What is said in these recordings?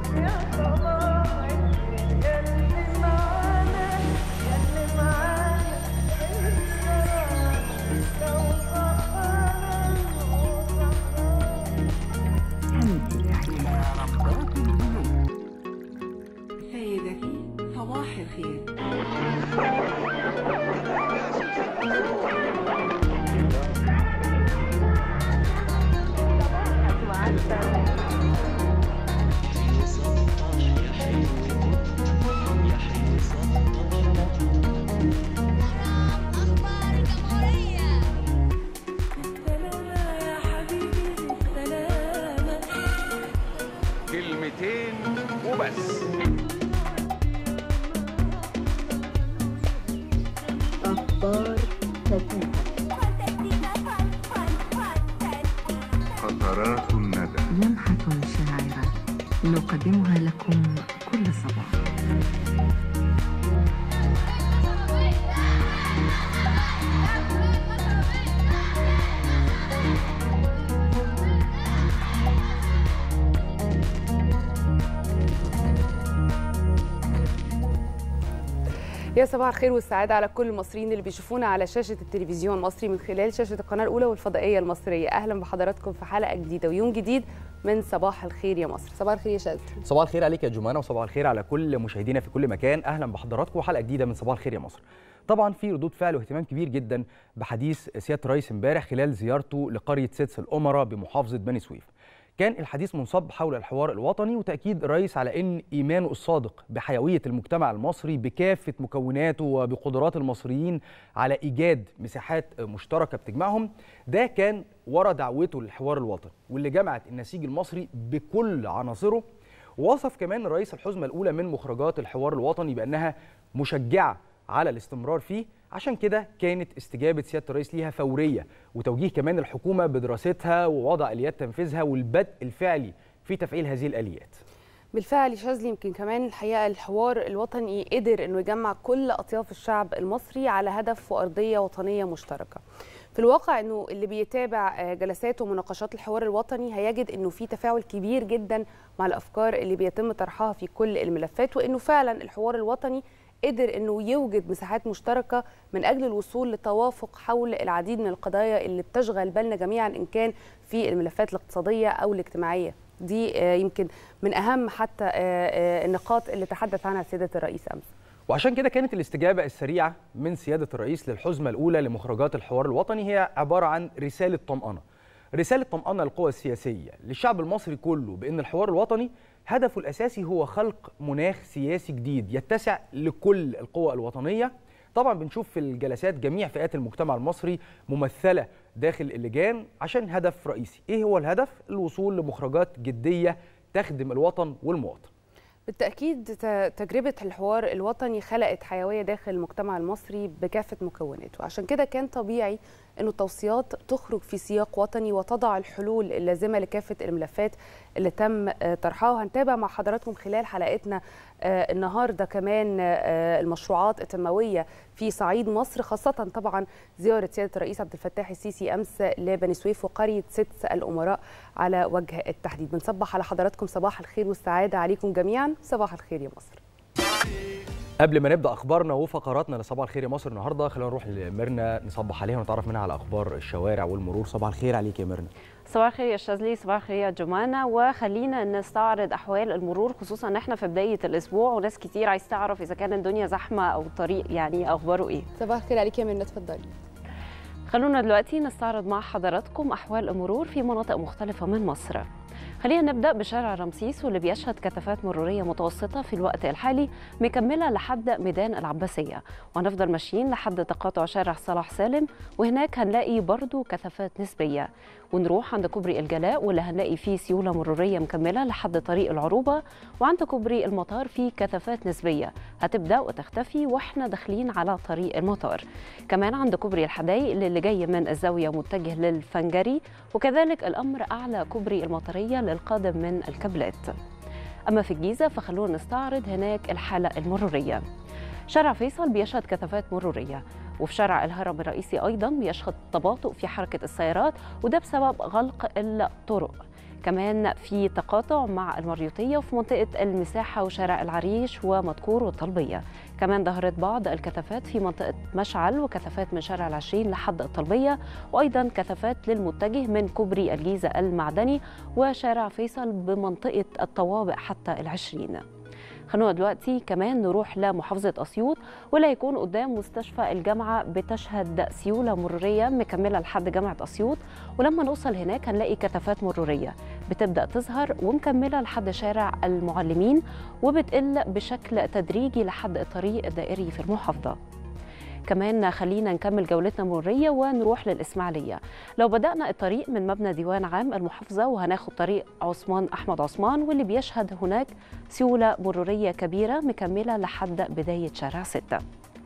سيدتي صباح الخير أخبار الجمهورية كلمتين وبس قطرات الندى لمحة شاعرة نقدمها لكم كل صباح يا صباح الخير والسعادة على كل المصريين اللي بيشوفونا على شاشة التلفزيون المصري من خلال شاشة القناة الأولى والفضائية المصرية أهلا بحضراتكم في حلقة جديدة ويوم جديد من صباح الخير يا مصر صباح الخير يا شاذ صباح الخير عليك يا جمانة وصباح الخير على كل مشاهدينا في كل مكان اهلا بحضراتكم وحلقه جديده من صباح الخير يا مصر طبعا في ردود فعل واهتمام كبير جدا بحديث سياده الرئيس امبارح خلال زيارته لقريه سدس الامراء بمحافظه بني سويف كان الحديث منصب حول الحوار الوطني وتاكيد الرئيس على ان ايمانه الصادق بحيويه المجتمع المصري بكافه مكوناته وبقدرات المصريين على ايجاد مساحات مشتركه بتجمعهم ده كان ورا دعوته للحوار الوطني واللي جمعت النسيج المصري بكل عناصره ووصف كمان الرئيس الحزمة الأولى من مخرجات الحوار الوطني بأنها مشجعة على الاستمرار فيه عشان كده كانت استجابة سيادة الرئيس ليها فورية وتوجيه كمان الحكومة بدراستها ووضع آليات تنفيذها والبدء الفعلي في تفعيل هذه الآليات بالفعل يا شاذلي يمكن كمان الحقيقة الحوار الوطني قدر أنه يجمع كل أطياف الشعب المصري على هدف وأرضية وطنية مشتركة في الواقع انه اللي بيتابع آه، جلسات ومناقشات الحوار الوطني هيجد انه في تفاعل كبير جدا مع الافكار اللي بيتم طرحها في كل الملفات وانه فعلا الحوار الوطني قدر انه يوجد مساحات مشتركه من اجل الوصول لتوافق حول العديد من القضايا اللي بتشغل بالنا جميعا ان كان في الملفات الاقتصاديه او الاجتماعيه دي آه، يمكن من اهم حتى آه، آه، النقاط اللي تحدث عنها سياده الرئيس امس وعشان كده كانت الاستجابة السريعة من سيادة الرئيس للحزمة الأولى لمخرجات الحوار الوطني هي عبارة عن رسالة طمأنة رسالة طمأنة للقوى السياسية للشعب المصري كله بأن الحوار الوطني هدفه الأساسي هو خلق مناخ سياسي جديد يتسع لكل القوى الوطنية طبعا بنشوف في الجلسات جميع فئات المجتمع المصري ممثلة داخل اللجان عشان هدف رئيسي ايه هو الهدف الوصول لمخرجات جدية تخدم الوطن والمواطن بالتأكيد ت- تجربة الحوار الوطني خلقت حيوية داخل المجتمع المصري بكافة مكوناته عشان كده كان طبيعي أنه التوصيات تخرج في سياق وطني وتضع الحلول اللازمة لكافة الملفات اللي تم آه، طرحها وهنتابع مع حضراتكم خلال حلقتنا آه، النهاردة كمان آه، المشروعات التنموية في صعيد مصر خاصة طبعا زيارة سيادة الرئيس عبد الفتاح السيسي أمس لبني سويف وقرية سدس الأمراء على وجه التحديد بنصبح على حضراتكم صباح الخير والسعادة عليكم جميعا صباح الخير يا مصر قبل ما نبدا اخبارنا وفقراتنا لصباح الخير يا مصر النهارده خلينا نروح لميرنا نصبح عليها ونتعرف منها على اخبار الشوارع والمرور صباح الخير عليك يا ميرنا صباح الخير يا شاذلي صباح الخير يا جمانة وخلينا نستعرض أحوال المرور خصوصا إن احنا في بداية الأسبوع وناس كتير عايز تعرف إذا كان الدنيا زحمة أو الطريق يعني أخباره إيه صباح الخير عليك يا منى اتفضلي خلونا دلوقتي نستعرض مع حضراتكم أحوال المرور في مناطق مختلفة من مصر خلينا نبدأ بشارع رمسيس واللي بيشهد كثافات مرورية متوسطة في الوقت الحالي مكملة لحد ميدان العباسية وهنفضل ماشيين لحد تقاطع شارع صلاح سالم وهناك هنلاقي برضو كثافات نسبية ونروح عند كوبري الجلاء واللي هنلاقي فيه سيولة مرورية مكملة لحد طريق العروبة وعند كوبري المطار فيه كثافات نسبية هتبدأ وتختفي واحنا داخلين على طريق المطار كمان عند كوبري الحدايق اللي جاي من الزاوية متجه للفنجري وكذلك الأمر أعلى كوبري المطرية للقادم من الكابلات أما في الجيزة فخلونا نستعرض هناك الحالة المرورية شارع فيصل بيشهد كثافات مرورية وفي شارع الهرم الرئيسي أيضا بيشهد تباطؤ في حركة السيارات وده بسبب غلق الطرق كمان في تقاطع مع المريوطية وفي منطقة المساحة وشارع العريش ومدكور والطلبية كمان ظهرت بعض الكثافات في منطقة مشعل وكثافات من شارع العشرين لحد الطلبية وأيضا كثافات للمتجه من كوبري الجيزة المعدني وشارع فيصل بمنطقة الطوابق حتى العشرين خلونا دلوقتي كمان نروح لمحافظة أسيوط ولا يكون قدام مستشفى الجامعة بتشهد سيولة مرورية مكملة لحد جامعة أسيوط ولما نوصل هناك هنلاقي كثافات مرورية بتبدأ تظهر ومكملة لحد شارع المعلمين وبتقل بشكل تدريجي لحد الطريق الدائري في المحافظة كمان خلينا نكمل جولتنا المرورية ونروح للإسماعيلية لو بدأنا الطريق من مبنى ديوان عام المحافظة وهناخد طريق عثمان أحمد عثمان واللي بيشهد هناك سيولة مرورية كبيرة مكملة لحد بداية شارع 6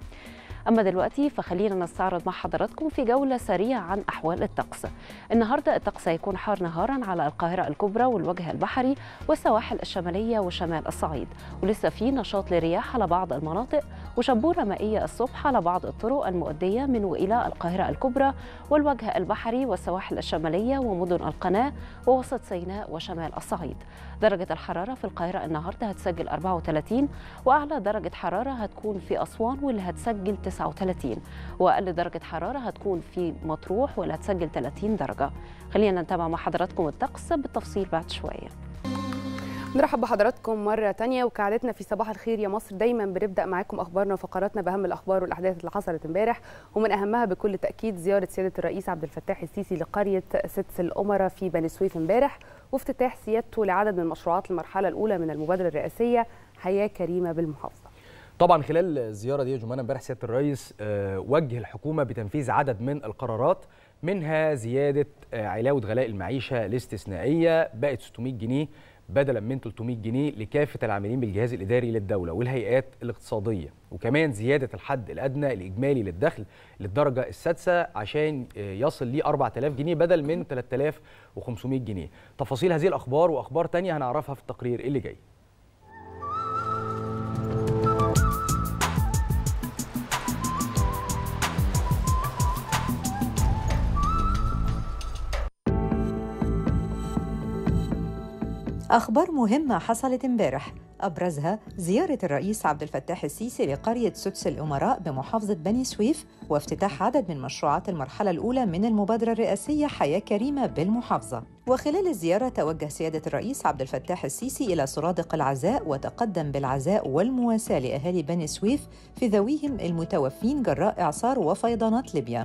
أما دلوقتي فخلينا نستعرض مع حضراتكم في جولة سريعة عن أحوال الطقس النهاردة الطقس هيكون حار نهارا على القاهرة الكبرى والوجه البحري والسواحل الشمالية وشمال الصعيد ولسه في نشاط لرياح على بعض المناطق وشبورة مائية الصبح على بعض الطرق المؤدية من وإلى القاهرة الكبرى والوجه البحري والسواحل الشمالية ومدن القناة ووسط سيناء وشمال الصعيد درجة الحرارة في القاهرة النهاردة هتسجل 34 وأعلى درجة حرارة هتكون في أسوان واللي هتسجل 39 وأقل درجة حرارة هتكون في مطروح واللي هتسجل 30 درجة خلينا نتابع مع حضراتكم الطقس بالتفصيل بعد شوية نرحب بحضراتكم مرة تانية وكعادتنا في صباح الخير يا مصر دايما بنبدأ معاكم أخبارنا وفقراتنا بأهم الأخبار والأحداث اللي حصلت امبارح ومن أهمها بكل تأكيد زيارة سيادة الرئيس عبد الفتاح السيسي لقرية سدس الأمراء في بني سويف امبارح وافتتاح سيادته لعدد من مشروعات المرحلة الأولى من المبادرة الرئاسية حياة كريمة بالمحافظة طبعا خلال الزياره دي يا جمانه امبارح سياده الرئيس آه، وجه الحكومه بتنفيذ عدد من القرارات منها زياده آه، علاوه غلاء المعيشه الاستثنائيه بقت 600 جنيه بدلا من 300 جنيه لكافه العاملين بالجهاز الاداري للدوله والهيئات الاقتصاديه وكمان زياده الحد الادنى الاجمالي للدخل للدرجه السادسه عشان آه، يصل ل 4000 جنيه بدل من 3500 جنيه تفاصيل هذه الاخبار واخبار تانية هنعرفها في التقرير اللي جاي أخبار مهمة حصلت امبارح أبرزها زيارة الرئيس عبد الفتاح السيسي لقرية سدس الأمراء بمحافظة بني سويف وافتتاح عدد من مشروعات المرحلة الأولى من المبادرة الرئاسية حياة كريمة بالمحافظة وخلال الزيارة توجه سيادة الرئيس عبد الفتاح السيسي إلى سرادق العزاء وتقدم بالعزاء والمواساة لأهالي بني سويف في ذويهم المتوفين جراء إعصار وفيضانات ليبيا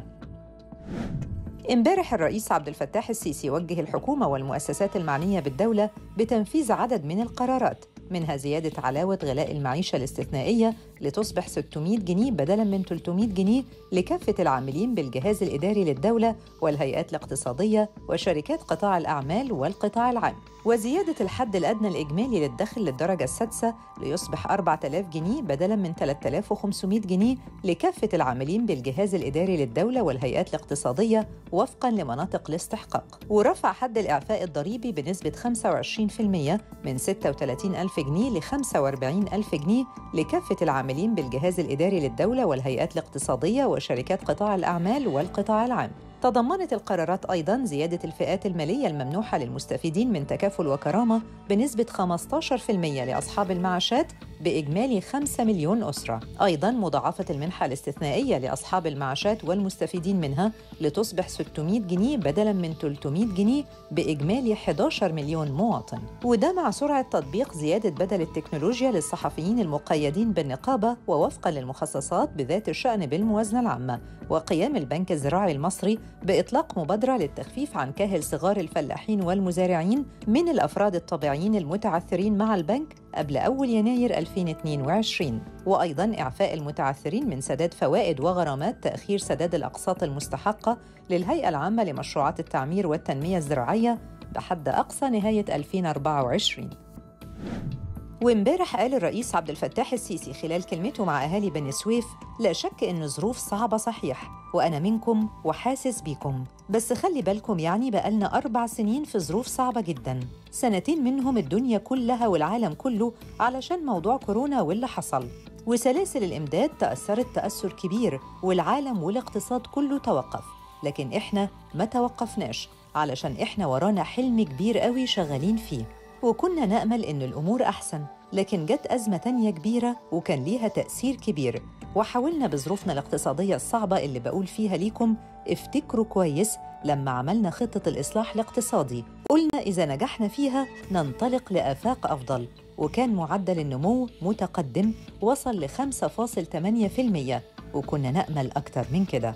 امبارح الرئيس عبد الفتاح السيسي وجه الحكومة والمؤسسات المعنية بالدولة بتنفيذ عدد من القرارات منها زيادة علاوة غلاء المعيشة الاستثنائية لتصبح 600 جنيه بدلاً من 300 جنيه لكافة العاملين بالجهاز الإداري للدولة والهيئات الاقتصادية وشركات قطاع الأعمال والقطاع العام وزيادة الحد الأدنى الإجمالي للدخل للدرجة السادسة ليصبح 4000 جنيه بدلاً من 3500 جنيه لكافة العاملين بالجهاز الإداري للدولة والهيئات الاقتصادية وفقاً لمناطق الاستحقاق ورفع حد الإعفاء الضريبي بنسبة 25% من 36 ألف جنيه ل 45 ألف جنيه لكافة العاملين بالجهاز الإداري للدولة والهيئات الاقتصادية وشركات قطاع الأعمال والقطاع العام تضمنت القرارات أيضاً زيادة الفئات المالية الممنوحة للمستفيدين من تكافل وكرامة بنسبة 15% لأصحاب المعاشات بإجمالي 5 مليون أسرة أيضاً مضاعفة المنحة الاستثنائية لأصحاب المعاشات والمستفيدين منها لتصبح 600 جنيه بدلاً من 300 جنيه بإجمالي 11 مليون مواطن وده مع سرعة تطبيق زيادة بدل التكنولوجيا للصحفيين المقيدين بالنقابة ووفقاً للمخصصات بذات الشأن بالموازنة العامة وقيام البنك الزراعي المصري بإطلاق مبادرة للتخفيف عن كاهل صغار الفلاحين والمزارعين من الأفراد الطبيعيين المتعثرين مع البنك قبل أول يناير 2022 وأيضاً إعفاء المتعثرين من سداد فوائد وغرامات تأخير سداد الأقساط المستحقة للهيئة العامة لمشروعات التعمير والتنمية الزراعية بحد أقصى نهاية 2024 وامبارح قال الرئيس عبد الفتاح السيسي خلال كلمته مع أهالي بني سويف لا شك إن ظروف صعبة صحيح وأنا منكم وحاسس بيكم بس خلي بالكم يعني بقالنا أربع سنين في ظروف صعبة جدا سنتين منهم الدنيا كلها والعالم كله علشان موضوع كورونا واللي حصل وسلاسل الإمداد تأثرت تأثر كبير والعالم والاقتصاد كله توقف لكن إحنا ما توقفناش علشان إحنا ورانا حلم كبير قوي شغالين فيه وكنا نأمل إن الأمور أحسن لكن جت أزمة تانية كبيرة وكان ليها تأثير كبير وحاولنا بظروفنا الاقتصادية الصعبة اللي بقول فيها ليكم افتكروا كويس لما عملنا خطة الإصلاح الاقتصادي قلنا إذا نجحنا فيها ننطلق لآفاق أفضل وكان معدل النمو متقدم وصل ل 5.8% وكنا نأمل أكتر من كده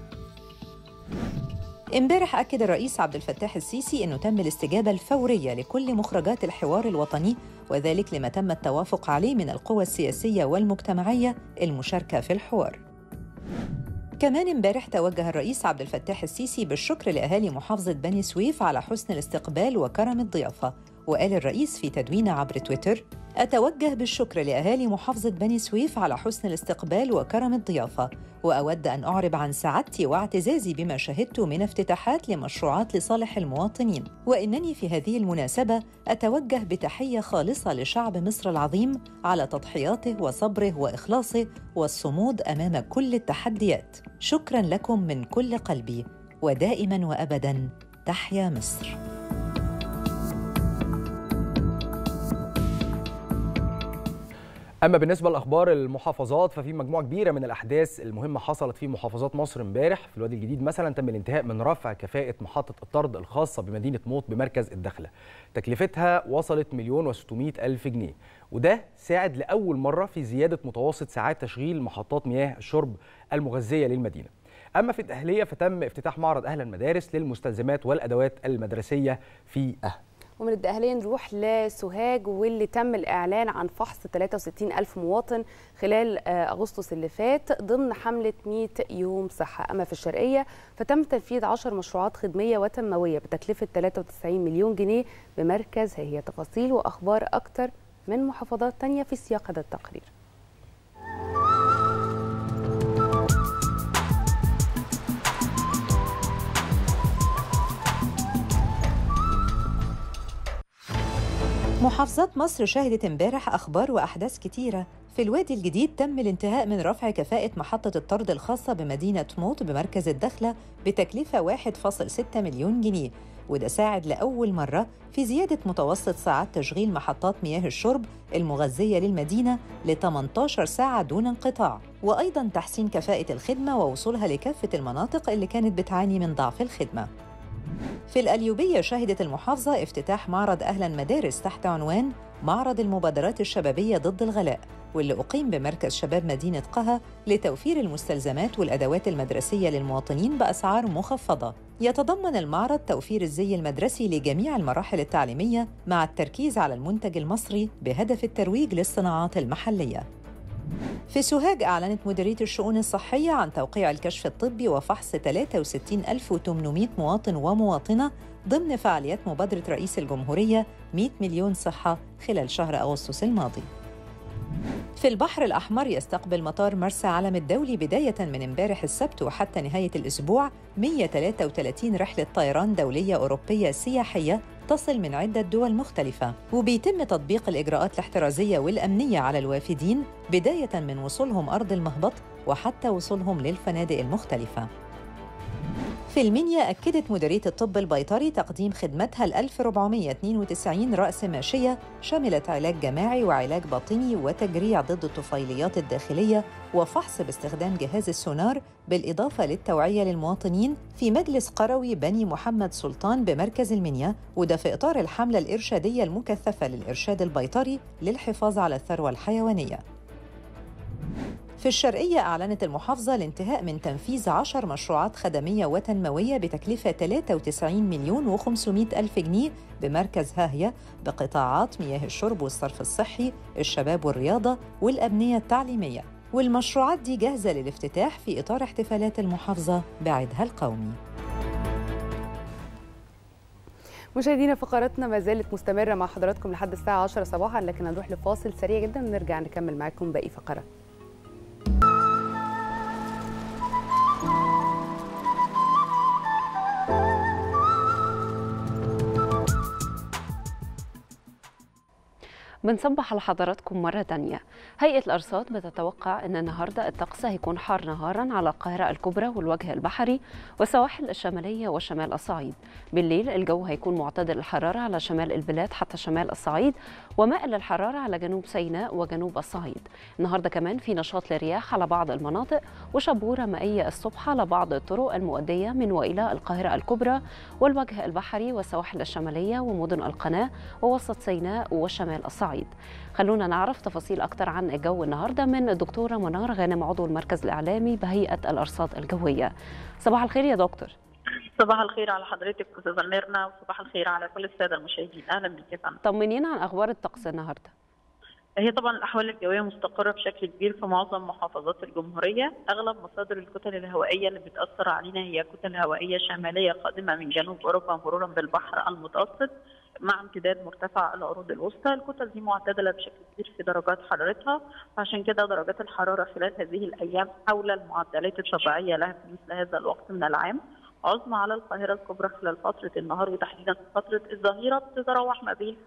امبارح أكد الرئيس عبد الفتاح السيسي أنه تم الاستجابة الفورية لكل مخرجات الحوار الوطني وذلك لما تم التوافق عليه من القوى السياسية والمجتمعية المشاركة في الحوار كمان امبارح توجه الرئيس عبد الفتاح السيسي بالشكر لأهالي محافظة بني سويف على حسن الاستقبال وكرم الضيافة وقال الرئيس في تدوين عبر تويتر أتوجه بالشكر لأهالي محافظة بني سويف على حسن الاستقبال وكرم الضيافة وأود أن أعرب عن سعادتي واعتزازي بما شهدت من افتتاحات لمشروعات لصالح المواطنين وإنني في هذه المناسبة أتوجه بتحية خالصة لشعب مصر العظيم على تضحياته وصبره وإخلاصه والصمود أمام كل التحديات شكراً لكم من كل قلبي ودائماً وأبداً تحيا مصر اما بالنسبه لاخبار المحافظات ففي مجموعه كبيره من الاحداث المهمه حصلت في محافظات مصر امبارح في الوادي الجديد مثلا تم الانتهاء من رفع كفاءه محطه الطرد الخاصه بمدينه موت بمركز الدخله تكلفتها وصلت مليون و600 الف جنيه وده ساعد لاول مره في زياده متوسط ساعات تشغيل محطات مياه الشرب المغذيه للمدينه اما في الاهليه فتم افتتاح معرض اهل المدارس للمستلزمات والادوات المدرسيه في اهل ومن الدقهلية نروح لسوهاج واللي تم الإعلان عن فحص 63 ألف مواطن خلال أغسطس اللي فات ضمن حملة 100 يوم صحة أما في الشرقية فتم تنفيذ 10 مشروعات خدمية وتنموية بتكلفة 93 مليون جنيه بمركز هي تفاصيل وأخبار أكتر من محافظات تانية في سياق هذا التقرير محافظات مصر شهدت امبارح أخبار وأحداث كتيرة في الوادي الجديد تم الانتهاء من رفع كفاءة محطة الطرد الخاصة بمدينة موت بمركز الدخلة بتكلفة 1.6 مليون جنيه وده ساعد لأول مرة في زيادة متوسط ساعات تشغيل محطات مياه الشرب المغذية للمدينة ل 18 ساعة دون انقطاع وأيضاً تحسين كفاءة الخدمة ووصولها لكافة المناطق اللي كانت بتعاني من ضعف الخدمة في الأليوبية شهدت المحافظة افتتاح معرض أهلا مدارس تحت عنوان معرض المبادرات الشبابية ضد الغلاء واللي أقيم بمركز شباب مدينة قها لتوفير المستلزمات والأدوات المدرسية للمواطنين بأسعار مخفضة يتضمن المعرض توفير الزي المدرسي لجميع المراحل التعليمية مع التركيز على المنتج المصري بهدف الترويج للصناعات المحلية في سوهاج أعلنت مديرية الشؤون الصحية عن توقيع الكشف الطبي وفحص 63800 مواطن ومواطنة ضمن فعاليات مبادرة رئيس الجمهورية 100 مليون صحة خلال شهر أغسطس الماضي. في البحر الأحمر يستقبل مطار مرسى علم الدولي بداية من امبارح السبت وحتى نهاية الأسبوع 133 رحلة طيران دولية أوروبية سياحية تصل من عدة دول مختلفة وبيتم تطبيق الإجراءات الاحترازية والأمنية على الوافدين بداية من وصولهم أرض المهبط وحتى وصولهم للفنادق المختلفة في المنيا أكدت مديرية الطب البيطري تقديم خدمتها ال 1492 رأس ماشية شملت علاج جماعي وعلاج باطني وتجريع ضد الطفيليات الداخلية وفحص باستخدام جهاز السونار بالإضافة للتوعية للمواطنين في مجلس قروي بني محمد سلطان بمركز المنيا وده في إطار الحملة الإرشادية المكثفة للإرشاد البيطري للحفاظ على الثروة الحيوانية في الشرقية أعلنت المحافظة الانتهاء من تنفيذ عشر مشروعات خدمية وتنموية بتكلفة 93 مليون و500 ألف جنيه بمركز هاهية بقطاعات مياه الشرب والصرف الصحي، الشباب والرياضة والأبنية التعليمية والمشروعات دي جاهزة للافتتاح في إطار احتفالات المحافظة بعيدها القومي مشاهدينا فقراتنا ما زالت مستمرة مع حضراتكم لحد الساعة 10 صباحا لكن هنروح لفاصل سريع جدا ونرجع نكمل معاكم باقي فقرات بنصبح على حضراتكم مرة تانية هيئة الأرصاد بتتوقع أن النهاردة الطقس هيكون حار نهارا على القاهرة الكبرى والوجه البحري والسواحل الشمالية وشمال الصعيد بالليل الجو هيكون معتدل الحرارة على شمال البلاد حتى شمال الصعيد ومائل للحرارة على جنوب سيناء وجنوب الصعيد النهاردة كمان في نشاط للرياح على بعض المناطق وشبورة مائية الصبح على بعض الطرق المؤدية من وإلى القاهرة الكبرى والوجه البحري والسواحل الشمالية ومدن القناة ووسط سيناء وشمال الصعيد خلونا نعرف تفاصيل أكتر عن الجو النهاردة من الدكتورة منار غانم عضو المركز الإعلامي بهيئة الأرصاد الجوية صباح الخير يا دكتور صباح الخير على حضرتك استاذه ميرنا وصباح الخير على كل الساده المشاهدين اهلا بك يا فندم طمنينا عن أخبار الطقس النهاردة هي طبعا الاحوال الجويه مستقره بشكل كبير في معظم محافظات الجمهوريه اغلب مصادر الكتل الهوائيه اللي بتاثر علينا هي كتل هوائيه شماليه قادمه من جنوب اوروبا مرورا بالبحر المتوسط مع امتداد مرتفع العروض الوسطى الكتل دي معتدله بشكل كبير في درجات حرارتها فعشان كده درجات الحراره خلال هذه الايام حول المعدلات الطبيعيه لها في مثل هذا الوقت من العام عظمى على القاهره الكبرى خلال فتره النهار وتحديدا في فتره الظهيره بتتراوح ما بين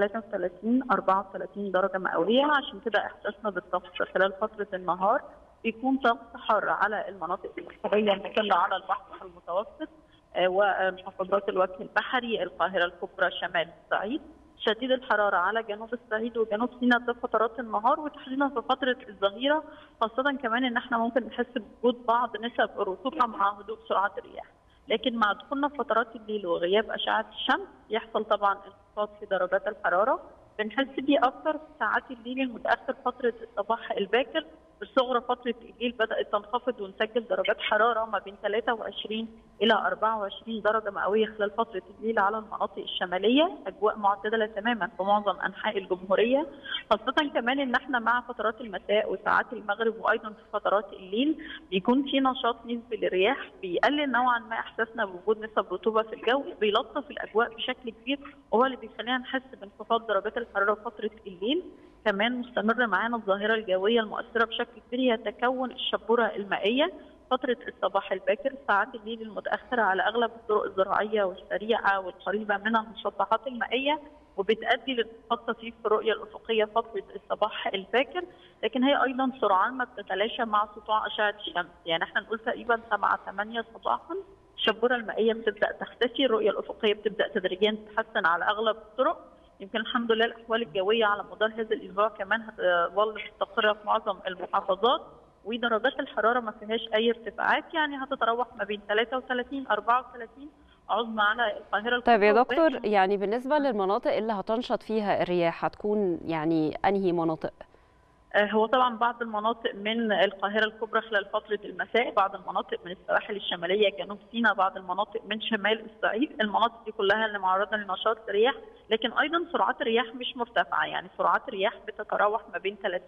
33 34 درجه مئويه عشان كده احساسنا بالطقس خلال فتره النهار بيكون طقس حار على المناطق البحريه المطله على البحر المتوسط آه، ومحافظات الوجه البحري القاهره الكبرى شمال الصعيد شديد الحراره على جنوب الصعيد وجنوب سيناء ده فترات النهار وتحديدا في فتره الظهيره خاصه كمان ان احنا ممكن نحس بوجود بعض نسب الرطوبه مع هدوء سرعات الرياح لكن مع دخولنا في فترات الليل وغياب اشعه الشمس يحصل طبعا انخفاض في درجات الحراره بنحس بيه اكتر في ساعات الليل المتاخر فتره الصباح الباكر الصغرى فتره الليل بدات تنخفض ونسجل درجات حراره ما بين 23 الى 24 درجه مئويه خلال فتره الليل على المناطق الشماليه اجواء معتدله تماما في معظم انحاء الجمهوريه خاصه كمان ان احنا مع فترات المساء وساعات المغرب وايضا في فترات الليل بيكون في نشاط نسبي للرياح بيقلل نوعا ما احساسنا بوجود نسب رطوبه في الجو بيلطف الاجواء بشكل كبير وهو اللي بيخلينا نحس بانخفاض درجات الحراره في فتره الليل كمان مستمر معانا الظاهره الجويه المؤثره بشكل كبير هي تكون الشبوره المائيه فترة الصباح الباكر ساعات الليل المتأخرة على أغلب الطرق الزراعية والسريعة والقريبة من المسطحات المائية وبتؤدي لانخفاض طفيف في الرؤية الأفقية فترة الصباح الباكر لكن هي أيضا سرعان ما بتتلاشى مع سطوع أشعة الشمس يعني احنا نقول تقريبا 7 8 صباحا الشبورة المائية بتبدأ تختفي الرؤية الأفقية بتبدأ تدريجيا تتحسن على أغلب الطرق يمكن الحمد لله الاحوال الجويه على مدار هذا الاسبوع كمان هتظل مستقره في معظم المحافظات ودرجات الحراره ما فيهاش اي ارتفاعات يعني هتتراوح ما بين 33 34 عظمى على القاهره طيب يا الكبرى دكتور يعني بالنسبة للمناطق اللي هتنشط فيها الرياح هتكون يعني أنهي مناطق؟ آه، هو طبعا بعض المناطق من القاهره الكبرى خلال فتره المساء بعض المناطق من السواحل الشماليه جنوب سيناء بعض المناطق من شمال الصعيد المناطق دي كلها اللي معرضه لنشاط رياح لكن ايضا سرعات الرياح مش مرتفعه يعني سرعات الرياح بتتراوح ما بين 30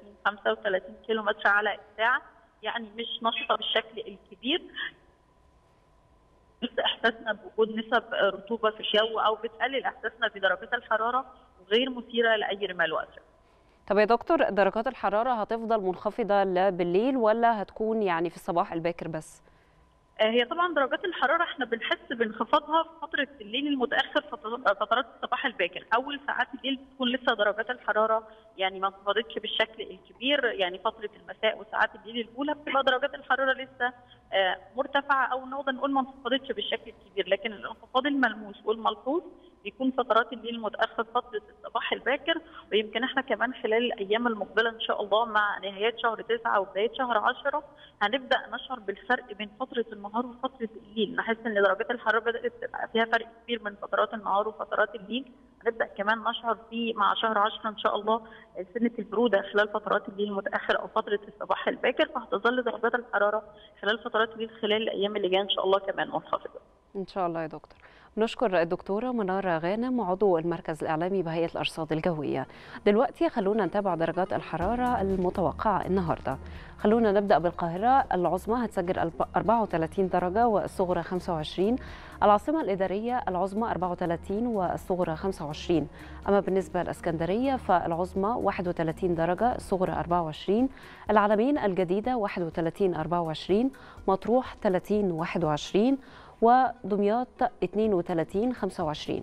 35 كيلو متر على الساعه يعني مش نشطه بالشكل الكبير بس احساسنا بوجود نسب رطوبه في الجو او بتقلل احساسنا بدرجات الحراره غير مثيره لاي رمال واسع طب يا دكتور درجات الحرارة هتفضل منخفضة لا بالليل ولا هتكون يعني في الصباح الباكر بس؟ آه، هي طبعا درجات الحراره احنا بنحس بانخفاضها في فتره الليل المتاخر فترات فترات الصباح الباكر اول ساعات الليل بتكون لسه درجات الحراره يعني ما انخفضتش بالشكل الكبير يعني فتره المساء وساعات الليل الاولى بتبقى درجات الحراره لسه آه، مرتفعه او نقدر نقول ما انخفضتش بالشكل الكبير لكن الانخفاض الملموس والملحوظ بيكون فترات الليل المتاخر فتره الصباح الباكر ويمكن احنا كمان خلال الايام المقبله ان شاء الله مع نهايات شهر تسعه وبدايه شهر 10 هنبدا نشعر بالفرق بين فتره النهار وفتره الليل نحس ان درجات الحراره بدات تبقى فيها فرق كبير من فترات النهار وفترات الليل هنبدا كمان نشعر فيه مع شهر 10 ان شاء الله سنه البروده خلال فترات الليل المتاخر او فتره الصباح الباكر فهتظل درجات الحراره خلال فترات الليل خلال الايام اللي جايه ان شاء الله كمان منخفضه إن شاء الله يا دكتور نشكر الدكتورة منارة غانم عضو المركز الإعلامي بهيئة الأرصاد الجوية دلوقتي خلونا نتابع درجات الحرارة المتوقعة النهاردة خلونا نبدأ بالقاهرة العظمى هتسجل الب- 34 درجة والصغرى 25 العاصمة الإدارية العظمى 34 والصغرى 25 أما بالنسبة للإسكندرية فالعظمى 31 درجة الصغرى 24 العلمين الجديدة 31 24 مطروح 30 21 ودمياط 32 25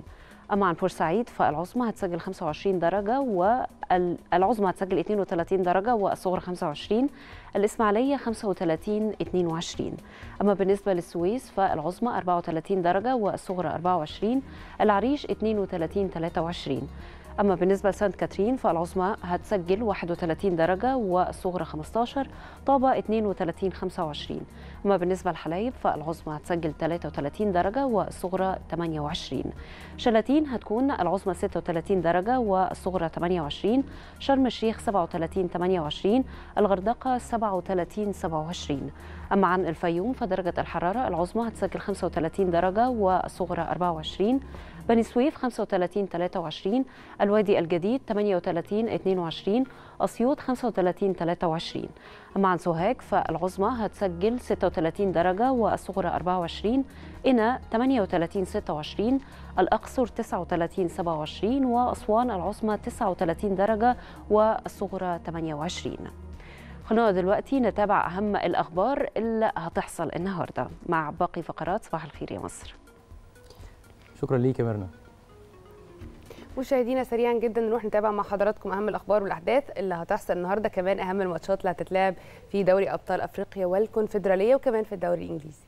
أما عن بورسعيد فالعظمى هتسجل 25 درجة والعظمى هتسجل 32 درجة والصغرى 25 الإسماعيلية 35 22 أما بالنسبة للسويس فالعظمى 34 درجة والصغرى 24 العريش 32 23 أما بالنسبة لسانت كاترين فالعظمى هتسجل 31 درجة والصغرى 15 طابة 32 25 أما بالنسبة لحلايب فالعظمى هتسجل 33 درجة والصغرى 28 شلاتين هتكون العظمى 36 درجة والصغرى 28 شرم الشيخ 37 28 الغردقة 37 27 أما عن الفيوم فدرجة الحرارة العظمى هتسجل 35 درجة والصغرى 24 بني سويف 35 23 الوادي الجديد 38 22 أسيوط 35 23 أما عن سوهاج فالعظمى هتسجل 36 درجة والصغرى 24 قنا 38 26 الأقصر 39 27 وأسوان العظمى 39 درجة والصغرى 28 خلونا دلوقتي نتابع أهم الأخبار اللي هتحصل النهاردة مع باقي فقرات صباح الخير يا مصر شكرا ليك يا ميرنا مشاهدينا سريعا جدا نروح نتابع مع حضراتكم اهم الاخبار والاحداث اللي هتحصل النهارده كمان اهم الماتشات اللي هتتلعب في دوري ابطال افريقيا والكونفدراليه وكمان في الدوري الانجليزي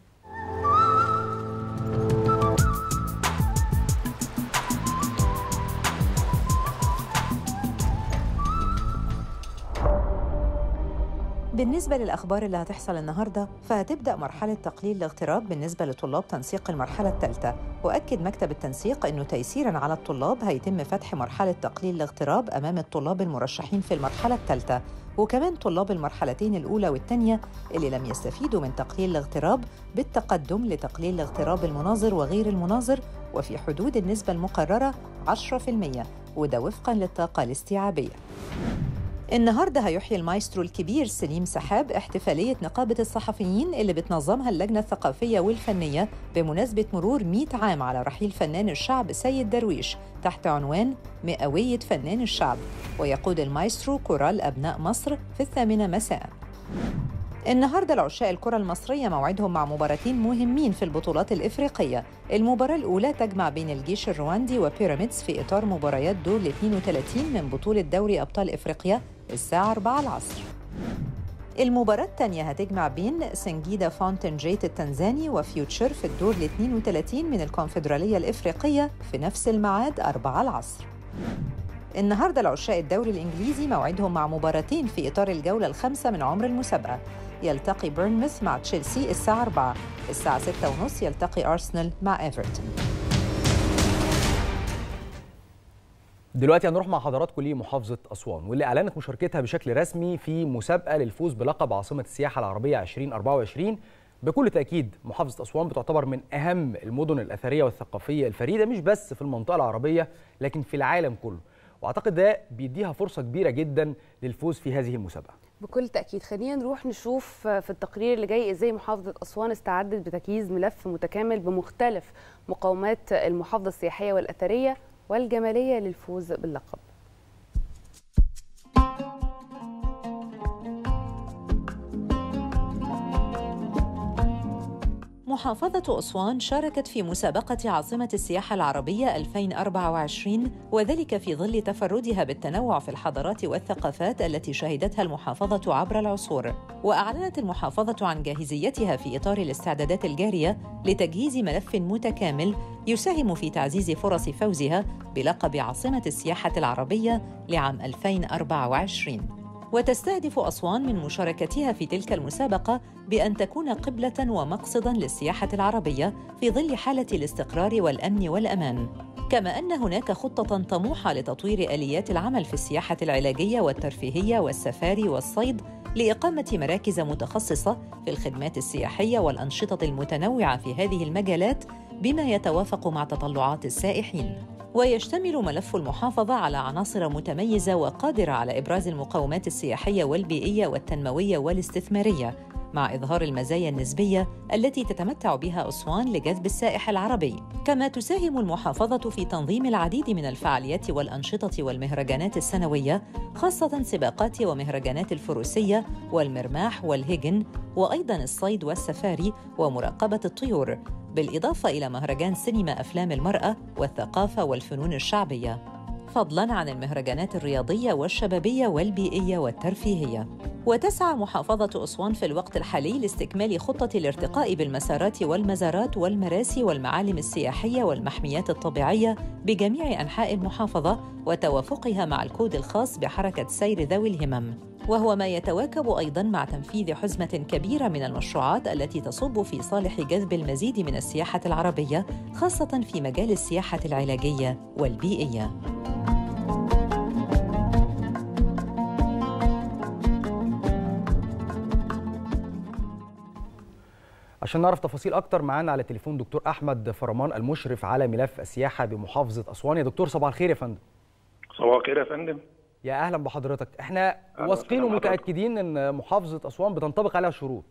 بالنسبة للأخبار اللي هتحصل النهاردة فهتبدأ مرحلة تقليل الاغتراب بالنسبة لطلاب تنسيق المرحلة الثالثة وأكد مكتب التنسيق أنه تيسيراً على الطلاب هيتم فتح مرحلة تقليل الاغتراب أمام الطلاب المرشحين في المرحلة الثالثة وكمان طلاب المرحلتين الأولى والثانية اللي لم يستفيدوا من تقليل الاغتراب بالتقدم لتقليل الاغتراب المناظر وغير المناظر وفي حدود النسبة المقررة 10% وده وفقاً للطاقة الاستيعابية النهارده هيحيي المايسترو الكبير سليم سحاب احتفالية نقابة الصحفيين اللي بتنظمها اللجنة الثقافية والفنية بمناسبة مرور 100 عام على رحيل فنان الشعب سيد درويش تحت عنوان مئوية فنان الشعب ويقود المايسترو كورال أبناء مصر في الثامنة مساء النهارده العشاء الكرة المصرية موعدهم مع مباراتين مهمين في البطولات الإفريقية. المباراة الأولى تجمع بين الجيش الرواندي وبيراميدز في إطار مباريات دور ال 32 من بطولة دوري أبطال إفريقيا الساعة 4 العصر. المباراة الثانية هتجمع بين سنجيدا فاونتن جيت التنزاني وفيوتشر في الدور ال 32 من الكونفدرالية الإفريقية في نفس الميعاد 4 العصر. النهارده العشاء الدوري الإنجليزي موعدهم مع مباراتين في إطار الجولة الخامسة من عمر المسابقة. يلتقي بيرنموث مع تشيلسي الساعة 4 الساعة 6:30 يلتقي أرسنال مع إيفرتون دلوقتي هنروح مع حضراتكم لمحافظة أسوان واللي أعلنت مشاركتها بشكل رسمي في مسابقة للفوز بلقب عاصمة السياحة العربية 2024 بكل تأكيد محافظة أسوان بتعتبر من أهم المدن الأثرية والثقافية الفريدة مش بس في المنطقة العربية لكن في العالم كله وأعتقد ده بيديها فرصة كبيرة جدا للفوز في هذه المسابقة بكل تأكيد خلينا نروح نشوف في التقرير اللي جاي ازاي محافظة أسوان استعدت بتجهيز ملف متكامل بمختلف مقومات المحافظة السياحية والأثرية والجمالية للفوز باللقب محافظة أسوان شاركت في مسابقة عاصمة السياحة العربية 2024 وذلك في ظل تفردها بالتنوع في الحضارات والثقافات التي شهدتها المحافظة عبر العصور وأعلنت المحافظة عن جاهزيتها في إطار الاستعدادات الجارية لتجهيز ملف متكامل يساهم في تعزيز فرص فوزها بلقب عاصمة السياحة العربية لعام 2024 وتستهدف أسوان من مشاركتها في تلك المسابقة بأن تكون قبلة ومقصداً للسياحة العربية في ظل حالة الاستقرار والأمن والأمان. كما أن هناك خطة طموحة لتطوير آليات العمل في السياحة العلاجية والترفيهية والسفاري والصيد لإقامة مراكز متخصصة في الخدمات السياحية والأنشطة المتنوعة في هذه المجالات بما يتوافق مع تطلعات السائحين. ويشتمل ملف المحافظة على عناصر متميزة وقادرة على إبراز المقومات السياحية والبيئية والتنموية والاستثمارية مع إظهار المزايا النسبية التي تتمتع بها أسوان لجذب السائح العربي كما تساهم المحافظة في تنظيم العديد من الفعاليات والأنشطة والمهرجانات السنوية خاصة سباقات ومهرجانات الفروسية والمرماح والهجن وأيضا الصيد والسفاري ومراقبة الطيور بالإضافة إلى مهرجان سينما أفلام المرأة والثقافة والفنون الشعبية فضلاً عن المهرجانات الرياضية والشبابية والبيئية والترفيهية وتسعى محافظة أسوان في الوقت الحالي لاستكمال خطة الارتقاء بالمسارات والمزارات والمراسي والمعالم السياحية والمحميات الطبيعية بجميع أنحاء المحافظة وتوافقها مع الكود الخاص بحركة سير ذوي الهمم وهو ما يتواكب أيضاً مع تنفيذ حزمة كبيرة من المشروعات التي تصب في صالح جذب المزيد من السياحة العربية خاصة في مجال السياحة العلاجية والبيئية عشان نعرف تفاصيل اكتر معانا على تليفون دكتور احمد فرمان المشرف على ملف السياحه بمحافظه اسوان يا دكتور صباح الخير يا فندم صباح الخير يا فندم يا اهلا بحضرتك احنا أهلا واثقين وسهلا ومتاكدين ان محافظه اسوان بتنطبق عليها شروط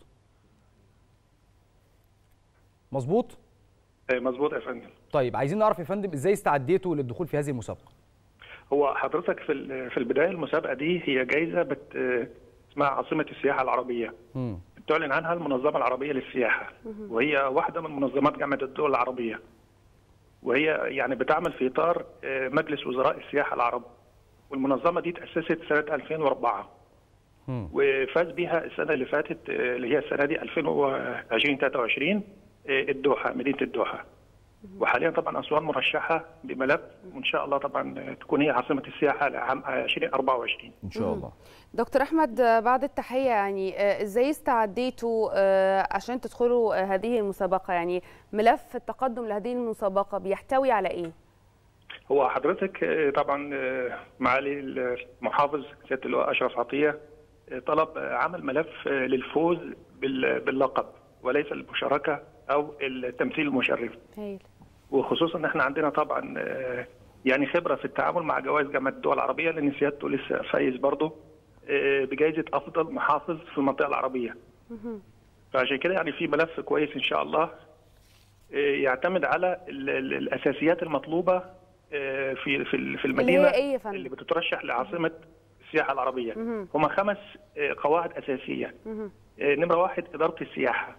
مظبوط آه، مظبوط يا فندم طيب عايزين نعرف يا فندم ازاي استعديتوا للدخول في هذه المسابقه هو حضرتك في ال- في البدايه المسابقه دي هي جايزه بت آه، اسمها عاصمه السياحه العربيه امم بتعلن عنها المنظمه العربيه للسياحه وهي واحده من منظمات جامعه الدول العربيه وهي يعني بتعمل في اطار آه، مجلس وزراء السياحه العرب والمنظمه دي تاسست سنه 2004 مم. وفاز بيها السنه اللي فاتت آه، اللي هي السنه دي 2020 23 آه، الدوحه مدينه الدوحه وحاليا طبعا اسوان مرشحه بملف وان شاء الله طبعا آه، تكون هي عاصمه السياحه لعام 2024 ان شاء الله دكتور احمد آه، بعد التحيه يعني آه، ازاي استعديتوا آه، عشان تدخلوا آه، هذه المسابقه يعني ملف التقدم لهذه المسابقه بيحتوي على ايه هو حضرتك آه، طبعا آه، معالي المحافظ سياده اللواء اشرف عطيه آه، طلب آه، عمل ملف آه، للفوز بال- باللقب وليس المشاركه او التمثيل المشرف هايل وخصوصا ان احنا عندنا طبعا آه، يعني خبره في التعامل مع جوائز جامعه الدول العربيه لان سيادته لسه فايز برضه آه، بجائزه افضل محافظ في المنطقه العربيه. فعشان كده يعني في ملف كويس ان شاء الله آه، يعتمد على ال- ال- الاساسيات المطلوبه آه، في في ال- في المدينه اللي هي ايه يا فندم؟ اللي بتترشح لعاصمه السياحه العربيه. مهم. هما خمس آه، قواعد اساسيه. مهم. آه، نمرة واحد إدارة السياحة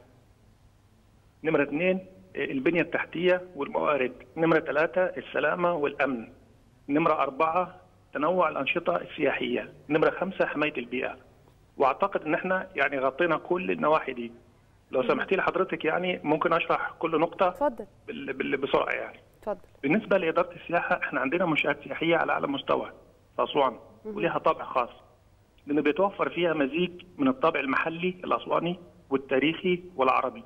نمرة اثنين آه، البنية التحتية والموارد نمرة ثلاثة السلامة والأمن نمرة أربعة تنوع الأنشطة السياحية نمرة خمسة حماية البيئة وأعتقد إن إحنا يعني غطينا كل النواحي دي لو سمحتي لي حضرتك يعني ممكن أشرح كل نقطة اتفضل بال- بال- بسرعة يعني اتفضل بالنسبه لاداره السياحه احنا عندنا منشات سياحيه على اعلى مستوى في اسوان ولها طابع خاص لان بيتوفر فيها مزيج من الطابع المحلي الاسواني والتاريخي والعربي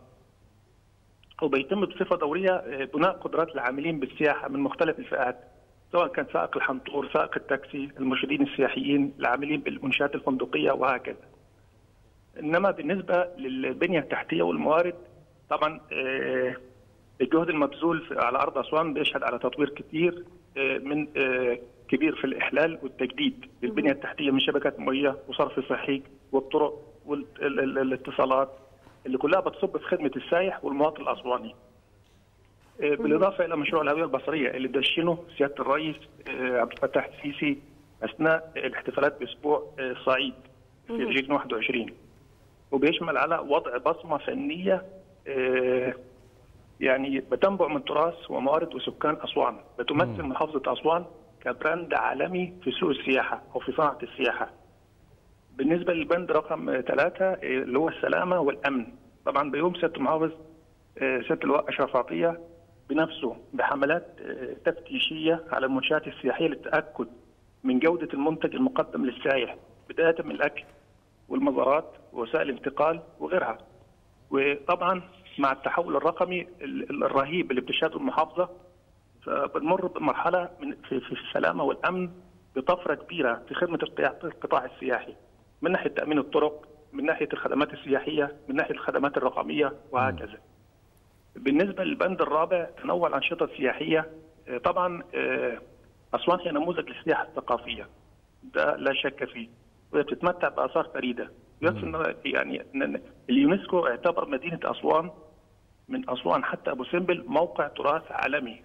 وبيتم بصفه دوريه آه، بناء قدرات العاملين بالسياحه من مختلف الفئات سواء كان سائق الحنطور، سائق التاكسي، المرشدين السياحيين، العاملين بالمنشات الفندقيه وهكذا. انما بالنسبه للبنيه التحتيه والموارد طبعا آه، الجهد المبذول في- على ارض اسوان بيشهد على تطوير كتير آه، من آه، كبير في الاحلال والتجديد للبنيه التحتيه من شبكات ميه وصرف صحي والطرق والاتصالات اللي كلها بتصب في خدمه السائح والمواطن الاسواني. آه، بالاضافه الى مشروع الهويه البصريه اللي دشنه سياده الرئيس آه، عبد الفتاح السيسي اثناء الاحتفالات باسبوع آه، الصعيد في 2021 وبيشمل على وضع بصمه فنيه آه، يعني بتنبع من تراث وموارد وسكان اسوان بتمثل محافظه اسوان كبراند عالمي في سوق السياحه او في صناعه السياحه. بالنسبه للبند رقم ثلاثه اللي هو السلامه والامن طبعا بيقوم سياده المحافظ آه، سياده اللواء اشرف عطيه بنفسه بحملات آه، تفتيشيه على المنشات السياحيه للتاكد من جوده المنتج المقدم للسائح بدايه من الاكل والمزارات ووسائل الانتقال وغيرها. وطبعا مع التحول الرقمي ال- ال- الرهيب اللي بتشهده المحافظه فبنمر بمرحله من في, في السلامه والامن بطفره كبيره في خدمه القطاع القطاع السياحي من ناحيه تامين الطرق من ناحيه الخدمات السياحيه من ناحيه الخدمات الرقميه وهكذا. بالنسبه للبند الرابع تنوع الانشطه السياحيه آه، طبعا آه، اسوان هي نموذج للسياحه الثقافيه ده لا شك فيه وهي بتتمتع باثار فريده يكفي إن يعني إن اليونسكو اعتبر مدينه اسوان من اسوان حتى ابو سمبل موقع تراث عالمي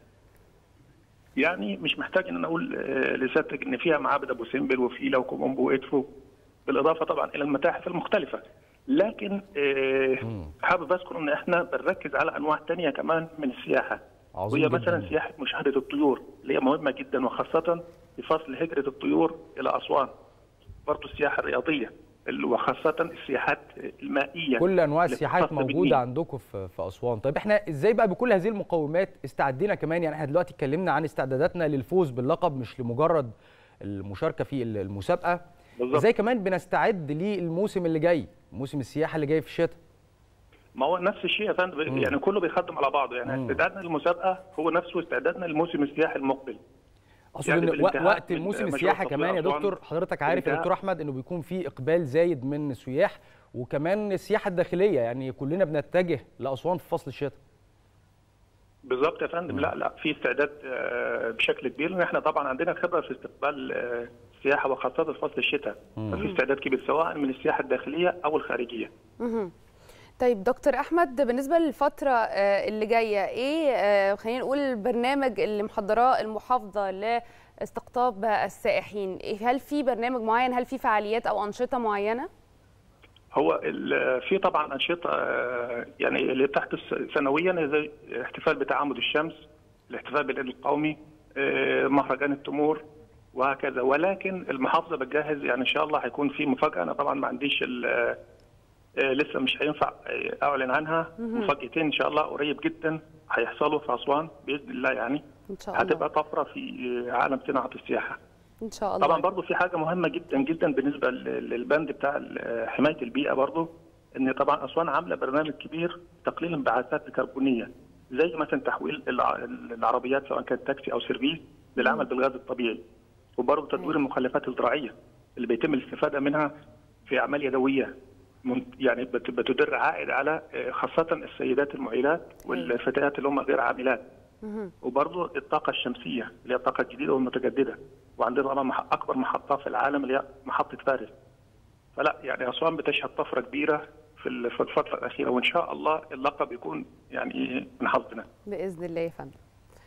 يعني مش محتاج ان انا اقول آه، لسيادتك ان فيها معابد ابو سمبل وفيلا وكومومبو وادفو بالاضافه طبعا الى المتاحف المختلفه لكن آه، حابب اذكر ان احنا بنركز على انواع تانية كمان من السياحه عظيم وهي جداً. مثلا سياحه مشاهده الطيور اللي هي مهمه جدا وخاصه في فصل هجره الطيور الى اسوان برضه السياحه الرياضيه ال- وخاصه السياحات المائيه كل انواع اللي السياحات بتختص بالنيل. موجوده عندكم في في اسوان طيب احنا ازاي بقى بكل هذه المقومات استعدينا كمان يعني احنا دلوقتي اتكلمنا عن استعداداتنا للفوز باللقب مش لمجرد المشاركه في المسابقه بالظبط. ازاي كمان بنستعد للموسم اللي جاي موسم السياحه اللي جاي في الشتاء ما هو نفس الشيء يا فندم مم. يعني كله بيخدم على بعضه يعني مم. استعدادنا للمسابقه هو نفسه استعدادنا للموسم السياحي المقبل اقصد يعني ان بالانتهاء وقت من الموسم مشروع السياحه تطوير كمان يا أسوان دكتور حضرتك عارف يا بالانتهاء. دكتور احمد انه بيكون في اقبال زايد من السياح وكمان السياحه الداخليه يعني كلنا بنتجه لاسوان في فصل الشتاء بالظبط يا فندم لا لا في استعداد آه، بشكل كبير لان احنا طبعا عندنا خبره في استقبال آه، السياحه وخاصه في فصل الشتاء ففي استعداد كبير سواء من السياحه الداخليه او الخارجيه مهم. طيب دكتور احمد بالنسبه للفتره آه، اللي جايه ايه آه، خلينا نقول البرنامج اللي محضراه المحافظه لاستقطاب السائحين إيه هل في برنامج معين هل في فعاليات او انشطه معينه هو ال- في طبعا انشطه آه، يعني اللي بتحدث سنويا زي الاحتفال بتعامد الشمس الاحتفال بالعيد القومي آه، مهرجان التمور وهكذا ولكن المحافظه بتجهز يعني ان شاء الله هيكون في مفاجاه انا طبعا ما عنديش ال- آه، لسه مش هينفع آه، اعلن عنها مفاجاتين ان شاء الله قريب جدا هيحصلوا في اسوان باذن الله يعني ان شاء الله هتبقى طفره في عالم صناعه السياحه ان شاء الله طبعا برضو في حاجه مهمه جدا جدا بالنسبه لل- للبند بتاع ال- حمايه البيئه برضو ان طبعا اسوان عامله برنامج كبير تقليل الانبعاثات الكربونيه زي مثلا تحويل الع- العربيات سواء كانت تاكسي او سيرفيس للعمل بالغاز الطبيعي وبرضه تدوير المخلفات الزراعيه اللي بيتم الاستفاده منها في اعمال يدويه من- يعني بت- بتدر عائد على آه، خاصه السيدات المعيلات والفتيات اللي هم غير عاملات مهم. وبرضه الطاقة الشمسية اللي هي الطاقة الجديدة والمتجددة وعندنا طبعا مح- أكبر محطة في العالم اللي هي محطة فارس فلا يعني أسوان بتشهد طفرة كبيرة في ال- في الفترة الأخيرة وإن شاء الله اللقب يكون يعني من حظنا باذن الله يا فندم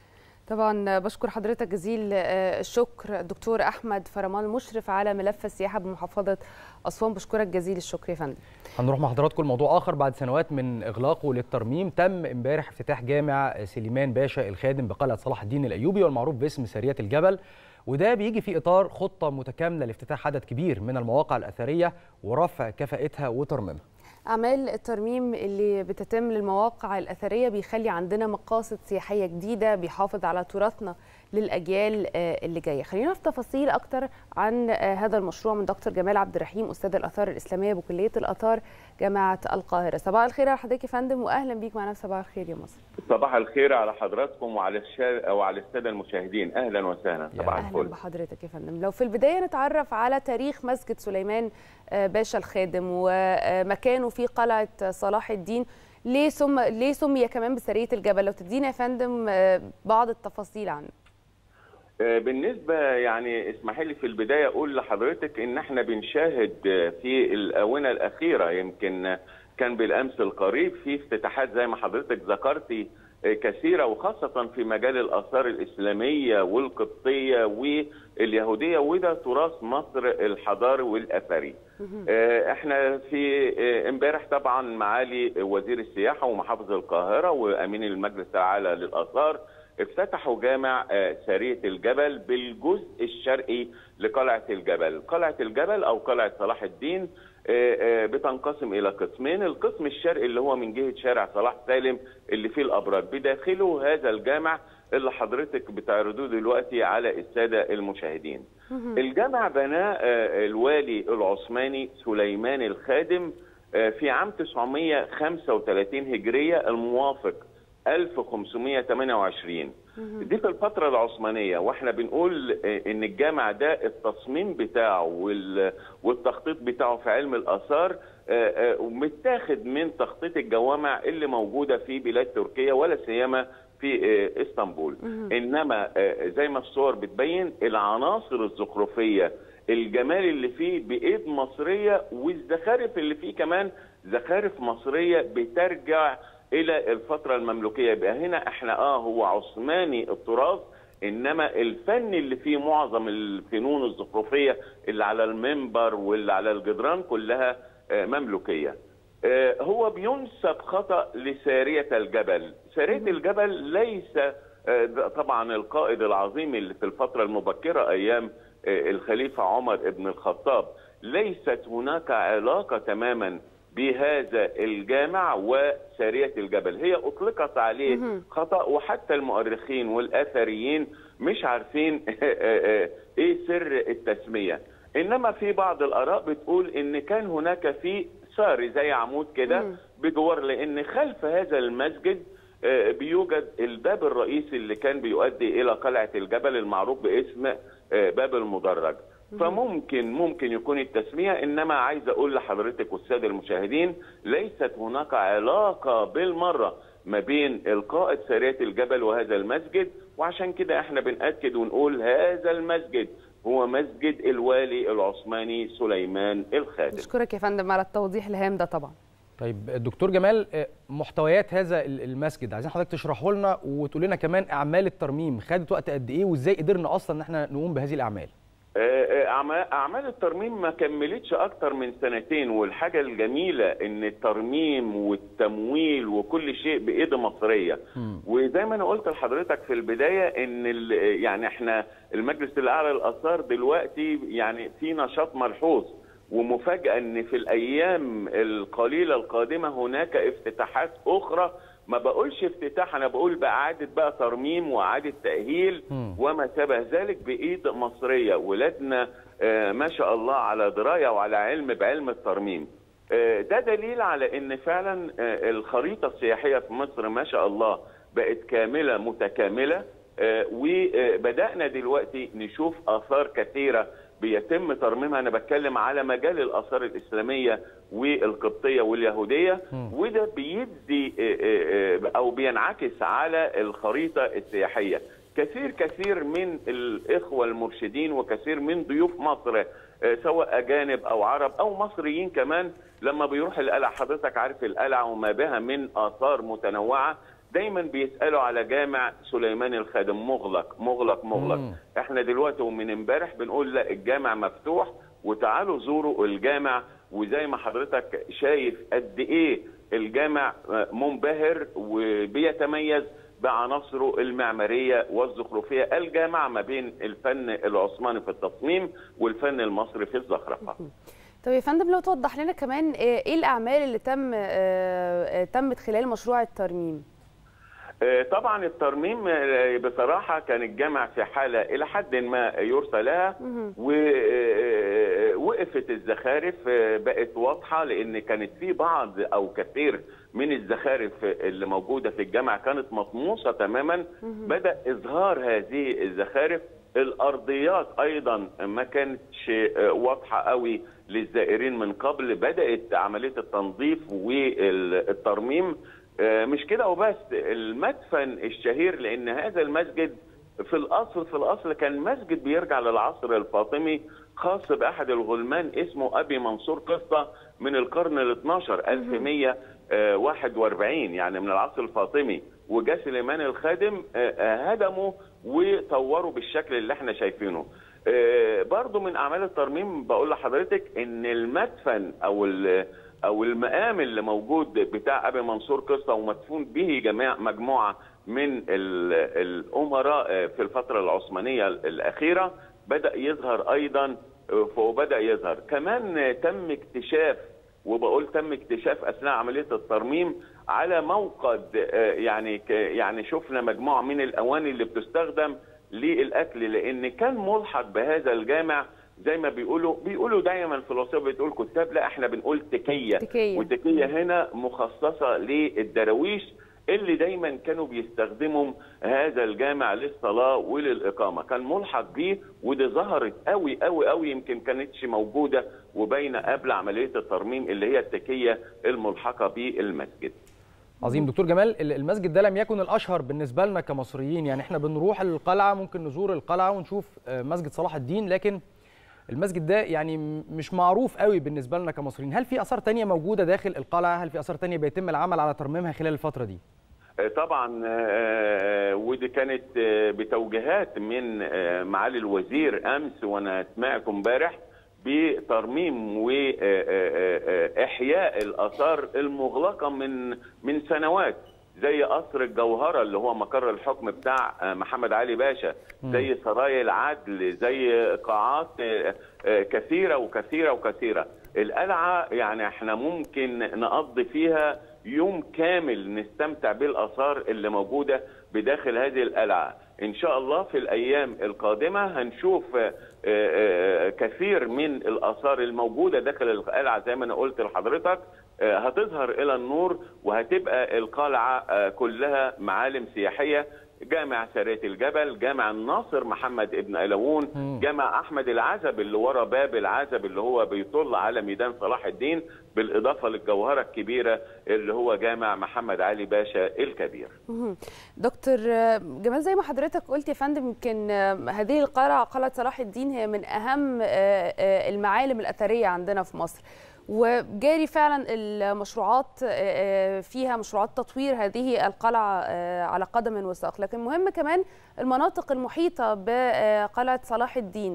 طبعا بشكر حضرتك جزيل آه، الشكر الدكتور احمد فرمان مشرف على ملف السياحه بمحافظه اسوان بشكرك جزيل الشكر يا فندم هنروح مع حضراتكم لموضوع اخر بعد سنوات من اغلاقه للترميم تم امبارح افتتاح جامع سليمان باشا الخادم بقلعه صلاح الدين الايوبي والمعروف باسم ساريه الجبل وده بيجي في اطار خطه متكامله لافتتاح عدد كبير من المواقع الاثريه ورفع كفاءتها وترميمها أعمال الترميم اللي بتتم للمواقع الأثرية بيخلي عندنا مقاصد سياحية جديدة بيحافظ على تراثنا للأجيال آه، اللي جاية خلينا في تفاصيل أكتر عن آه، هذا المشروع من دكتور جمال عبد الرحيم أستاذ الآثار الإسلامية بكلية الآثار جامعة القاهرة صباح الخير على حضرتك يا فندم وأهلا بيك معنا في صباح الخير يا مصر صباح الخير على حضراتكم وعلى الشا... وعلى الساده المشاهدين اهلا وسهلا صباح أهلا الفل بحضرتك يا فندم لو في البداية نتعرف على تاريخ مسجد سليمان آه، باشا الخادم ومكانه في قلعة صلاح الدين ليه سم ليه سمي كمان بسرية الجبل لو تدينا يا فندم آه، بعض التفاصيل عنه آه، بالنسبه يعني اسمحي لي في البدايه اقول لحضرتك ان احنا بنشاهد آه، في الاونه الاخيره يمكن آه، كان بالامس القريب في افتتاحات زي ما حضرتك ذكرتي آه، كثيره وخاصه في مجال الاثار الاسلاميه والقبطيه واليهوديه وده تراث مصر الحضاري والاثري. آه، احنا في آه، امبارح طبعا معالي وزير السياحه ومحافظ القاهره وامين المجلس الاعلى للاثار افتتحوا جامع آه، ساريه الجبل بالجزء الشرقي لقلعه الجبل، قلعه الجبل او قلعه صلاح الدين آه، آه، بتنقسم الى قسمين، القسم الشرقي اللي هو من جهه شارع صلاح سالم اللي فيه الابراج، بداخله هذا الجامع اللي حضرتك بتعرضوه دلوقتي على الساده المشاهدين. الجامع بناه آه، الوالي العثماني سليمان الخادم آه، في عام 935 هجريه الموافق 1528 دي في الفترة العثمانية واحنا بنقول آه، ان الجامع ده التصميم بتاعه وال- والتخطيط بتاعه في علم الآثار آه، آه، متاخد من تخطيط الجوامع اللي موجودة في بلاد تركيا ولا سيما في آه، اسطنبول انما آه، زي ما الصور بتبين العناصر الزخرفية الجمال اللي فيه بايد مصرية والزخارف اللي فيه كمان زخارف مصرية بترجع الى الفتره المملوكيه يبقى هنا احنا اه هو عثماني التراث انما الفن اللي فيه معظم الفنون الزخرفيه اللي على المنبر واللي على الجدران كلها آه، مملوكيه آه، هو بينسب خطأ لسارية الجبل سارية الجبل ليس آه، ده طبعا القائد العظيم اللي في الفترة المبكرة أيام آه، الخليفة عمر بن الخطاب ليست هناك علاقة تماما بهذا الجامع وسارية الجبل هي أطلقت عليه مهم. خطأ وحتى المؤرخين والآثريين مش عارفين إيه سر التسمية إنما في بعض الآراء بتقول إن كان هناك في ساري زي عمود كده مم. بجوار لأن خلف هذا المسجد آه، بيوجد الباب الرئيسي اللي كان بيؤدي إلى قلعة الجبل المعروف باسم آه، باب المدرج فممكن ممكن يكون التسمية إنما عايز أقول لحضرتك والسادة المشاهدين ليست هناك علاقة بالمرة ما بين القائد سارية الجبل وهذا المسجد وعشان كده احنا بنأكد ونقول هذا المسجد هو مسجد الوالي العثماني سليمان الخادم نشكرك يا فندم على التوضيح الهام ده طبعا طيب الدكتور جمال آه، محتويات هذا ال- المسجد عايزين حضرتك تشرحه لنا وتقول لنا كمان اعمال الترميم خدت وقت قد ايه وازاي قدرنا اصلا ان احنا نقوم بهذه الاعمال آه، آه، أعما- اعمال الترميم ما كملتش اكتر من سنتين والحاجه الجميله ان الترميم والتمويل وكل شيء بايد مصريه وزي ما انا قلت لحضرتك في البدايه ان ال- يعني احنا المجلس الاعلى للاثار دلوقتي يعني في نشاط ملحوظ ومفاجاه ان في الايام القليله القادمه هناك افتتاحات اخرى ما بقولش افتتاح انا بقول باعاده بقى ترميم واعاده تاهيل مم. وما شابه ذلك بايد مصريه ولادنا آه، ما شاء الله على درايه وعلى علم بعلم الترميم آه، ده دليل على ان فعلا آه، الخريطه السياحيه في مصر ما شاء الله بقت كامله متكامله آه، وبدانا دلوقتي نشوف اثار كثيره بيتم ترميمها انا بتكلم على مجال الاثار الاسلاميه والقبطيه واليهوديه مم. وده بيدي آه، آه، آه، او بينعكس على الخريطه السياحيه كثير كثير من الاخوه المرشدين وكثير من ضيوف مصر آه، سواء اجانب او عرب او مصريين كمان لما بيروح القلعه حضرتك عارف القلعه وما بها من اثار متنوعه دايما بيسالوا على جامع سليمان الخادم مغلق مغلق مغلق مم. احنا دلوقتي ومن امبارح بنقول لا الجامع مفتوح وتعالوا زوروا الجامع وزي ما حضرتك شايف قد ايه الجامع منبهر وبيتميز بعناصره المعماريه والزخرفيه الجامعه ما بين الفن العثماني في التصميم والفن المصري في الزخرفه. طب يا فندم لو توضح لنا كمان آه، ايه الاعمال اللي تم آه، آه، تمت خلال مشروع الترميم آه، طبعا الترميم آه، بصراحة كان الجامع في حالة إلى حد ما يرثى لها مهم. ووقفت الزخارف آه، بقت واضحة لأن كانت في بعض أو كثير من الزخارف اللي موجودة في الجامع كانت مطموسة تماما بدأ إظهار هذه الزخارف الأرضيات أيضا ما كانتش آه، واضحة قوي للزائرين من قبل بدأت عملية التنظيف والترميم آه، مش كده وبس المدفن الشهير لان هذا المسجد في الاصل في الاصل كان مسجد بيرجع للعصر الفاطمي خاص باحد الغلمان اسمه ابي منصور قصه من القرن ال 12 1141 يعني من العصر الفاطمي وجا سليمان الخادم آه، آه، هدمه وطوروا بالشكل اللي احنا شايفينه آه، برضو من اعمال الترميم بقول لحضرتك ان المدفن او ال- او المقام اللي موجود بتاع ابي منصور قصه ومدفون به جميع مجموعه من ال- الامراء في الفتره العثمانيه الاخيره بدا يظهر ايضا وبدا يظهر كمان تم اكتشاف وبقول تم اكتشاف اثناء عمليه الترميم على موقد آه، يعني ك- يعني شفنا مجموعه من الاواني اللي بتستخدم للاكل لان كان ملحق بهذا الجامع زي ما بيقولوا بيقولوا دايما في الوصيه بتقول كتاب لا احنا بنقول تكيه تكية. والتكيه هنا مخصصه للدراويش اللي دايما كانوا بيستخدموا هذا الجامع للصلاه وللاقامه كان ملحق بيه ودي ظهرت قوي قوي قوي يمكن كانتش موجوده وباينه قبل عمليه الترميم اللي هي التكيه الملحقه بالمسجد عظيم دكتور جمال ال- المسجد ده لم يكن الاشهر بالنسبه لنا كمصريين يعني احنا بنروح القلعه ممكن نزور القلعه ونشوف آه، مسجد صلاح الدين لكن المسجد ده يعني م- مش معروف قوي بالنسبه لنا كمصريين هل في اثار تانية موجوده داخل القلعه هل في اثار تانية بيتم العمل على ترميمها خلال الفتره دي آه، طبعا آه، ودي كانت آه، بتوجيهات من آه، معالي الوزير امس وانا سمعته امبارح بترميم واحياء الاثار المغلقه من من سنوات زي قصر الجوهره اللي هو مقر الحكم بتاع محمد علي باشا زي سرايا العدل زي قاعات كثيره وكثيره وكثيره القلعه يعني احنا ممكن نقضي فيها يوم كامل نستمتع بالاثار اللي موجوده بداخل هذه القلعه ان شاء الله في الايام القادمه هنشوف كثير من الاثار الموجوده داخل القلعه زي ما انا قلت لحضرتك هتظهر الى النور وهتبقى القلعه كلها معالم سياحيه جامع سارية الجبل جامع الناصر محمد ابن ألوون جامع أحمد العزب اللي ورا باب العزب اللي هو بيطل على ميدان صلاح الدين بالإضافة للجوهرة الكبيرة اللي هو جامع محمد علي باشا الكبير دكتور جمال زي ما حضرتك قلت يا فندم يمكن هذه القلعة قلعة صلاح الدين هي من أهم المعالم الأثرية عندنا في مصر وجاري فعلا المشروعات فيها مشروعات تطوير هذه القلعة على قدم وساق لكن مهم كمان المناطق المحيطة بقلعة صلاح الدين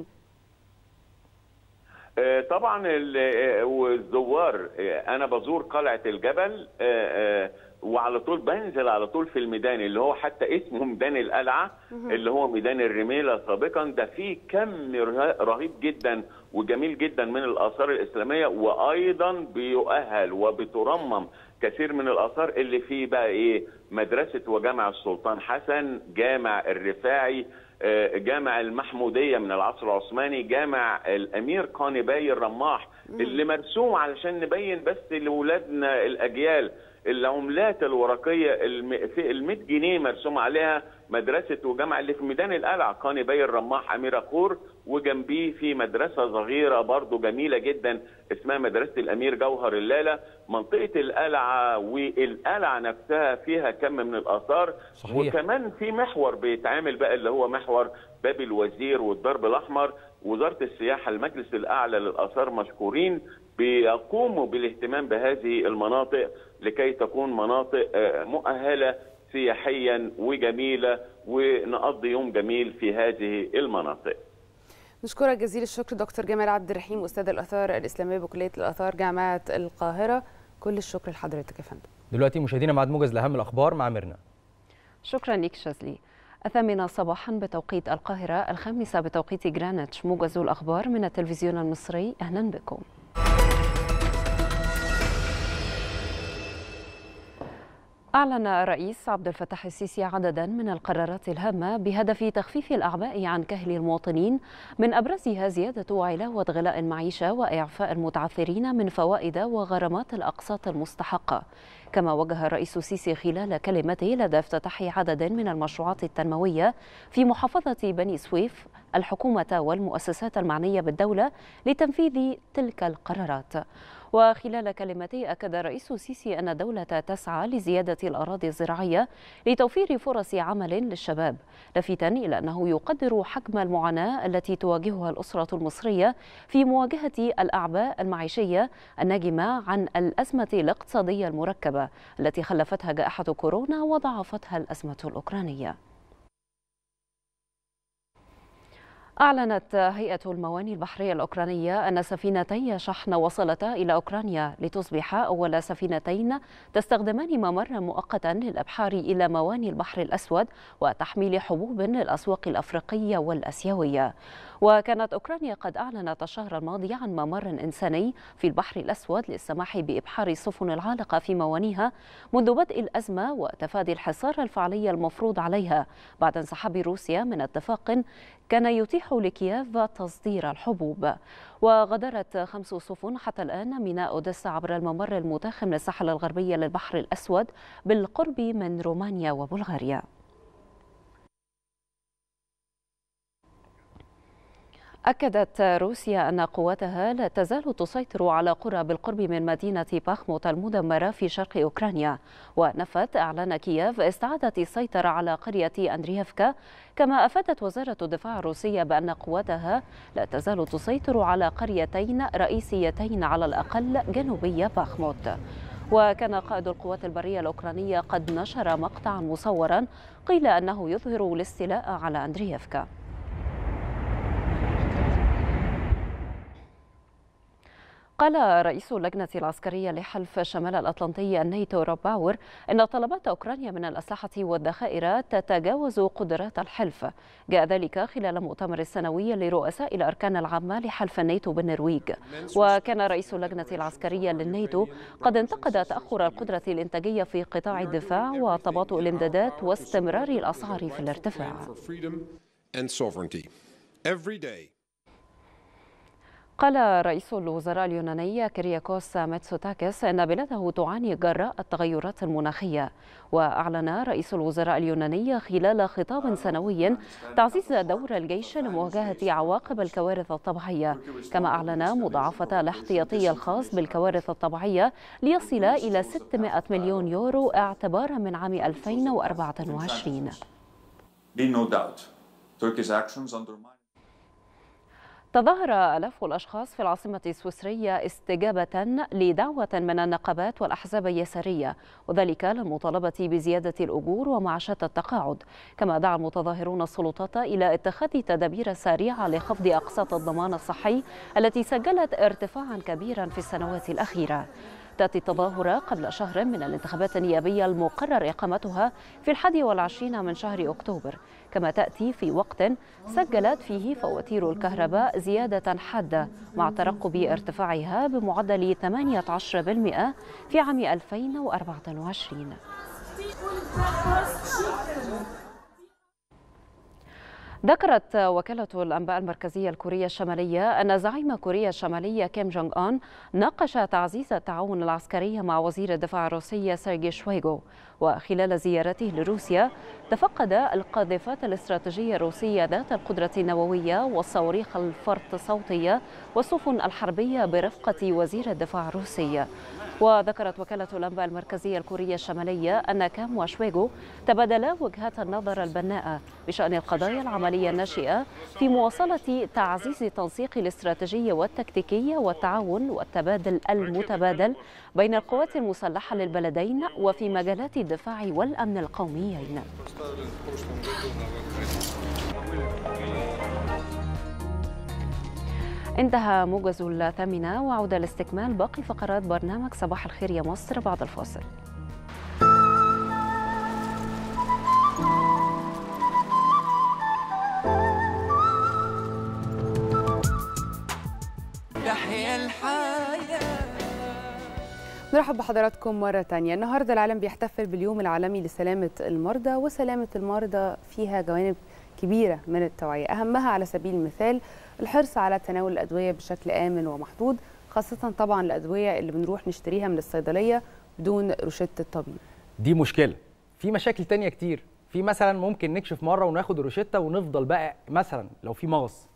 طبعا والزوار انا بزور قلعه الجبل وعلى طول بنزل على طول في الميدان اللي هو حتى اسمه ميدان القلعه اللي هو ميدان الرميله سابقا ده فيه كم رهيب جدا وجميل جدا من الاثار الاسلاميه وايضا بيؤهل وبترمم كثير من الاثار اللي فيه بقى ايه مدرسه وجامع السلطان حسن جامع الرفاعي جامع المحموديه من العصر العثماني جامع الامير قانباي الرماح اللي مرسوم علشان نبين بس لاولادنا الاجيال العملات الورقيه في ال 100 جنيه مرسوم عليها مدرسه وجامع اللي في ميدان القلعه قاني باي الرماح امير خور وجنبيه في مدرسه صغيره برضو جميله جدا اسمها مدرسه الامير جوهر اللالة منطقه القلعه والقلعه نفسها فيها كم من الاثار صحيح. وكمان في محور بيتعامل بقى اللي هو محور باب الوزير والدرب الاحمر وزاره السياحه المجلس الاعلى للاثار مشكورين بيقوموا بالاهتمام بهذه المناطق لكي تكون مناطق مؤهله سياحيا وجميله ونقضي يوم جميل في هذه المناطق. نشكرك جزيل الشكر دكتور جمال عبد الرحيم استاذ الاثار الاسلاميه بكليه الاثار جامعه القاهره كل الشكر لحضرتك يا فندم. دلوقتي مشاهدينا ميعاد موجز لاهم الاخبار مع ميرنا. شكرا لك شاذلي. الثامنة صباحا بتوقيت القاهرة الخامسة بتوقيت جرينتش موجز الأخبار من التلفزيون المصري أهلا بكم أعلن الرئيس عبد الفتاح السيسي عددا من القرارات الهامة بهدف تخفيف الأعباء عن كهل المواطنين من أبرزها زيادة وعلاوة غلاء المعيشة وإعفاء المتعثرين من فوائد وغرامات الأقساط المستحقة كما وجه الرئيس السيسي خلال كلمته لدى افتتاح عدد من المشروعات التنموية في محافظة بني سويف الحكومة والمؤسسات المعنية بالدولة لتنفيذ تلك القرارات وخلال كلمته أكد الرئيس السيسي أن الدولة تسعى لزيادة الأراضي الزراعية لتوفير فرص عمل للشباب لافتا إلى أنه يقدر حجم المعاناة التي تواجهها الأسرة المصرية في مواجهة الأعباء المعيشية الناجمة عن الأزمة الاقتصادية المركبة التي خلفتها جائحة كورونا وضاعفتها الأزمة الأوكرانية أعلنت هيئة المواني البحرية الأوكرانية أن سفينتي شحن وصلتا إلى أوكرانيا لتصبح أول سفينتين تستخدمان ممرا مؤقتا للأبحار إلى مواني البحر الأسود وتحميل حبوب للأسواق الأفريقية والأسيوية وكانت أوكرانيا قد أعلنت الشهر الماضي عن ممر إنساني في البحر الأسود للسماح بإبحار السفن العالقة في موانيها منذ بدء الأزمة وتفادي الحصار الفعلي المفروض عليها بعد انسحاب روسيا من اتفاق كان يتيح لكييف تصدير الحبوب وغادرت خمس سفن حتى الآن ميناء أوديسا عبر الممر المتاخ من الساحل الغربية للبحر الأسود بالقرب من رومانيا وبلغاريا أكدت روسيا أن قواتها لا تزال تسيطر على قرى بالقرب من مدينة باخموت المدمرة في شرق أوكرانيا ونفت إعلان كييف استعادة السيطرة على قرية أندريفكا كما أفادت وزارة الدفاع الروسية بأن قواتها لا تزال تسيطر على قريتين رئيسيتين على الأقل جنوبي باخموت وكان قائد القوات البرية الأوكرانية قد نشر مقطعا مصورا قيل أنه يظهر الاستيلاء على أندريفكا قال رئيس اللجنة العسكرية لحلف شمال الأطلنطي الناتو روب باور أن طلبات أوكرانيا من الأسلحة والذخائر تتجاوز قدرات الحلف جاء ذلك خلال مؤتمر السنوي لرؤساء الأركان العامة لحلف الناتو بالنرويج وكان رئيس اللجنة العسكرية للناتو قد انتقد تأخر القدرة الإنتاجية في قطاع الدفاع وتباطؤ الإمدادات واستمرار الأسعار في الارتفاع and sovereignty. Every day. قال رئيس الوزراء اليوناني كيرياكوس ميتسوتاكس أن بلاده تعاني جراء التغيرات المناخية وأعلن رئيس الوزراء اليوناني خلال خطاب سنوي تعزيز دور الجيش لمواجهة عواقب الكوارث الطبيعية كما أعلن مضاعفة الاحتياطي الخاص بالكوارث الطبيعية ليصل إلى 600 مليون يورو اعتبارا من عام 2024 Be no doubt, Turkey's actions undermine. تظاهر آلاف الأشخاص في العاصمة السويسرية استجابة لدعوة من النقابات والأحزاب اليسارية وذلك للمطالبة بزيادة الأجور ومعاشات التقاعد كما دعا المتظاهرون السلطات إلى اتخاذ تدابير سريعة لخفض أقساط الضمان الصحي التي سجلت ارتفاعا كبيرا في السنوات الأخيرة تأتي التظاهرة قبل شهر من الانتخابات النيابية المقرر إقامتها في الحادي والعشرين من شهر أكتوبر كما تأتي في وقت سجلت فيه فواتير الكهرباء زيادة حادة مع ترقب ارتفاعها بمعدل 18% في عام 2024 ذكرت وكالة الأنباء المركزية الكورية الشمالية أن زعيم كوريا الشمالية كيم جونغ أون ناقش تعزيز التعاون العسكري مع وزير الدفاع الروسي سيرجي شويغو وخلال زيارته لروسيا تفقد القاذفات الاستراتيجية الروسية ذات القدرة النووية والصواريخ الفرط صوتية والسفن الحربية برفقة وزير الدفاع الروسي وذكرت وكالة الأنباء المركزية الكورية الشمالية أن كام وشويغو تبادلا وجهات النظر البناءة بشأن القضايا العملية الناشئة في مواصلة تعزيز التنسيق الاستراتيجي والتكتيكي والتعاون والتبادل المتبادل بين القوات المسلحة للبلدين وفي مجالات الدفاع والأمن القوميين انتهى موجز الثامنة وعودة لاستكمال باقي فقرات برنامج صباح الخير يا مصر بعد الفاصل تحيا الحياة نرحب بحضراتكم مرة تانية النهاردة العالم بيحتفل باليوم العالمي لسلامة المرضى وسلامة المرضى فيها جوانب كبيرة من التوعية أهمها على سبيل المثال الحرص على تناول الأدوية بشكل آمن ومحدود خاصة طبعا الأدوية اللي بنروح نشتريها من الصيدلية بدون روشتة الطبيب دي مشكله في مشاكل تانية كتير في مثلا ممكن نكشف مره وناخد الروشته ونفضل بقى مثلا لو في مغص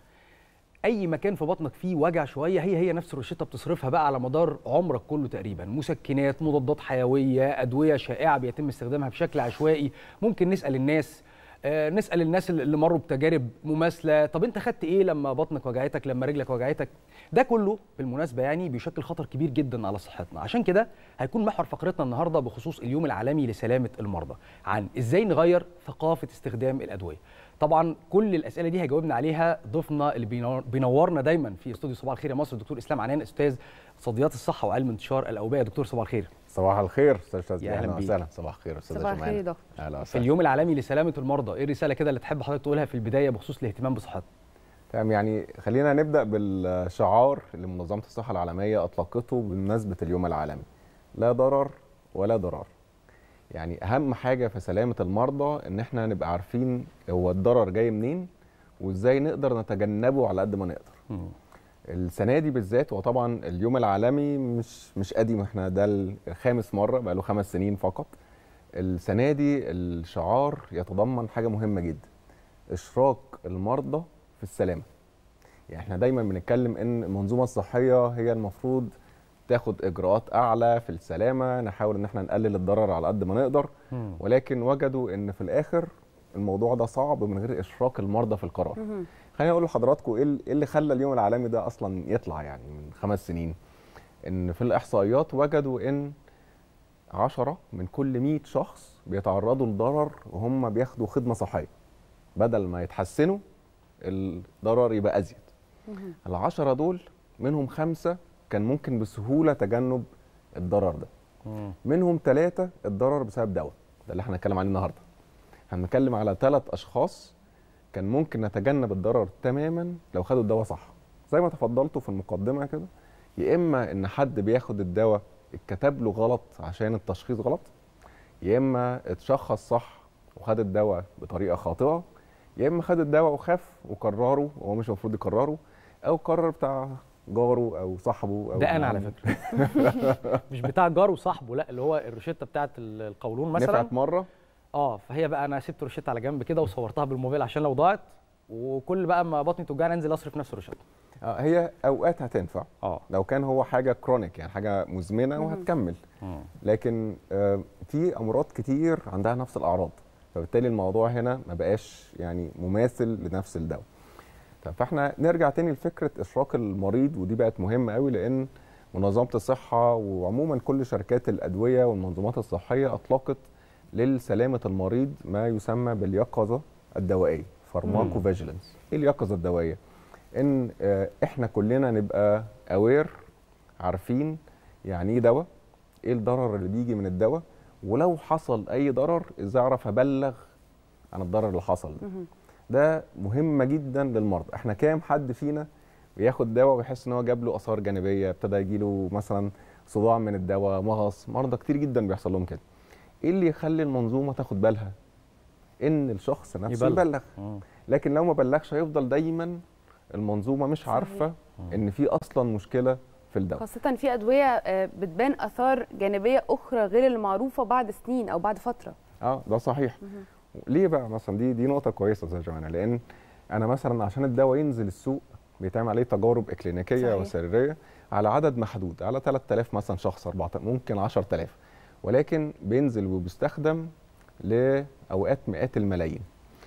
اي مكان في بطنك فيه وجع شويه هي هي نفس الروشته بتصرفها بقى على مدار عمرك كله تقريبا مسكنات مضادات حيويه ادويه شائعه بيتم استخدامها بشكل عشوائي ممكن نسال الناس آه، نسال الناس اللي مروا بتجارب مماثله طب انت خدت ايه لما بطنك وجعتك لما رجلك وجعتك ده كله بالمناسبه يعني بيشكل خطر كبير جدا على صحتنا عشان كده هيكون محور فقرتنا النهارده بخصوص اليوم العالمي لسلامه المرضى عن ازاي نغير ثقافه استخدام الادويه طبعا كل الاسئله دي هيجاوبنا عليها ضيفنا اللي بينور- بينورنا دايما في استوديو صباح الخير يا مصر الدكتور اسلام عنان استاذ اقتصاديات الصحه وعلم انتشار الاوبئه دكتور صباح الخير صباح الخير استاذ شاذلي يا أهلا اهلا بيك. وسهلا صباح الخير استاذ صباح الخير يا جمال دكتور اهلا في وسهلا اليوم العالمي لسلامه المرضى ايه الرساله كده اللي تحب حضرتك تقولها في البدايه بخصوص الاهتمام بصحتنا تمام يعني خلينا نبدا بالشعار اللي منظمه الصحه العالميه اطلقته بمناسبه اليوم العالمي لا ضرر ولا ضرار يعني اهم حاجه في سلامه المرضى ان احنا نبقى عارفين هو الضرر جاي منين وازاي نقدر نتجنبه على قد ما نقدر السنه دي بالذات وطبعا اليوم العالمي مش مش قديم احنا ده الخامس مره بقى له خمس سنين فقط السنه دي الشعار يتضمن حاجه مهمه جدا اشراك المرضى في السلامه يعني احنا دايما بنتكلم ان المنظومه الصحيه هي المفروض تاخد اجراءات اعلى في السلامه نحاول ان احنا نقلل الضرر على قد ما نقدر ولكن وجدوا ان في الاخر الموضوع ده صعب من غير اشراك المرضى في القرار خليني اقول لحضراتكم ايه ال- إيه اللي خلى اليوم العالمي ده اصلا يطلع يعني من خمس سنين ان في الاحصائيات وجدوا ان عشرة من كل 100 شخص بيتعرضوا لضرر وهم بياخدوا خدمه صحيه بدل ما يتحسنوا الضرر يبقى ازيد العشرة دول منهم خمسة كان ممكن بسهوله تجنب الضرر ده مم. منهم ثلاثه الضرر بسبب دواء ده اللي احنا هنتكلم عليه النهارده هنتكلم على ثلاث اشخاص كان ممكن نتجنب الضرر تماما لو خدوا الدواء صح زي ما تفضلتوا في المقدمه كده يا اما ان حد بياخد الدواء اتكتب له غلط عشان التشخيص غلط يا اما اتشخص صح وخد الدواء بطريقه خاطئه يا اما خد الدواء وخاف وكرره وهو مش المفروض يكرره او قرر بتاع جاره او صاحبه او ده انا على ابن فكره مش بتاع جار وصاحبه لا اللي هو الروشته بتاعت ال- القولون مثلا نفعت مره اه فهي بقى انا سبت روشته على جنب كده وصورتها بالموبايل عشان لو ضاعت وكل بقى ما بطني توجعني انزل اصرف نفس الروشته آه، هي اوقات هتنفع اه لو كان هو حاجه كرونيك يعني حاجه مزمنه مم. وهتكمل لكن آه، في امراض كتير عندها نفس الاعراض فبالتالي الموضوع هنا ما بقاش يعني مماثل لنفس الدواء طب فاحنا نرجع تاني لفكره اشراك المريض ودي بقت مهمه قوي لان منظمه الصحه وعموما كل شركات الادويه والمنظومات الصحيه اطلقت لسلامه المريض ما يسمى باليقظه الدوائيه فارماكو فيجيلنس ايه اليقظه الدوائيه ان آه، احنا كلنا نبقى اوير عارفين يعني ايه دواء ايه الضرر اللي بيجي من الدواء ولو حصل اي ضرر ازاي اعرف ابلغ عن الضرر اللي حصل ده ده مهمه جدا للمرضى احنا كام حد فينا بياخد دواء ويحس ان هو جاب له اثار جانبيه ابتدى يجي له مثلا صداع من الدواء مغص مرضى كتير جدا بيحصل لهم كده ايه اللي يخلي المنظومه تاخد بالها ان الشخص نفسه يبلغ. يبلغ, يبلغ. لكن لو ما بلغش هيفضل دايما المنظومه مش عارفه ان في اصلا مشكله في الدواء خاصة في أدوية آه، بتبان آثار جانبية أخرى غير المعروفة بعد سنين أو بعد فترة اه ده صحيح ليه بقى مثلا دي دي نقطه كويسه زي جماعه لان انا مثلا عشان الدواء ينزل السوق بيتعمل عليه تجارب اكلينيكيه صحيح. وسريريه على عدد محدود على 3000 مثلا شخص 4000 ممكن 10000 ولكن بينزل وبيستخدم لاوقات مئات الملايين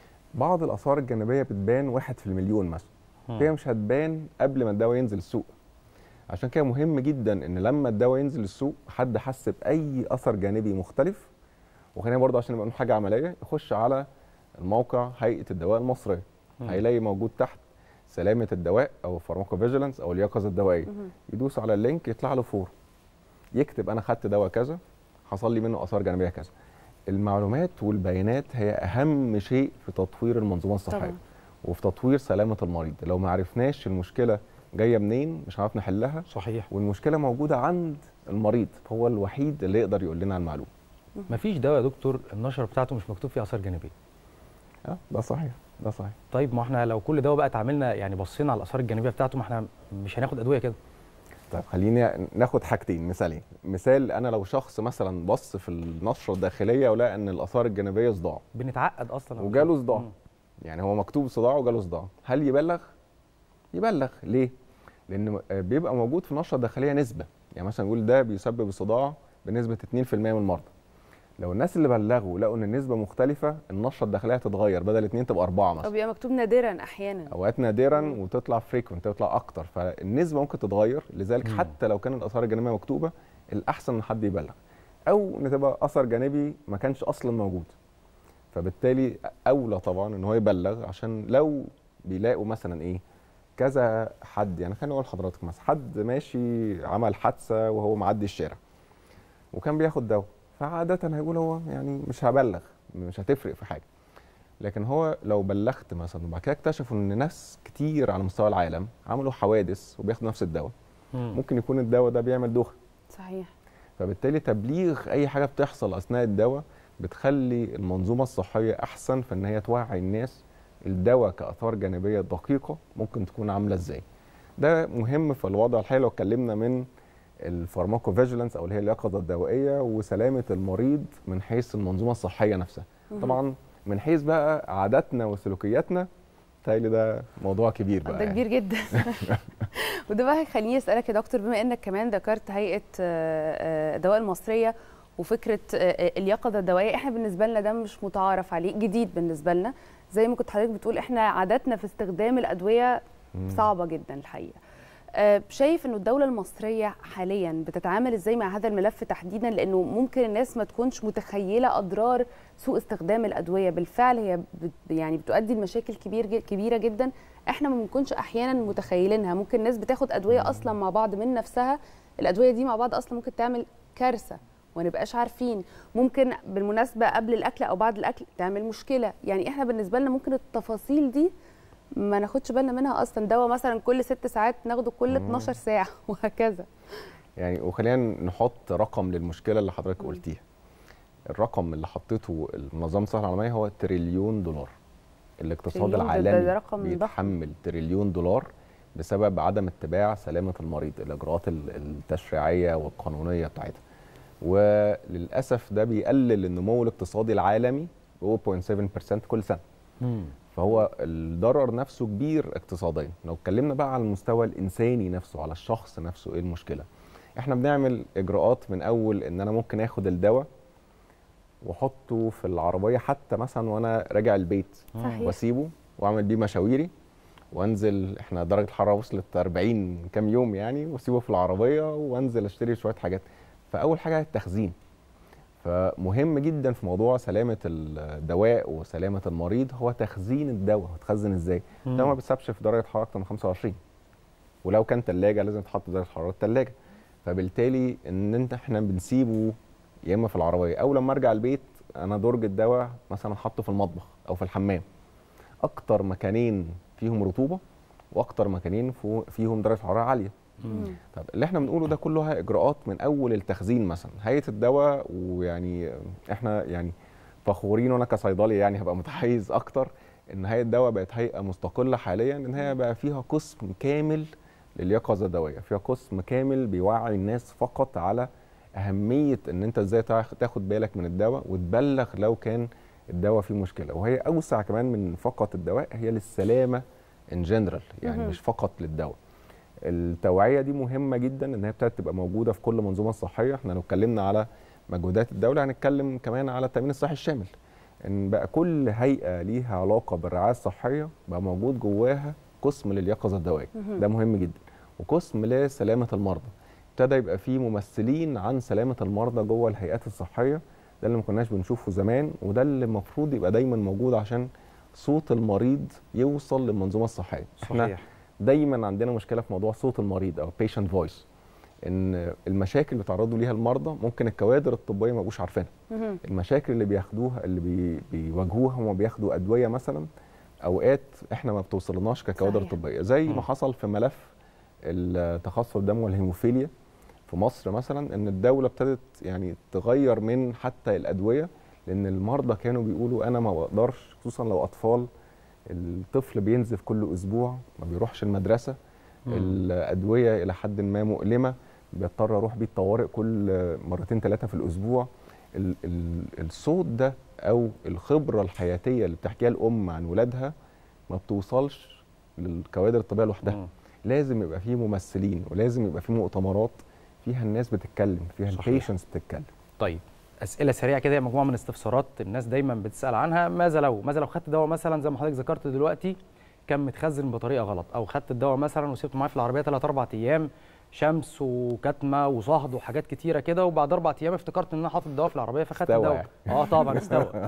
بعض الاثار الجانبيه بتبان واحد في المليون مثلا مم. هي مش هتبان قبل ما الدواء ينزل السوق عشان كده مهم جدا ان لما الدواء ينزل السوق حد حس باي اثر جانبي مختلف وخلينا برضه عشان نبقى نقول حاجه عمليه يخش على الموقع هيئه الدواء المصريه مم. هيلاقي موجود تحت سلامه الدواء او فارماكو فيجيلانس او اليقظه الدوائيه يدوس على اللينك يطلع له فور يكتب انا خدت دواء كذا حصل لي منه اثار جانبيه كذا المعلومات والبيانات هي اهم شيء في تطوير المنظومه الصحيه طبعاً. وفي تطوير سلامه المريض لو ما عرفناش المشكله جايه منين مش هنعرف نحلها صحيح والمشكله موجوده عند المريض هو الوحيد اللي يقدر يقول لنا المعلومه مفيش دواء يا دكتور النشره بتاعته مش مكتوب فيه اثار جانبيه اه ده صحيح ده صحيح طيب ما احنا لو كل دواء بقى اتعاملنا يعني بصينا على الاثار الجانبيه بتاعته ما احنا مش هناخد ادويه كده طيب خليني ناخد حاجتين مثالين مثال انا لو شخص مثلا بص في النشره الداخليه ولقى ان الاثار الجانبيه صداع بنتعقد اصلا لو- وجاله صداع مم. يعني هو مكتوب صداع وجاله صداع هل يبلغ يبلغ ليه لان بيبقى موجود في النشره الداخليه نسبه يعني مثلا نقول ده بيسبب الصداع بنسبه 2% من المرضى لو الناس اللي بلغوا لقوا ان النسبه مختلفه النشره الداخليه هتتغير بدل 2 تبقى 4 أو مثلا بيبقى مكتوب نادرا أحيانا اوقات نادرا وتطلع فريكونت تطلع اكتر فالنسبه ممكن تتغير لذلك مم. حتى لو كان الاثار الجانبيه مكتوبه الاحسن ان حد يبلغ او ان تبقى اثر جانبي ما كانش اصلا موجود فبالتالي اولى طبعا ان هو يبلغ عشان لو بيلاقوا مثلا ايه كذا حد يعني خليني اقول لحضرتك مثلا حد ماشي عمل حادثه وهو معدي الشارع وكان بياخد دواء فعاده هيقول هو يعني مش هبلغ مش هتفرق في حاجه لكن هو لو بلغت مثلا وبعد كده اكتشفوا ان ناس كتير على مستوى العالم عملوا حوادث وبياخدوا نفس الدواء مم. ممكن يكون الدواء ده بيعمل دوخه صحيح فبالتالي تبليغ اي حاجه بتحصل اثناء الدواء بتخلي المنظومه الصحيه احسن في ان هي توعي الناس الدواء كاثار جانبيه دقيقه ممكن تكون عامله ازاي ده مهم في الوضع الحالي لو اتكلمنا من الفارماكو فيجيلانس او اللي هي اليقظه الدوائيه وسلامه المريض من حيث المنظومه الصحيه نفسها مهم. طبعا من حيث بقى عاداتنا وسلوكياتنا تالي ده موضوع كبير بقى ده كبير جدا وده بقى هيخليني اسالك يا دكتور بما انك كمان ذكرت هيئه آه، آه، الدواء المصريه وفكره آه، آه، اليقظه الدوائيه احنا بالنسبه لنا ده مش متعارف عليه جديد بالنسبه لنا زي ما كنت حضرتك بتقول احنا عاداتنا في استخدام الادويه مم. صعبه جدا الحقيقه آه، شايف انه الدوله المصريه حاليا بتتعامل ازاي مع هذا الملف تحديدا لانه ممكن الناس ما تكونش متخيله اضرار سوء استخدام الادويه بالفعل هي بت يعني بتؤدي لمشاكل كبير ج- كبيره جدا احنا ما بنكونش احيانا متخيلينها ممكن الناس بتاخد ادويه اصلا مع بعض من نفسها الادويه دي مع بعض اصلا ممكن تعمل كارثه وما نبقاش عارفين ممكن بالمناسبه قبل الاكل او بعد الاكل تعمل مشكله يعني احنا بالنسبه لنا ممكن التفاصيل دي ما ناخدش بالنا منها اصلا دواء مثلا كل ست ساعات ناخده كل 12 ساعه وهكذا يعني وخلينا نحط رقم للمشكله اللي حضرتك قلتيها الرقم اللي حطيته منظمه الصحه العالميه هو تريليون دولار الاقتصاد تريليون ده- العالمي ده رقم ضخم. بيتحمل تريليون دولار بسبب عدم اتباع سلامه المريض الاجراءات ال- التشريعيه والقانونيه بتاعتها وللاسف ده بيقلل النمو الاقتصادي العالمي ب 0.7% كل سنه فهو الضرر نفسه كبير اقتصاديا لو اتكلمنا بقى على المستوى الانساني نفسه على الشخص نفسه ايه المشكله احنا بنعمل اجراءات من اول ان انا ممكن اخد الدواء واحطه في العربيه حتى مثلا وانا راجع البيت صحيح. واسيبه واعمل بيه مشاويري وانزل احنا درجه الحراره وصلت 40 كام يوم يعني واسيبه في العربيه وانزل اشتري شويه حاجات فاول حاجه التخزين فمهم جدا في موضوع سلامه الدواء وسلامه المريض هو تخزين الدواء هتخزن ازاي مم. ده ما بيتسابش في درجه حراره اكتر من 25 ولو كان ثلاجه لازم تحط درجه حراره الثلاجه فبالتالي ان انت احنا بنسيبه يا اما في العربيه او لما ارجع البيت انا درج الدواء مثلا حاطه في المطبخ او في الحمام اكتر مكانين فيهم رطوبه واكتر مكانين فو- فيهم درجه حراره عاليه طب اللي احنا بنقوله ده كلها اجراءات من اول التخزين مثلا هيئه الدواء ويعني احنا يعني فخورين وانا كصيدلي يعني هبقى متحيز اكتر ان هيئه الدواء بقت هيئه مستقله حاليا ان هي بقى فيها قسم كامل لليقظه الدوائيه فيها قسم كامل بيوعي الناس فقط على اهميه ان انت ازاي تاخ- تاخد بالك من الدواء وتبلغ لو كان الدواء فيه مشكله وهي اوسع كمان من فقط الدواء هي للسلامه ان جنرال يعني مهم. مش فقط للدواء التوعيه دي مهمه جدا ان هي ابتدت تبقى موجوده في كل منظومه صحيه احنا لو اتكلمنا على مجهودات الدوله هنتكلم كمان على التامين الصحي الشامل ان بقى كل هيئه ليها علاقه بالرعايه الصحيه بقى موجود جواها قسم لليقظه الدوائيه مهم. ده مهم جدا وقسم لسلامه المرضى ابتدى يبقى فيه ممثلين عن سلامه المرضى جوه الهيئات الصحيه ده اللي ما كناش بنشوفه زمان وده اللي المفروض يبقى دايما موجود عشان صوت المريض يوصل للمنظومه الصحيه احنا صحيح. دايما عندنا مشكله في موضوع صوت المريض او patient فويس ان المشاكل اللي بيتعرضوا ليها المرضى ممكن الكوادر الطبيه ما يبقوش عارفينها مهم. المشاكل اللي بياخدوها اللي بي بيواجهوها وما بياخدوا ادويه مثلا اوقات احنا ما بتوصلناش ككوادر صحيح. طبيه زي مم. ما حصل في ملف التخصص الدم والهيموفيليا في مصر مثلا ان الدوله ابتدت يعني تغير من حتى الادويه لان المرضى كانوا بيقولوا انا ما بقدرش خصوصا لو اطفال الطفل بينزف كل اسبوع ما بيروحش المدرسه مم. الادويه الى حد ما مؤلمه بيضطر اروح بيه الطوارئ كل مرتين ثلاثه في الاسبوع ال ال الصوت ده او الخبره الحياتيه اللي بتحكيها الام عن ولادها ما بتوصلش للكوادر الطبيه لوحدها لازم يبقى فيه ممثلين ولازم يبقى فيه مؤتمرات فيها الناس بتتكلم فيها صحيح. البيشنس بتتكلم طيب اسئله سريعه كده هي مجموعه من الاستفسارات الناس دايما بتسال عنها ماذا لو ماذا لو خدت دواء مثلا زي ما حضرتك ذكرت دلوقتي كان متخزن بطريقه غلط او خدت الدواء مثلا وسبته معايا في العربيه 3 4 ايام شمس وكتمه وصهد وحاجات كتيره كده وبعد اربع ايام افتكرت ان انا حاطط الدواء في العربيه فخدت استوى الدواء يعني. اه طبعا استوى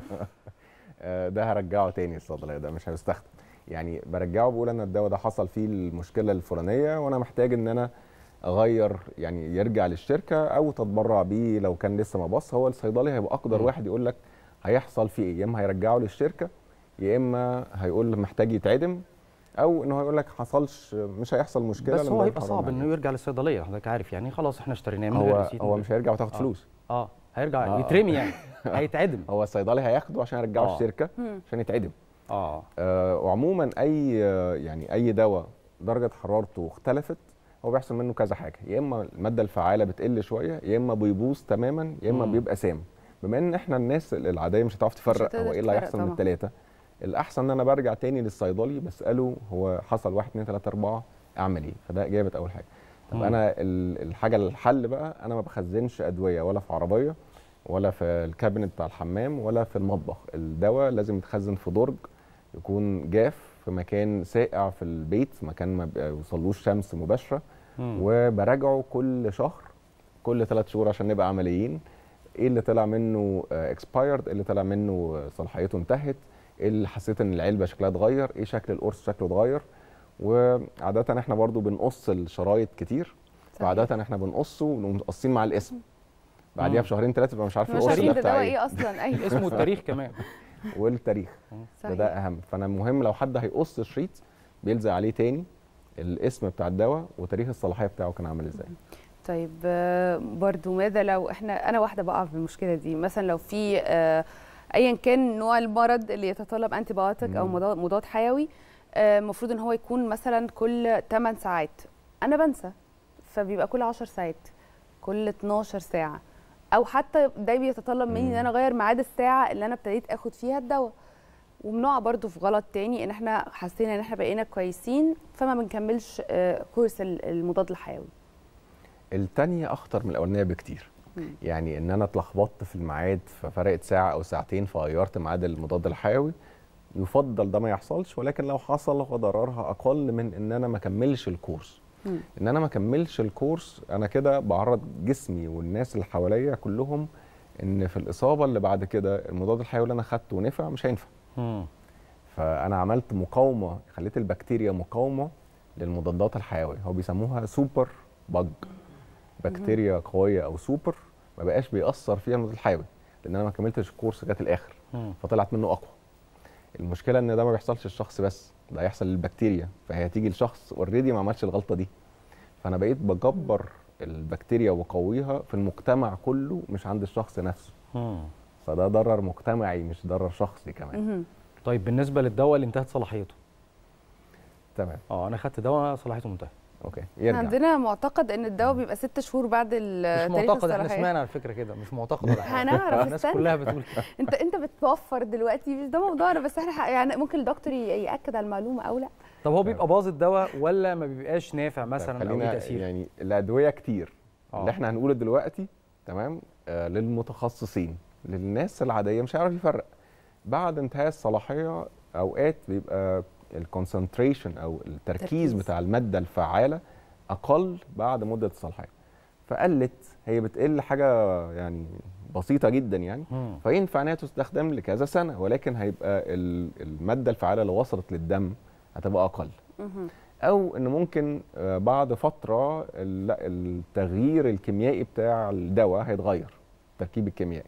آه، ده هرجعه تاني الصيدليه ده مش هيستخدم يعني برجعه بقول انا الدواء ده حصل فيه المشكله الفلانيه وانا محتاج ان انا اغير يعني يرجع للشركه او تتبرع بيه لو كان لسه ما بص هو الصيدلي هيبقى اقدر مم. واحد يقول لك هيحصل فيه ايه يا اما هيرجعه للشركه يا اما هيقول محتاج يتعدم او انه هيقول لك حصلش مش هيحصل مشكله بس لما هو ده هيبقى حرام صعب عليك. انه يرجع للصيدليه حضرتك عارف يعني خلاص احنا اشتريناه من غير هو ريسيت هو من مش غير- هيرجع وتاخد آه. فلوس اه هيرجع آه. يترمي يعني هيتعدم هو الصيدلي هياخده عشان يرجعه آه. الشركه مم. عشان يتعدم اه آه وعموما اي آه، يعني اي دواء درجه حرارته اختلفت هو بيحصل منه كذا حاجه يا اما الماده الفعاله بتقل شويه يا اما بيبوظ تماما يا اما مم. بيبقى سام بما ان احنا الناس العاديه مش هتعرف تفرق هتقدر هو ايه اللي تفرق هيحصل من طبعاً. الثلاثه الاحسن ان انا برجع تاني للصيدلي بساله هو حصل 1 2 3 4 اعمل ايه فده اجابه اول حاجه طب مم. انا ال- الحاجه الحل بقى انا ما بخزنش ادويه ولا في عربيه ولا في الكابينت بتاع الحمام ولا في المطبخ الدواء لازم يتخزن في درج يكون جاف في مكان ساقع في البيت مكان ما بيوصلوش شمس مباشره مم. وبراجعه كل شهر كل ثلاث شهور عشان نبقى عمليين ايه اللي طلع منه اكسبايرد ايه اللي طلع منه آه، صلاحيته انتهت ايه اللي حسيت ان العلبه شكلها اتغير ايه شكل القرص شكله اتغير وعاده احنا برضو بنقص الشرايط كتير صحيح. فعاده احنا بنقصه ونقوم قاصين مع الاسم بعديها مم. بشهرين ثلاثه يبقى مش عارف مش القرص عارفين ده ده بتاع دواء ايه ايه اصلا ايوه اسمه التاريخ كمان والتاريخ ده صحيح. ده اهم فانا مهم لو حد هيقص شريط بيلزق عليه تاني الاسم بتاع الدواء وتاريخ الصلاحيه بتاعه كان عامل ازاي طيب آه، برضو ماذا لو احنا انا واحده بقع في المشكله دي مثلا لو في آه، ايا كان نوع المرض اللي يتطلب انتي بايوتيك او مم. مضاد مضاد حيوي آه، المفروض ان هو يكون مثلا كل 8 ساعات انا بنسى فبيبقى كل 10 ساعات كل 12 ساعه او حتى ده بيتطلب مني ان انا اغير ميعاد الساعه اللي انا ابتديت اخد فيها الدواء وبنقع برضو في غلط تاني ان احنا حسينا ان احنا بقينا كويسين فما بنكملش آه، كورس ال- المضاد الحيوي التانية اخطر من الاولانيه بكتير مم. يعني ان انا اتلخبطت في الميعاد ففرقت ساعه او ساعتين فغيرت ميعاد المضاد الحيوي يفضل ده ما يحصلش ولكن لو حصل فضررها اقل من ان انا ما اكملش الكورس مم. ان انا ما اكملش الكورس انا كده بعرض جسمي والناس اللي حواليا كلهم ان في الاصابه اللي بعد كده المضاد الحيوي اللي انا خدته ونفع مش هينفع فانا عملت مقاومه خليت البكتيريا مقاومه للمضادات الحيويه هو بيسموها سوبر بج بكتيريا قويه او سوبر ما بقاش بيأثر فيها المضاد الحيوي لان انا ما كملتش الكورس لغايه الاخر فطلعت منه اقوى المشكله ان ده ما بيحصلش للشخص بس ده هيحصل للبكتيريا فهي هتيجي لشخص اوريدي ما عملش الغلطه دي فانا بقيت بجبر البكتيريا واقويها في المجتمع كله مش عند الشخص نفسه فده ضرر مجتمعي مش ضرر شخصي كمان طيب بالنسبه للدواء اللي انتهت صلاحيته تمام اه انا خدت دواء صلاحيته منتهيه اوكي احنا عندنا معتقد ان الدواء بيبقى ست شهور بعد مش ال- تاريخ معتقد احنا الصلاحية. سمعنا على فكره كده مش معتقد ولا حاجه هنعرف الناس استنى. كلها بتقول كده انت انت بتوفر دلوقتي مش ده موضوعنا بس احنا ح- يعني ممكن الدكتور ي- ياكد على المعلومه او لا طب هو بيبقى باظ الدواء ولا ما بيبقاش نافع مثلا او ليه خلينا تاثير يعني الادويه كتير آه. اللي احنا هنقوله دلوقتي تمام آه للمتخصصين للناس العاديه مش هيعرف يفرق بعد انتهاء الصلاحيه اوقات بيبقى الكونسنتريشن او التركيز تركيز. بتاع الماده الفعاله اقل بعد مده الصلاحيه فقلت هي بتقل حاجه يعني بسيطه جدا يعني مم. فينفع انها تستخدم لكذا سنه ولكن هيبقى ال- الماده الفعاله اللي وصلت للدم هتبقى اقل او ان ممكن آه، بعد فتره ال- لا التغيير الكيميائي بتاع الدواء هيتغير التركيب الكيميائي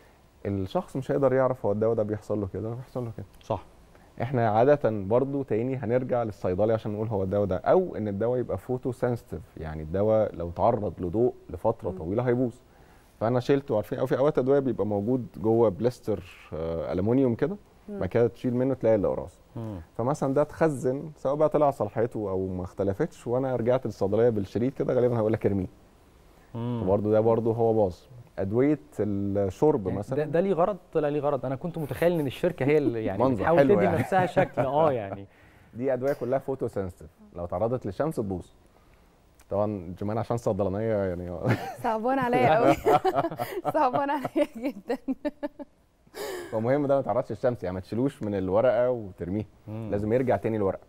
الشخص مش هيقدر يعرف هو الدواء ده بيحصل له كده ولا بيحصل له كده صح احنا عاده برضو تاني هنرجع للصيدلي عشان نقول هو الدواء ده او ان الدواء يبقى فوتو سنسيتيف يعني الدواء لو تعرض لضوء لفتره طويله هيبوظ فانا شلته عارفين او في اوقات ادويه بيبقى موجود جوه بلاستر آه الومنيوم كده مم. بعد كده تشيل منه تلاقي الاقراص مم. فمثلا ده اتخزن سواء بقى طلع صلاحيته او ما اختلفتش وانا رجعت للصيدليه بالشريط كده غالبا هقول لك ارميه فبرضه ده برضه هو باظ ادويه الشرب يعني مثلا ده, ده ليه غرض طلع ليه غرض انا كنت متخيل ان الشركه هي اللي يعني منظر بتحاول حلو تدي يعني. نفسها شكل اه يعني دي ادويه كلها فوتو سنسيتيف لو تعرضت للشمس تبوظ طبعا جمان عشان صيدلانيه يعني صعبان عليا قوي صعبان عليا جدا فمهم ده ما تعرضش للشمس يعني ما تشيلوش من الورقه وترميه مم. لازم يرجع تاني الورقه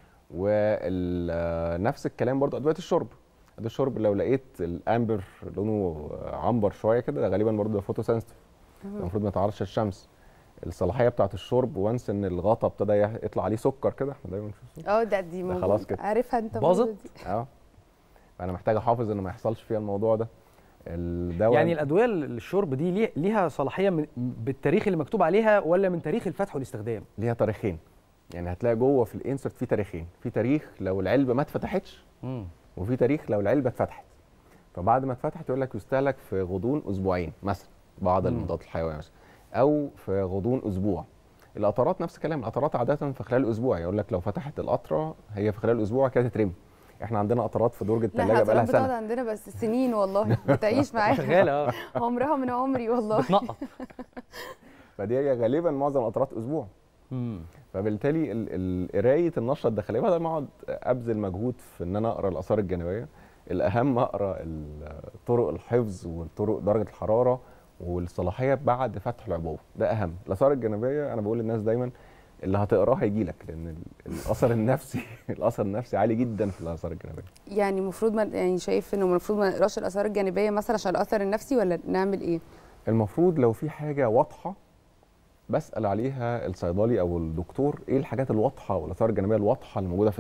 ونفس الكلام برضه ادويه الشرب ادويه الشرب لو لقيت الامبر لونه عنبر شويه كده ده غالبا برضه فوتو سنسيتيف مم. المفروض ما يتعرضش للشمس الصلاحيه بتاعه الشرب وانس ان الغطا ابتدى يطلع عليه سكر كده احنا دايما بنشوف اه ده دي ده موجود. خلاص كده. عارفها انت باظت؟ برضه دي. اه فانا محتاج احافظ ان ما يحصلش فيها الموضوع ده الدواء يعني الادويه الشرب دي ليه- ليها صلاحيه من بالتاريخ اللي مكتوب عليها ولا من تاريخ الفتح والاستخدام ليها تاريخين يعني هتلاقي جوه في الانسرت في تاريخين في تاريخ لو العلبه ما اتفتحتش مم. وفي تاريخ لو العلبه اتفتحت فبعد ما اتفتحت يقول لك يستهلك في غضون اسبوعين مثلا بعض مم. المضادات الحيويه مثلا او في غضون اسبوع القطرات نفس الكلام القطرات عاده في خلال اسبوع يقول لك لو فتحت القطره هي في خلال اسبوع كده تترمي احنا عندنا قطرات في درج لا الثلاجه احنا بقى لها القطرات بتقعد سنه عندنا بس سنين والله بتعيش معانا شغاله اه عمرها من عمري والله بتنقط فدي هي غالبا معظم القطرات اسبوع مم. فبالتالي ال- ال- قرايه النشره الداخليه بدل ما اقعد ابذل مجهود في ان انا اقرا الاثار الجانبيه الاهم اقرا ال- طرق الحفظ والطرق درجه الحراره والصلاحيه بعد فتح العبوه ده اهم الاثار الجانبيه انا بقول للناس دايما اللي هتقراه هيجي لك لان ال- الاثر النفسي الاثر النفسي عالي جدا في الاثار الجانبيه يعني المفروض ما يعني شايف انه المفروض ما نقراش الاثار الجانبيه مثلا عشان الاثر النفسي ولا نعمل ايه؟ المفروض لو في حاجه واضحه بسال عليها الصيدلي او الدكتور ايه الحاجات الواضحه والاثار الجانبيه الواضحه اللي موجوده في الدواء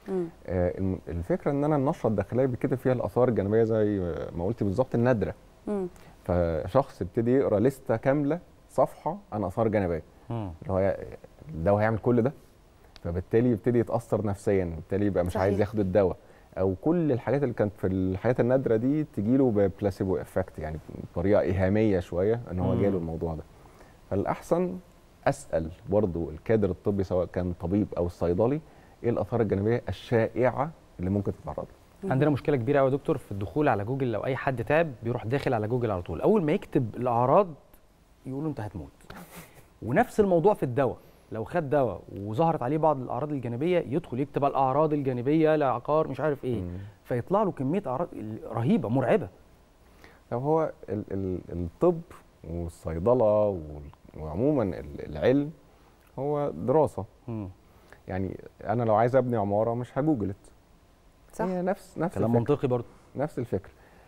مم. آه، الم- الفكره ان انا النشره الداخليه بيتكتب فيها الاثار الجانبيه زي ما قلت بالظبط النادره مم. فشخص يبتدي يقرا لسته كامله صفحه عن اثار جانبيه اللي هو الدواء هيعمل كل ده فبالتالي يبتدي يتاثر نفسيا بالتالي يبقى مش صحيح. عايز ياخد الدواء او كل الحاجات اللي كانت في الحاجات النادره دي تجيله ببلاسيبو افكت يعني بطريقه ايهاميه شويه ان هو مم. جاله الموضوع ده فالاحسن اسال برضو الكادر الطبي سواء كان طبيب او الصيدلي ايه الاثار الجانبيه الشائعه اللي ممكن تتعرض لها عندنا مشكله كبيره قوي يا دكتور في الدخول على جوجل لو اي حد تعب بيروح داخل على جوجل على طول اول ما يكتب الاعراض يقولوا انت هتموت ونفس الموضوع في الدواء لو خد دواء وظهرت عليه بعض الاعراض الجانبيه يدخل يكتب الاعراض الجانبيه لعقار مش عارف ايه فيطلع له كميه اعراض رهيبه مرعبه طب هو ال ال الطب والصيدله وال- وعموما ال- العلم هو دراسه يعني انا لو عايز ابني عماره مش هجوجلت صح هي نفس نفس كلام الفكرة. منطقي برضه نفس الفكره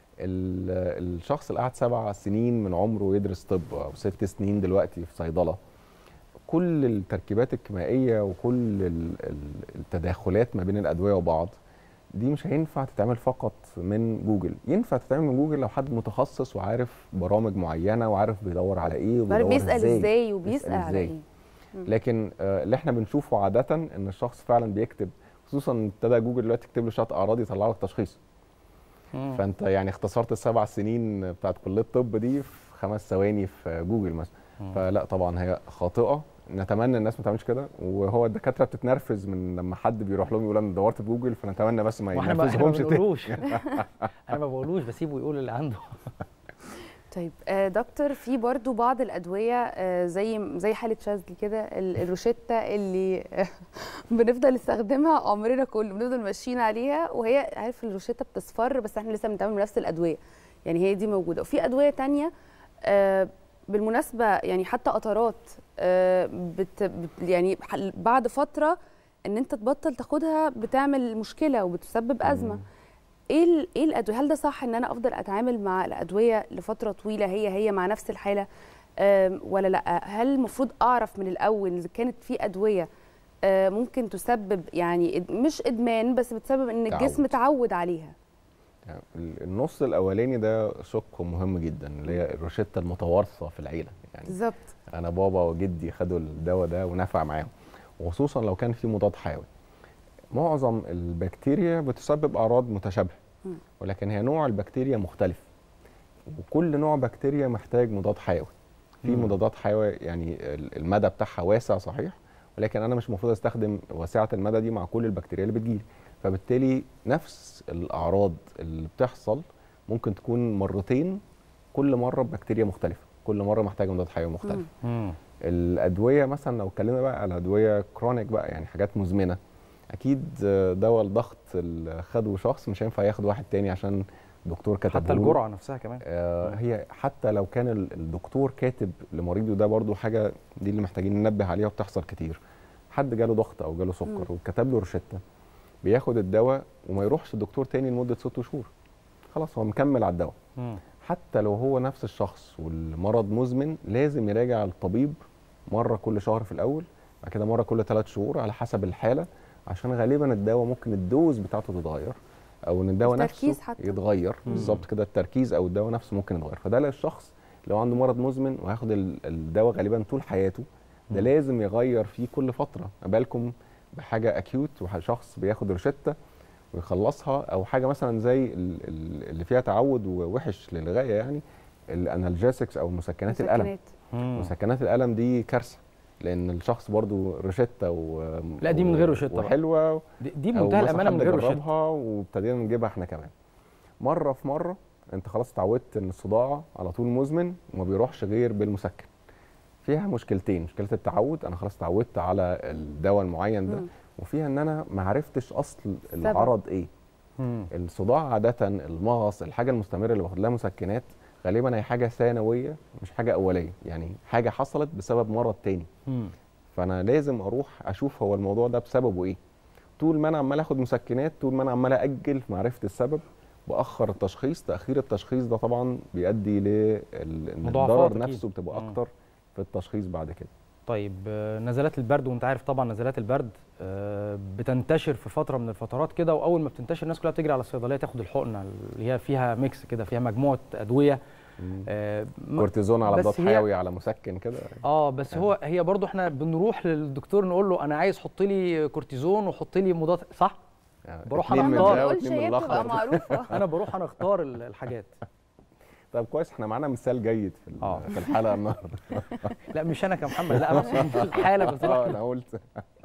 ال- الشخص اللي قعد سبع سنين من عمره يدرس طب او ست سنين دلوقتي في صيدله كل التركيبات الكيميائيه وكل ال- ال- التداخلات ما بين الادويه وبعض دي مش هينفع تتعمل فقط من جوجل ينفع تتعمل من جوجل لو حد متخصص وعارف برامج معينه وعارف بيدور على ايه عارف وبيدور بيسال ازاي ازاي وبيسال على إزاي. ايه مم. لكن آه، اللي احنا بنشوفه عاده ان الشخص فعلا بيكتب خصوصا إن ابتدى جوجل دلوقتي يكتب له شويه اعراض يطلع لك تشخيص فانت يعني اختصرت السبع سنين بتاعت كليه الطب دي في خمس ثواني في جوجل مثلا فلا طبعا هي خاطئه نتمنى الناس ما تعملش كده وهو الدكاتره بتتنرفز من لما حد بيروح لهم يقول انا دورت في جوجل فنتمنى بس ما واحنا ما احنا ما ينرفزهمش تاني بنقولوش انا ما بقولوش بسيبه يقول اللي عنده طيب آه، دكتور في برضو بعض الادويه آه، زي زي حاله شاذلي كده ال- الروشته اللي بنفضل نستخدمها عمرنا كله بنفضل ماشيين عليها وهي عارف الروشته بتصفر بس احنا لسه بنتعامل بنفس الادويه يعني هي دي موجوده وفي ادويه تانية آه، بالمناسبه يعني حتى قطرات آه، بت بت- يعني حل- بعد فتره ان انت تبطل تاخدها بتعمل مشكله وبتسبب ازمه ايه ال- ايه الادويه هل ده صح ان انا افضل اتعامل مع الادويه لفتره طويله هي هي مع نفس الحاله أم، ولا لا هل المفروض اعرف من الاول اذا كانت في ادويه آه، ممكن تسبب يعني إد- مش ادمان بس بتسبب ان الجسم تعود. تعود عليها يعني ال- النص الاولاني ده شق مهم جدا اللي هي الروشته المتوارثه في العيله يعني بالظبط انا بابا وجدي خدوا الدواء ده ونفع معاهم وخصوصا لو كان في مضاد حيوي معظم البكتيريا بتسبب اعراض متشابهه مم. ولكن هي نوع البكتيريا مختلف وكل نوع بكتيريا محتاج مضاد حيوي في مم. مضادات حيوي يعني ال- المدى بتاعها واسع صحيح ولكن انا مش المفروض استخدم واسعه المدى دي مع كل البكتيريا اللي بتجيلي فبالتالي نفس الاعراض اللي بتحصل ممكن تكون مرتين كل مره ببكتيريا مختلفه كل مره محتاجه مضاد حيوي مختلف الادويه مثلا لو اتكلمنا بقى على ادويه كرونيك بقى يعني حاجات مزمنه اكيد آه، دواء الضغط اللي خده شخص مش هينفع ياخد واحد تاني عشان الدكتور كتبه حتى له. الجرعه نفسها كمان آه هي حتى لو كان ال- الدكتور كاتب لمريضه ده برضو حاجه دي اللي محتاجين ننبه عليها وبتحصل كتير حد جاله ضغط او جاله سكر وكتب له روشته بياخد الدواء وما يروحش الدكتور تاني لمده ست شهور خلاص هو مكمل على الدواء حتى لو هو نفس الشخص والمرض مزمن لازم يراجع الطبيب مره كل شهر في الاول بعد كده مره كل ثلاث شهور على حسب الحاله عشان غالبا الدواء ممكن الدوز بتاعته تتغير او ان الدواء التركيز نفسه حتى. يتغير مم. بالظبط كده التركيز او الدواء نفسه ممكن يتغير فده للشخص لو عنده مرض مزمن وهياخد ال- الدواء غالبا طول حياته ده مم. لازم يغير فيه كل فتره ما بالكم بحاجه اكيوت وشخص بياخد روشته ويخلصها او حاجه مثلا زي ال- ال- اللي فيها تعود ووحش للغايه يعني الانالجيسكس او مسكنات الالم مسكنات. مسكنات الالم دي كارثه لان الشخص برضو روشته و لا، دي من غير روشتة بقى. وحلوه دي- دي أو بمنتهى مثلاً الأمانة من حد غير روشتة. جربها وابتدينا نجيبها احنا كمان مره في مره انت خلاص اتعودت ان الصداع على طول مزمن وما بيروحش غير بالمسكن فيها مشكلتين مشكله التعود انا خلاص اتعودت على الدواء المعين ده مم. وفيها ان انا ما عرفتش اصل العرض ايه الصداع عاده المغص الحاجه المستمره اللي باخد لها مسكنات غالبا هي حاجه ثانويه مش حاجه اوليه يعني حاجه حصلت بسبب مرض تاني فانا لازم اروح اشوف هو الموضوع ده بسببه ايه طول ما انا عمال اخد مسكنات طول ما انا عمال اجل في معرفه السبب باخر التشخيص تاخير التشخيص ده طبعا بيؤدي للضرر مضاعفات أكيد. نفسه بتبقى مم. اكتر في التشخيص بعد كده طيب آه، نزلات البرد وانت عارف طبعا نزلات البرد آه، بتنتشر في فتره من الفترات كده واول ما بتنتشر الناس كلها بتجري على الصيدليه تاخد الحقنه اللي هي فيها ميكس كده فيها مجموعه ادويه آه، م- كورتيزون على بس مضاد هي- حيوي على مسكن كده اه بس هو هي برضو احنا بنروح للدكتور نقول له انا عايز حط لي كورتيزون وحط لي مضاد صح بروح انا اتنين من اختار ده واتنين من الأخضر. انا بروح انا اختار ال- الحاجات طب كويس احنا معانا مثال جيد في ال- في الحلقه النهارده لا مش انا كمحمد لا انا أقصد الحاله بس اه انا قلت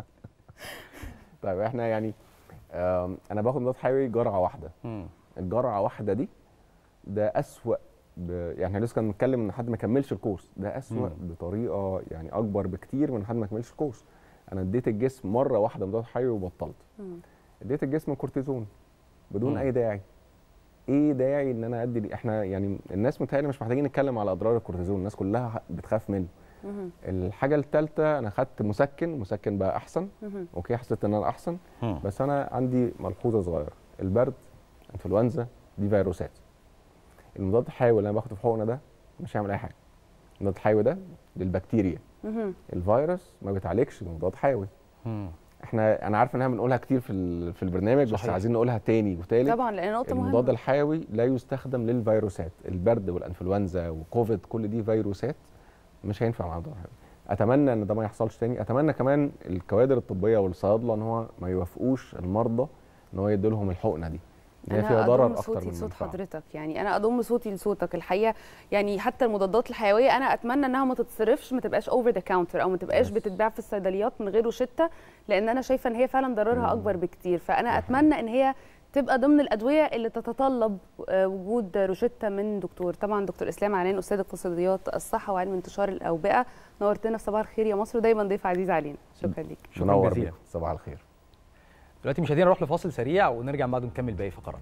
طيب احنا يعني آم، انا باخد مضاد حيوي جرعه واحده الجرعه واحده دي ده اسوأ ب... يعني احنا لسه كنا بنتكلم ان حد ما كملش الكورس ده اسوأ مم. بطريقه يعني اكبر بكتير من حد ما كملش الكورس انا اديت الجسم مره واحده مضاد حيوي وبطلت اديت الجسم كورتيزون بدون مم. اي داعي ايه داعي ان انا ادي احنا يعني الناس متهيألي مش محتاجين نتكلم على اضرار الكورتيزون الناس كلها بتخاف منه الحاجه الثالثه انا خدت مسكن مسكن بقى احسن اوكي حسيت ان انا احسن مم. بس انا عندي ملحوظه صغيره البرد انفلونزا دي فيروسات المضاد الحيوي اللي انا باخده في حقنه ده مش هيعمل اي حاجه المضاد الحيوي ده للبكتيريا الفيروس ما بيتعالجش بمضاد حيوي احنا انا عارف ان احنا بنقولها كتير في ال- في البرنامج بس صحيح. عايزين نقولها تاني وتالت طبعا لان نقطه المضاد مهمه الحيوي لا يستخدم للفيروسات البرد والانفلونزا وكوفيد كل دي فيروسات مش هينفع مع المضاد الحيوي اتمنى ان ده ما يحصلش تاني اتمنى كمان الكوادر الطبيه والصيادله ان هو ما يوافقوش المرضى ان هو يدي لهم الحقنه دي ان هي فيها انا ضرر اضم اكتر صوتي من لصوت منفعه حضرتك يعني انا اضم صوتي لصوتك الحقيقه يعني حتى المضادات الحيويه انا اتمنى انها ما تتصرفش ما تبقاش اوفر ذا كاونتر او ما تبقاش بتتباع في الصيدليات من غير روشته لان انا شايفه ان هي فعلا ضررها اكبر بكتير فانا اتمنى ان هي تبقى ضمن الادويه اللي تتطلب آه، وجود روشته من دكتور طبعا دكتور اسلام عنان استاذ اقتصاديات الصحه وعلم انتشار الاوبئه نورتنا في صباح الخير يا مصر ودايما ضيف عزيز علينا شكرا ليك منور جزيلا. بيك صباح الخير دلوقتي مشاهدينا نروح لفاصل سريع ونرجع بعد نكمل باقي فقرات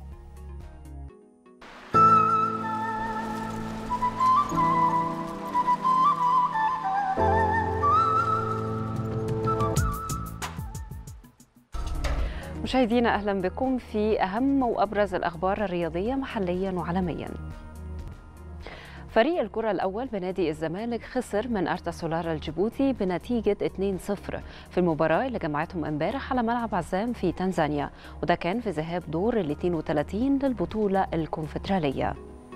مشاهدينا اهلا بكم في اهم وابرز الاخبار الرياضيه محليا وعالميا. فريق الكرة الأول بنادي الزمالك خسر من أرتا سولار الجيبوتي بنتيجة 2-0 في المباراة اللي جمعتهم امبارح على ملعب عزام في تنزانيا وده كان في ذهاب دور ال 32 للبطولة الكونفدرالية.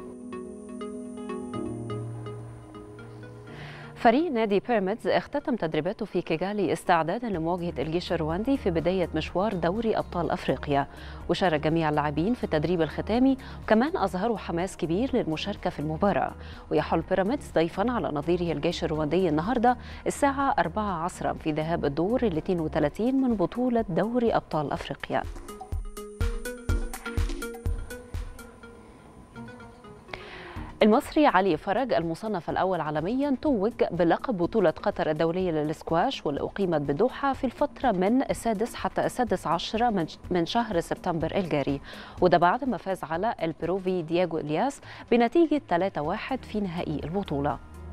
فريق نادي بيراميدز اختتم تدريباته في كيغالي استعدادا لمواجهه الجيش الرواندي في بدايه مشوار دوري ابطال افريقيا وشارك جميع اللاعبين في التدريب الختامي وكمان اظهروا حماس كبير للمشاركه في المباراه ويحل بيراميدز ضيفا على نظيره الجيش الرواندي النهارده الساعه 4 عصرا في ذهاب الدور ال 32 من بطوله دوري ابطال افريقيا المصري علي فرج المصنف الأول عالميا توج بلقب بطولة قطر الدولية للسكواش واللي أقيمت بدوحة في الفترة من السادس حتى السادس عشر من- من شهر سبتمبر الجاري وده بعد ما فاز على البروفي دياغو إلياس بنتيجة 3-1 في نهائي البطولة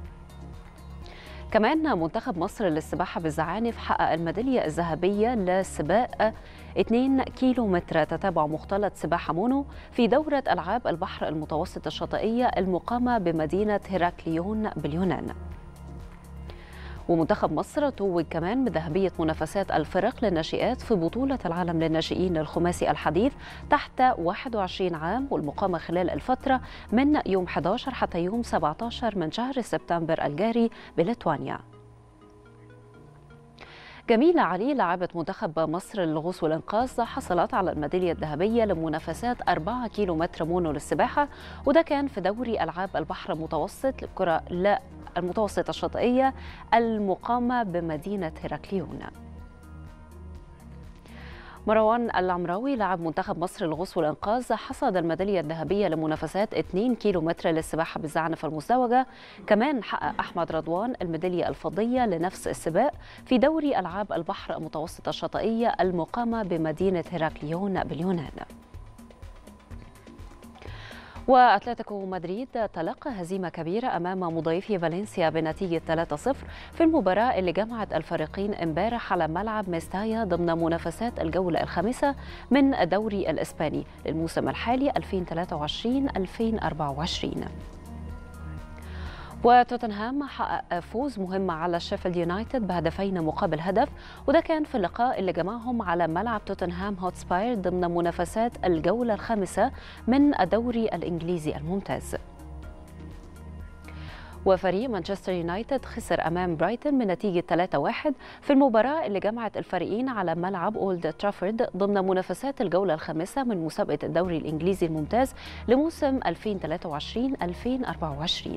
كمان منتخب مصر للسباحة بالزعانف حقق الميدالية الذهبية لسباق 2 كيلو متر تتابع مختلط سباحة مونو في دورة ألعاب البحر المتوسط الشاطئية المقامة بمدينة هيراكليون باليونان ومنتخب مصر توج كمان بذهبية منافسات الفرق للناشئات في بطولة العالم للناشئين للخماسي الحديث تحت 21 عام والمقامة خلال الفترة من يوم 11 حتى يوم 17 من شهر سبتمبر الجاري بليتوانيا جميلة علي لاعبة منتخب مصر للغوص والإنقاذ حصلت على الميدالية الذهبية لمنافسات 4 كيلو متر مونو للسباحة وده كان في دوري ألعاب البحر المتوسط للكرة لا المتوسطة الشاطئية المقامة بمدينة هيراكليون مروان العمراوي لاعب منتخب مصر للغوص والإنقاذ حصد الميدالية الذهبية لمنافسات 2 كيلو متر للسباحة بالزعنف المزدوجة كمان حقق أحمد رضوان الميدالية الفضية لنفس السباق في دوري ألعاب البحر المتوسط الشاطئية المقامة بمدينة هيراكليون باليونان واتلتيكو مدريد تلقى هزيمه كبيره امام مضيفي فالنسيا بنتيجه 3-0 في المباراه اللي جمعت الفريقين امبارح على ملعب ميستايا ضمن منافسات الجوله الخامسه من الدوري الاسباني للموسم الحالي 2023 2024 وتوتنهام حقق فوز مهم على شيفيلد يونايتد بهدفين مقابل هدف وده كان في اللقاء اللي جمعهم على ملعب توتنهام هوتسباير ضمن منافسات الجولة الخامسة من الدوري الإنجليزي الممتاز وفريق مانشستر يونايتد خسر أمام برايتون بنتيجة 3-1 في المباراة اللي جمعت الفريقين على ملعب أولد ترافورد ضمن منافسات الجولة الخامسة من مسابقة الدوري الإنجليزي الممتاز لموسم 2023-2024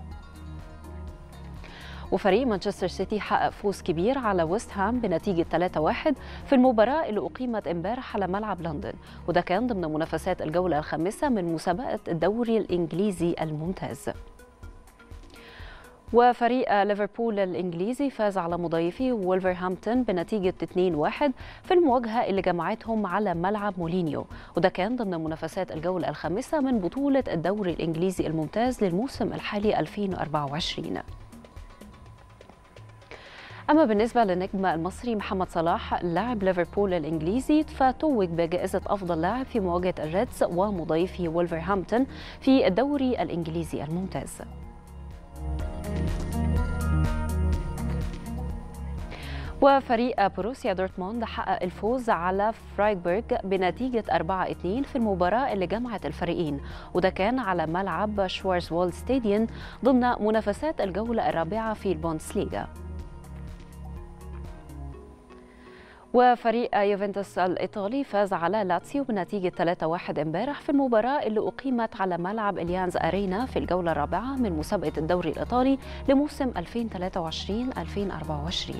وفريق مانشستر سيتي حقق فوز كبير على ويست هام بنتيجة 3-1 في المباراة اللي أقيمت امبارح على ملعب لندن وده كان ضمن منافسات الجولة الخامسة من مسابقة الدوري الإنجليزي الممتاز وفريق ليفربول الإنجليزي فاز على مضيفي وولفرهامبتون بنتيجة 2-1 في المواجهة اللي جمعتهم على ملعب مولينيو وده كان ضمن منافسات الجولة الخامسة من بطولة الدوري الإنجليزي الممتاز للموسم الحالي 2024 أما بالنسبة للنجم المصري محمد صلاح لاعب ليفربول الإنجليزي فتوج بجائزة أفضل لاعب في مواجهة الريدز ومضيفي وولفرهامبتون في الدوري الإنجليزي الممتاز وفريق بروسيا دورتموند حقق الفوز على فرايبورغ بنتيجة 4-2 في المباراة اللي جمعت الفريقين وده كان على ملعب شوارزوالد ستاديون ضمن منافسات الجولة الرابعة في البوندسليغا وفريق يوفنتوس الإيطالي فاز على لاتسيو بنتيجة 3-1 امبارح في المباراة اللي أقيمت على ملعب إليانز أرينا في الجولة الرابعة من مسابقة الدوري الإيطالي لموسم 2023-2024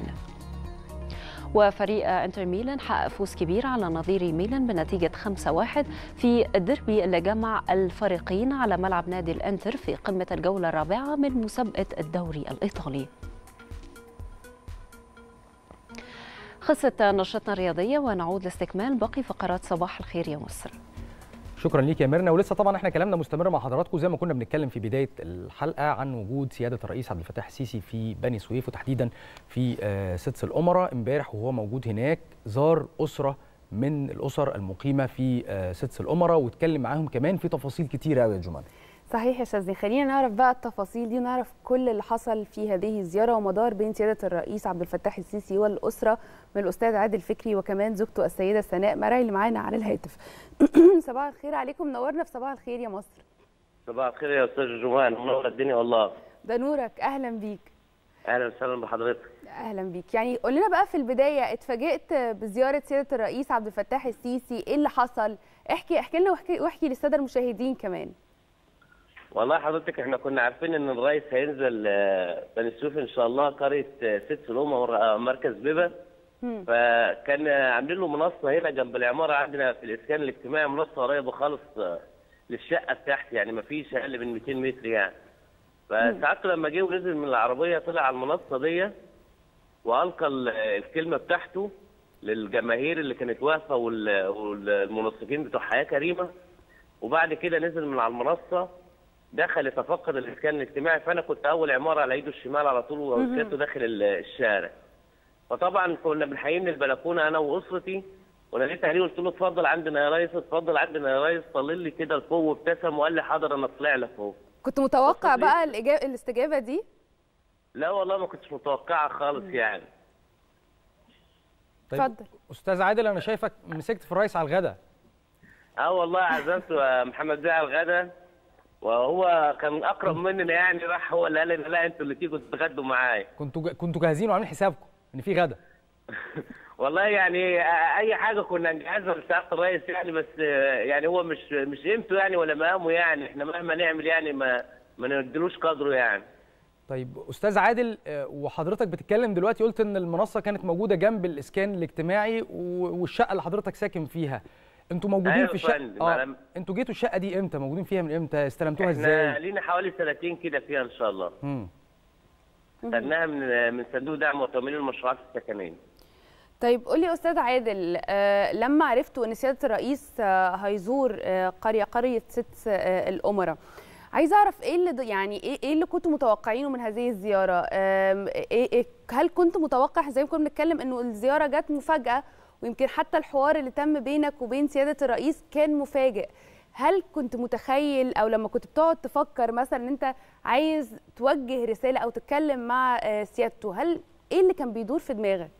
وفريق انتر ميلان حقق فوز كبير على نظير ميلان بنتيجة 5-1 في الديربي اللي جمع الفريقين على ملعب نادي الانتر في قمة الجولة الرابعة من مسابقة الدوري الإيطالي خلصت نشرتنا الرياضية ونعود لاستكمال باقي فقرات صباح الخير يا مصر شكرا ليك يا ميرنا ولسه طبعا احنا كلامنا مستمر مع حضراتكم زي ما كنا بنتكلم في بدايه الحلقه عن وجود سياده الرئيس عبد الفتاح السيسي في بني سويف وتحديدا في سدس الامراء امبارح وهو موجود هناك زار اسره من الاسر المقيمه في سدس الامراء واتكلم معاهم كمان في تفاصيل كتيره قوي يا جمال صحيح يا شاذلي خلينا نعرف بقى التفاصيل دي ونعرف كل اللي حصل في هذه الزياره ومدار بين سياده الرئيس عبد الفتاح السيسي والاسره من الاستاذ عادل فكري وكمان زوجته السيده سناء مرعي اللي معانا على الهاتف صباح الخير عليكم نورنا في صباح الخير يا مصر صباح الخير يا استاذ جمال منور الدنيا والله ده نورك اهلا بيك اهلا وسهلا بحضرتك اهلا بيك يعني قول لنا بقى في البدايه اتفاجئت بزياره سياده الرئيس عبد الفتاح السيسي ايه اللي حصل احكي احكي لنا واحكي, واحكي للساده المشاهدين كمان والله حضرتك احنا كنا عارفين ان الرئيس هينزل بني سويف ان شاء الله قريه ست سلومه مركز بيبا فكان عاملين له منصه هنا جنب العماره عندنا في الاسكان الاجتماعي منصه قريبه خالص للشقه بتاعتي يعني ما فيش اقل من 200 متر يعني فساعته لما جه ونزل من العربيه طلع على المنصه دي والقى الكلمه بتاعته للجماهير اللي كانت واقفه والمنصفين بتوع حياه كريمه وبعد كده نزل من على المنصه دخل يتفقد الاسكان الاجتماعي فانا كنت اول عماره على ايده الشمال على طول وسيادته داخل الشارع فطبعا كنا بنحييه من البلكونه انا واسرتي وناديت عليه قلت له اتفضل عندنا يا ريس اتفضل عندنا يا ريس طلل لي كده لفوق وابتسم وقال لي حاضر انا طلع لك فوق كنت متوقع بقى الإجابة الاستجابه دي لا والله ما كنتش متوقعها خالص يعني طيب اتفضل استاذ عادل انا شايفك مسكت في الرئيس على الغدا اه والله عزمته محمد بيه على الغدا وهو كان اقرب مننا يعني راح هو اللي قال لنا لا انتوا اللي تيجوا تتغدوا معايا كنتوا كنتوا جاهزين وعاملين حسابكم ان في غدا والله يعني اي حاجه كنا نجهزها لسعاده الرئيس يعني بس يعني هو مش مش قيمته يعني ولا مقامه يعني احنا مهما نعمل يعني ما ما نديلوش قدره يعني طيب استاذ عادل وحضرتك بتتكلم دلوقتي قلت ان المنصه كانت موجوده جنب الاسكان الاجتماعي والشقه اللي حضرتك ساكن فيها انتوا موجودين أيوة في الشقه اه انتوا جيتوا الشقه دي امتى موجودين فيها من امتى استلمتوها ازاي احنا لينا حوالي سنتين كده فيها ان شاء الله امم خدناها من من صندوق دعم وتمويل المشروعات السكنيه طيب قول لي استاذ عادل آه لما عرفتوا ان سياده الرئيس آه هيزور آه قريه قريه ست آه الامراء عايزه اعرف ايه اللي يعني ايه ايه اللي كنتوا متوقعينه من هذه الزياره إيه إيه هل كنت متوقع زي ما كنا بنتكلم انه الزياره جت مفاجاه ويمكن حتى الحوار اللي تم بينك وبين سياده الرئيس كان مفاجئ هل كنت متخيل او لما كنت بتقعد تفكر مثلا ان انت عايز توجه رساله او تتكلم مع آه، سيادته هل ايه اللي كان بيدور في دماغك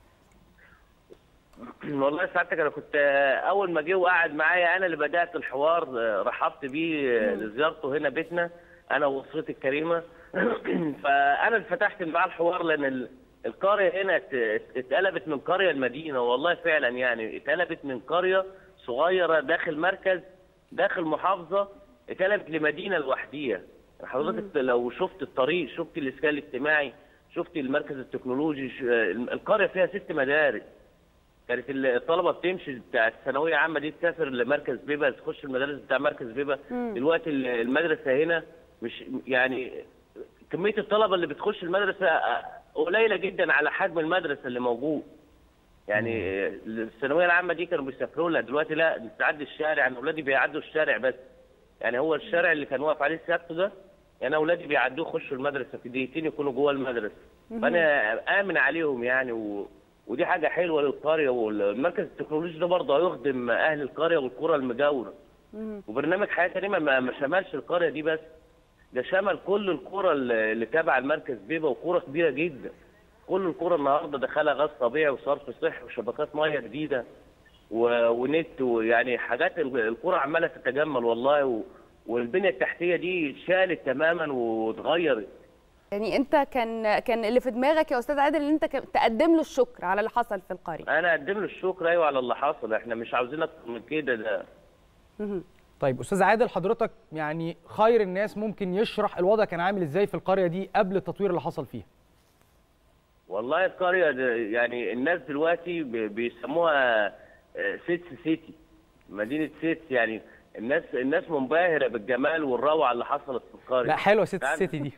والله سعادتك انا كنت آه، اول ما جه وقعد معايا انا اللي بدات الحوار آه، رحبت بيه آه، لزيارته هنا بيتنا انا واسرتي الكريمه فانا اللي فتحت معاه الحوار لان ال- القريه هنا ات- اتقلبت من قريه لمدينه والله فعلا يعني اتقلبت من قريه صغيره داخل مركز داخل محافظه اتقلبت لمدينه لوحديها حضرتك لو شفت الطريق شفت الاسكان الاجتماعي شفت المركز التكنولوجي ش- القريه فيها ست مدارس كانت الطلبه بتمشي بتاع الثانويه عامه دي تسافر لمركز بيبا تخش المدارس بتاع مركز بيبا مم. دلوقتي ال- المدرسه هنا مش يعني كميه الطلبه اللي بتخش المدرسه قليله جدا على حجم المدرسه اللي موجود يعني الثانويه العامه دي كانوا بيسافروا لها دلوقتي لا بتعدي الشارع انا اولادي بيعدوا الشارع بس يعني هو الشارع اللي كان واقف عليه سيادته ده يعني اولادي بيعدوه يخشوا المدرسه في دقيقتين يكونوا جوه المدرسه مهم. فانا امن عليهم يعني و... ودي حاجه حلوه للقريه والمركز التكنولوجي ده برضه هيخدم اهل القريه والقرى المجاوره وبرنامج حياه كريمه ما ما شملش القريه دي بس ده شمل كل القرى اللي اللي تابعه المركز بيبا وقرى كبيره جدا كل القرى النهارده دخلها غاز طبيعي وصرف صحي وشبكات ميه جديده و... ونت ويعني حاجات ال- القرى عماله تتجمل والله و... والبنيه التحتيه دي شالت تماما واتغيرت يعني انت كان كان اللي في دماغك يا استاذ عادل ان انت ك- تقدم له الشكر على اللي حصل في القريه انا اقدم له الشكر ايوه على اللي حصل احنا مش عاوزين اكتر من كده ده طيب استاذ عادل حضرتك يعني خير الناس ممكن يشرح الوضع كان عامل ازاي في القريه دي قبل التطوير اللي حصل فيها والله القرية ده يعني الناس دلوقتي بي- بيسموها آه، سيتس سيتي مدينة سيتس يعني الناس الناس منبهرة بالجمال والروعة اللي حصلت في القرية لا حلوه ست يعني- سيتي دي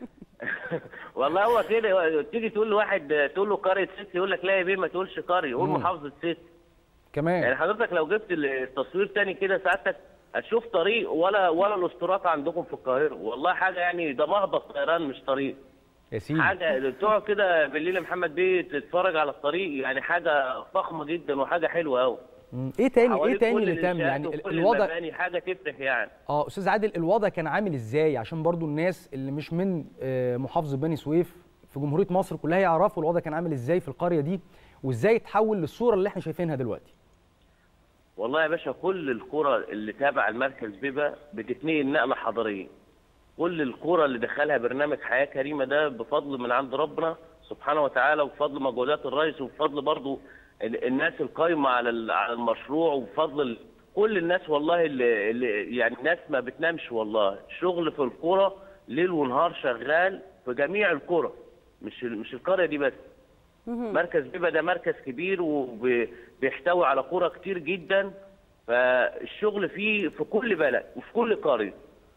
والله هو كده تيجي تقول لواحد تقول له قرية سيتي يقول لك لا يا بيه ما تقولش قرية قول مم. محافظة سيتي كمان يعني حضرتك لو جبت التصوير تاني كده ساعتك هتشوف طريق ولا ولا الاسطورات عندكم في القاهرة والله حاجة يعني ده مهبط طيران مش طريق يا سيدي حاجه تقعد كده بالليل يا محمد بيه تتفرج على الطريق يعني حاجه فخمه جدا وحاجه حلوه قوي مم. ايه تاني ايه تاني اللي تم يعني ال- الوضع المباني حاجه تفرح يعني اه استاذ عادل الوضع كان عامل ازاي عشان برضو الناس اللي مش من آه، محافظه بني سويف في جمهوريه مصر كلها يعرفوا الوضع كان عامل ازاي في القريه دي وازاي اتحول للصوره اللي احنا شايفينها دلوقتي والله يا باشا كل القرى اللي تابع المركز بيبا بتتنقل نقله حضاريه كل القرى اللي دخلها برنامج حياه كريمه ده بفضل من عند ربنا سبحانه وتعالى وبفضل مجهودات الرئيس وبفضل برضو ال- الناس القايمه على ال- على المشروع وبفضل ال- كل الناس والله اللي, اللي يعني ناس ما بتنامش والله شغل في القرى ليل ونهار شغال في جميع القرى مش ال- مش القريه دي بس مركز بيبا ده مركز كبير وبيحتوي على قرى كتير جدا فالشغل فيه في كل بلد وفي كل قريه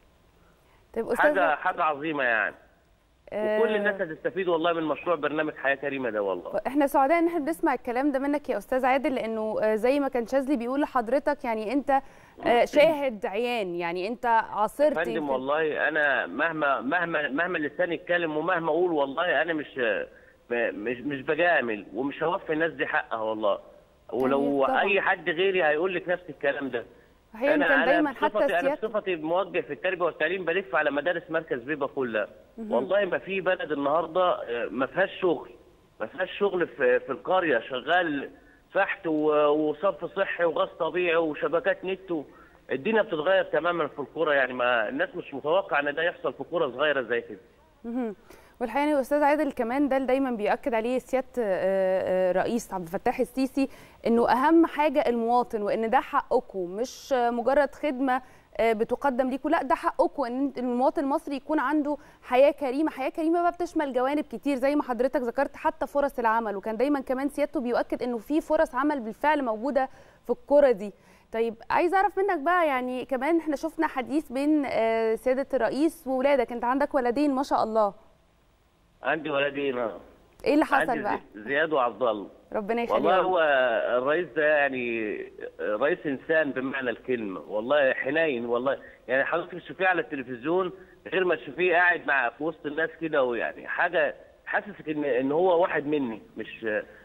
طيب استاذ حاجه حاجه عظيمه يعني آه، وكل الناس هتستفيد والله من مشروع برنامج حياه كريمه ده والله احنا سعداء ان احنا بنسمع الكلام ده منك يا استاذ عادل لانه آه، زي ما كان شاذلي بيقول لحضرتك يعني انت آه، شاهد عيان يعني انت عاصرت فندم يمكن- والله انا مهما مهما مهما اللسان يتكلم ومهما اقول والله انا مش مش مش بجامل ومش هوفي الناس دي حقها والله ولو طبعاً. اي حد غيري هيقول لك نفس الكلام ده احيانا انا كان انا دايما حتى بصفتي انا سيادة بصفتي موجه في التربيه والتعليم بلف على مدارس مركز بيبا كلها مهم. والله ما في بلد النهارده آه، ما فيهاش شغل ما فيهاش شغل في في القريه شغال فحت و- وصرف صحي وغاز طبيعي وشبكات نت و- الدنيا بتتغير تماما في القرى يعني ما الناس مش متوقع ان ده يحصل في قرى صغيره زي كده مهم. والحقيقه يا استاذ عادل كمان ده اللي دايما بيأكد عليه سياده آه، آه، رئيس عبد الفتاح السيسي انه اهم حاجه المواطن وان ده حقكم مش آه، مجرد خدمه آه، بتقدم ليكم لا ده حقكم ان انت- المواطن المصري يكون عنده حياه كريمه حياه كريمه بقى بتشمل جوانب كتير زي ما حضرتك ذكرت حتى فرص العمل وكان دايما كمان سيادته بيؤكد انه في فرص عمل بالفعل موجوده في القرى دي طيب عايز اعرف منك بقى يعني كمان احنا شفنا حديث بين آه، سياده الرئيس وولادك انت عندك ولدين ما شاء الله عندي ولدين آه. ايه اللي حصل عندي بقى زي- زياد وعبد الله ربنا والله يخليهم هو الرئيس ده يعني رئيس انسان بمعنى الكلمه والله حنين والله يعني حضرتك تشوفيه على التلفزيون غير ما تشوفيه قاعد مع في وسط الناس كده ويعني حاجه حاسسك ان ان هو واحد مني مش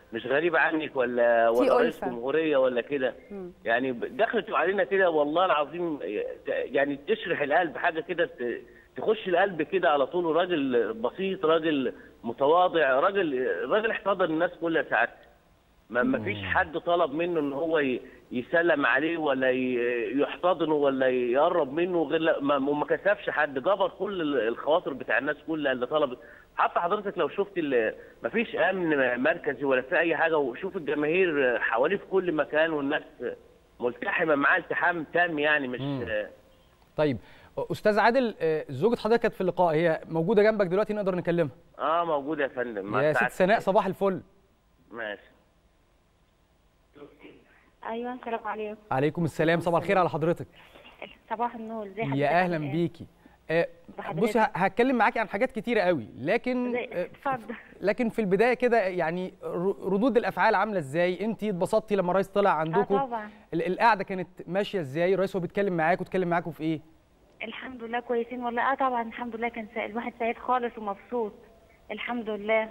مش غريبه عنك ولا في ولا رئيس ألفة. جمهوريه ولا كده مم. يعني دخلت علينا كده والله العظيم يعني تشرح القلب حاجه كده ت- تخش القلب كده على طول راجل بسيط راجل متواضع راجل راجل احتضن الناس كلها ساعات ما ما فيش حد طلب منه ان هو ي- يسلم عليه ولا ي- يحتضنه ولا يقرب منه غير لا- ما وما كسفش حد جبر كل ال- الخواطر بتاع الناس كلها اللي طلبت حتى حضرتك لو شفت ال- ما فيش امن مركزي ولا في اي حاجه وشوف الجماهير حواليه في كل مكان والناس ملتحمه معاه التحام تام يعني مش مم. طيب استاذ عادل آه، زوجة حضرتك كانت في اللقاء هي موجوده جنبك دلوقتي نقدر نكلمها اه موجود يا فندم مع يا ست سعادتك. سناء صباح الفل ماشي ايوه السلام عليكم عليكم السلام صباح الخير على حضرتك صباح النور ازي حضرتك يا اهلا عامل إيه؟ بيكي آه، بحضرتك. بصي ه- هتكلم معاكي عن حاجات كتيره قوي لكن ازي- آه، اتفضل لكن في البدايه كده يعني ر- ردود الافعال عامله ازاي انت اتبسطتي لما الرئيس طلع عندكم اه طبعا ال- القعده كانت ماشيه ازاي الرئيس هو بيتكلم معاكم اتكلم معاكم في ايه الحمد لله كويسين والله اه طبعا الحمد لله كان سا- الواحد سعيد خالص ومبسوط الحمد لله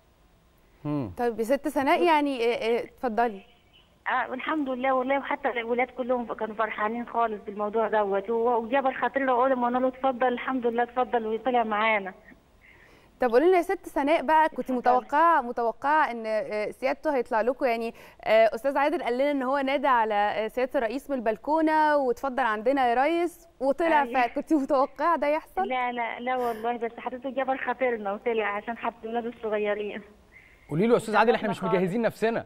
طيب يا ست سناء يعني آه، آه، اتفضلي اه والحمد لله والله وحتى الولاد كلهم كانوا فرحانين خالص بالموضوع دوت و- وجاب خاطرنا وقال وانا له اتفضل الحمد لله اتفضل وطلع معانا طب قولي لنا يا ست سناء بقى كنت متوقعه متوقعه ان آه، سيادته هيطلع لكم يعني آه، استاذ عادل قال لنا ان هو نادى على آه، سياده الرئيس من البلكونه واتفضل عندنا يا ريس وطلع أيوة. فكنت متوقعه ده يحصل لا لا لا والله بس حضرته جاب خاطرنا وطلع عشان حتى الولاد الصغيرين قولي له يا استاذ عادل احنا مش خالص. مجهزين نفسنا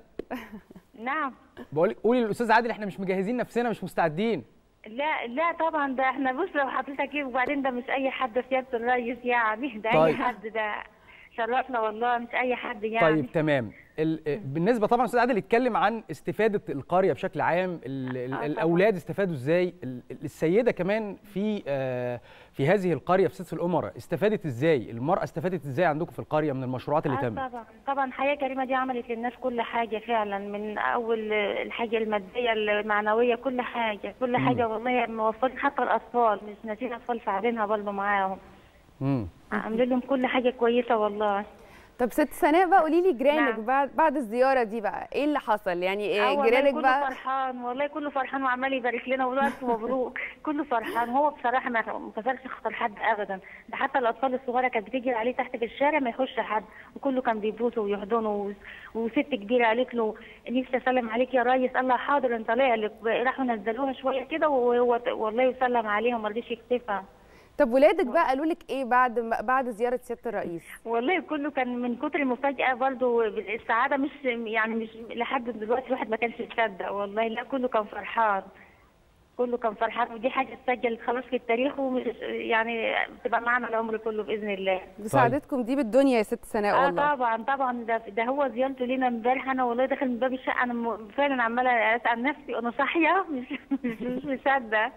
نعم بقول قولي للاستاذ عادل احنا مش مجهزين نفسنا مش مستعدين لا لا طبعا ده احنا بص لو حضرتك ايه وبعدين ده مش اي حد سياده الريس يعني ده اي طيب. حد ده شرفنا والله مش اي حد يعني طيب تمام ال- بالنسبه طبعا استاذ عادل اتكلم عن استفاده القريه بشكل عام ال- ال- طبعاً. الاولاد استفادوا ازاي ال- السيده كمان في آه، في هذه القريه في سدس الامراء استفادت ازاي المراه استفادت ازاي عندكم في القريه من المشروعات اللي آه تمت طبعا طبعا حياه كريمه دي عملت للناس كل حاجه فعلا من اول الحاجه الماديه المعنويه كل حاجه كل مم. حاجه والله موفرين حتى الاطفال مش ناسيين اطفال فاعلينها برضه معاهم مم. عاملين لهم كل حاجه كويسه والله طب ست سناء بقى قولي لي جيرانك نعم. بعد بعد الزياره دي بقى ايه اللي حصل يعني اه إيه والله جيرانك كله بقى فرحان والله كله فرحان وعمال يبارك لنا ويقول الف مبروك كله فرحان هو بصراحه ما ما كسرش خاطر حد ابدا ده حتى الاطفال الصغيره كانت بتجري عليه تحت في الشارع ما يخش حد وكله كان بيبوسه ويحضنه و- وست كبيره قالت له نفسي اسلم عليك يا ريس قال لها حاضر انت طالع لك راحوا نزلوها شويه كده وهو والله يسلم عليهم ما رضيش يكتفها طب ولادك بقى قالوا لك ايه بعد بعد زياره سياده الرئيس والله كله كان من كتر المفاجأة برضو السعادة مش يعني مش لحد دلوقتي الواحد ما كانش يصدق والله لا كله كان فرحان كله كان فرحان ودي حاجة اتسجلت خلاص في التاريخ ومش يعني تبقى معانا العمر كله بإذن الله بسعادتكم دي بالدنيا يا ست سناء اه والله طبعا طبعا ده ده هو زيارته لينا امبارح انا والله داخل من باب الشقه انا م- فعلا عماله اسال نفسي وانا صاحيه مش مش مش مصدقه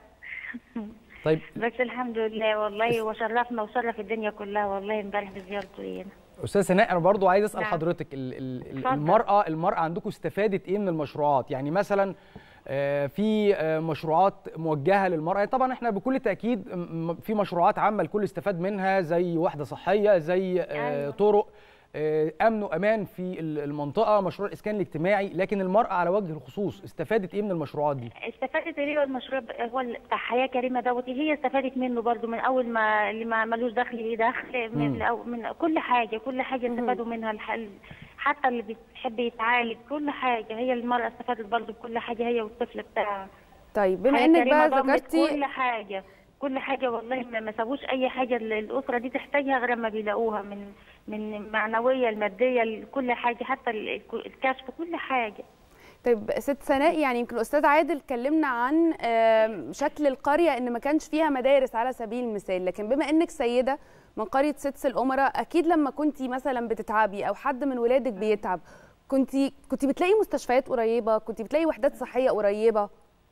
طيب بس الحمد لله والله وشرفنا وشرف الدنيا كلها والله امبارح بزيارته لينا استاذ سناء انا برضو عايز اسال نعم. حضرتك ال- ال- ال- اتفضل. المراه المراه عندكم استفادت ايه من المشروعات يعني مثلا آه، في آه، مشروعات موجهه للمراه طبعا احنا بكل تاكيد م- م- في مشروعات عامه الكل استفاد منها زي وحده صحيه زي آه، أيوة. طرق آه، امن وامان في ال- المنطقه مشروع الاسكان الاجتماعي لكن المراه على وجه الخصوص استفادت ايه من المشروعات دي استفادت ايه هو المشروع ب- هو بتاع حياه كريمه دوت هي استفادت منه برضو من اول ما اللي ما ملوش دخل ليه دخل من, مم. أو من كل حاجه كل حاجه استفادوا منها الح- حتى اللي بتحب يتعالج كل حاجه هي المراه استفادت برضو بكل حاجه هي والطفل بتاعها طيب بما حياة انك كريمة بقى ضمت ذكرتي كل حاجه كل حاجه والله ما ما سابوش اي حاجه ال- الاسره دي تحتاجها غير ما بيلاقوها من من معنويه الماديه كل حاجه حتى ال- الكشف كل حاجه طيب ست سناء يعني يمكن الاستاذ عادل كلمنا عن آم، شكل القريه ان ما كانش فيها مدارس على سبيل المثال لكن بما انك سيده من قريه سدس الامراء اكيد لما كنتي مثلا بتتعبي او حد من ولادك بيتعب كنتي كنتي بتلاقي مستشفيات قريبه كنتي بتلاقي وحدات صحيه قريبه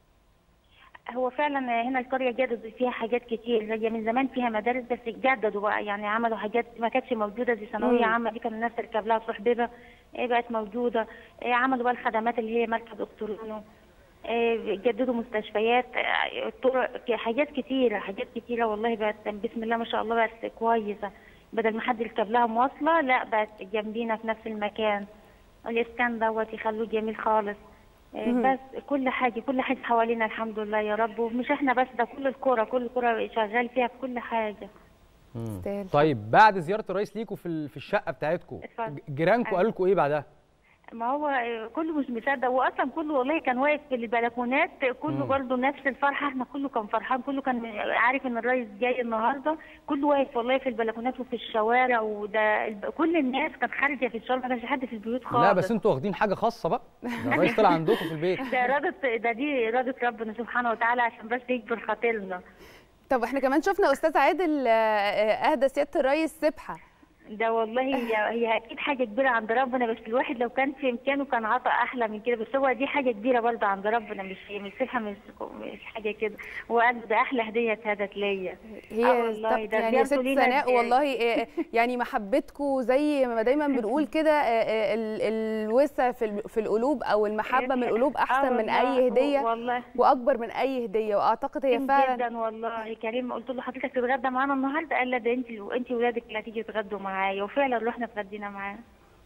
هو فعلا هنا القريه جددوا فيها حاجات كتير هي من زمان فيها مدارس بس جددوا بقى يعني عملوا حاجات ما كانتش موجوده زي ثانويه مم. عامه دي كان الناس تركب لها تروح بيبه إيه بقت موجوده إيه عملوا بقى الخدمات اللي هي مركز اكتورونو إيه جددوا مستشفيات إيه طرق حاجات كتيره حاجات كتيره والله بقت بسم الله ما شاء الله بقت كويسه بدل ما حد يركب لها مواصله لا بقت جنبينا في نفس المكان الاسكان دوت يخلوه جميل خالص آه، مهم. بس كل حاجه كل حاجه حوالينا الحمد لله يا رب ومش احنا بس ده كل الكوره كل الكوره شغال فيها في كل حاجه مم. طيب بعد زياره الرئيس ليكوا في ال- في الشقه بتاعتكم اتفضل. جيرانكم أيوة. قالوا لكم ايه بعدها ما هو آه، كله مش مصدق واصلا كله والله كان واقف في البلكونات كله مم. برضه نفس الفرحه احنا كله كان فرحان كله كان عارف ان الرئيس جاي النهارده كله واقف والله في البلكونات وفي الشوارع وده الب- كل الناس كانت خارجه في الشارع ما كانش حد في البيوت خالص لا بس انتوا واخدين حاجه خاصه بقى ده الرئيس طلع عندكم في البيت ده إرادة ده دي إرادة ربنا سبحانه وتعالى عشان بس يكبر خاطرنا طب احنا كمان شفنا استاذ عادل آه، آه، اهدى سياده الرئيس سبحه ده والله هي هي أكيد حاجة كبيرة عند ربنا بس الواحد لو كان في إمكانه كان عطى أحلى من كده بس هو دي حاجة كبيرة برضه عند ربنا مش مش سبحة مش مش حاجة كده وقال ده أحلى هدية اتهدت ليا هي آه والله طب ده يعني يا زيارته ست لينا سناء ب- والله آه، يعني محبتكم زي ما دايما بنقول كده آه، آه، ال- الوسع في ال- في القلوب او المحبه من القلوب احسن من والله، اي هديه والله. واكبر من اي هديه واعتقد هي فعلا جدا والله كريم قلت له حضرتك تتغدى معانا النهارده قال لا ده انت انت ولادك اللي هتيجي تتغدوا معايا وفعلا رحنا اتغدينا معاه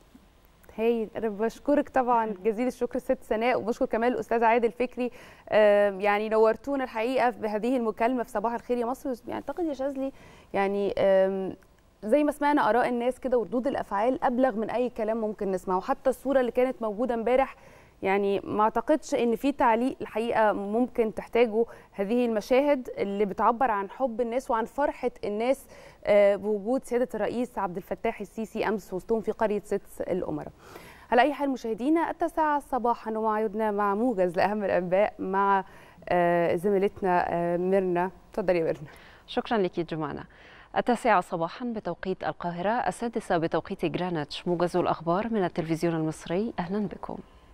هايل انا بشكرك طبعا جزيل الشكر ست سناء وبشكر كمان الاستاذ عادل فكري آم، يعني نورتونا الحقيقه بهذه المكالمه في صباح الخير يا مصر يعني اعتقد يا شاذلي يعني آم، زي ما سمعنا اراء الناس كده وردود الافعال ابلغ من اي كلام ممكن نسمعه حتى الصوره اللي كانت موجوده امبارح يعني ما اعتقدش ان في تعليق الحقيقه ممكن تحتاجه هذه المشاهد اللي بتعبر عن حب الناس وعن فرحه الناس آه، بوجود سياده الرئيس عبد الفتاح السيسي امس وسطهم في قريه ست الامراء. على اي حال مشاهدينا التاسعه صباحا وموعدنا مع موجز لاهم الانباء مع آه، زميلتنا آه، ميرنا اتفضلي يا ميرنا شكرا لك جمانة التاسعة صباحا بتوقيت القاهرة السادسة بتوقيت جرينتش موجز الأخبار من التلفزيون المصري أهلا بكم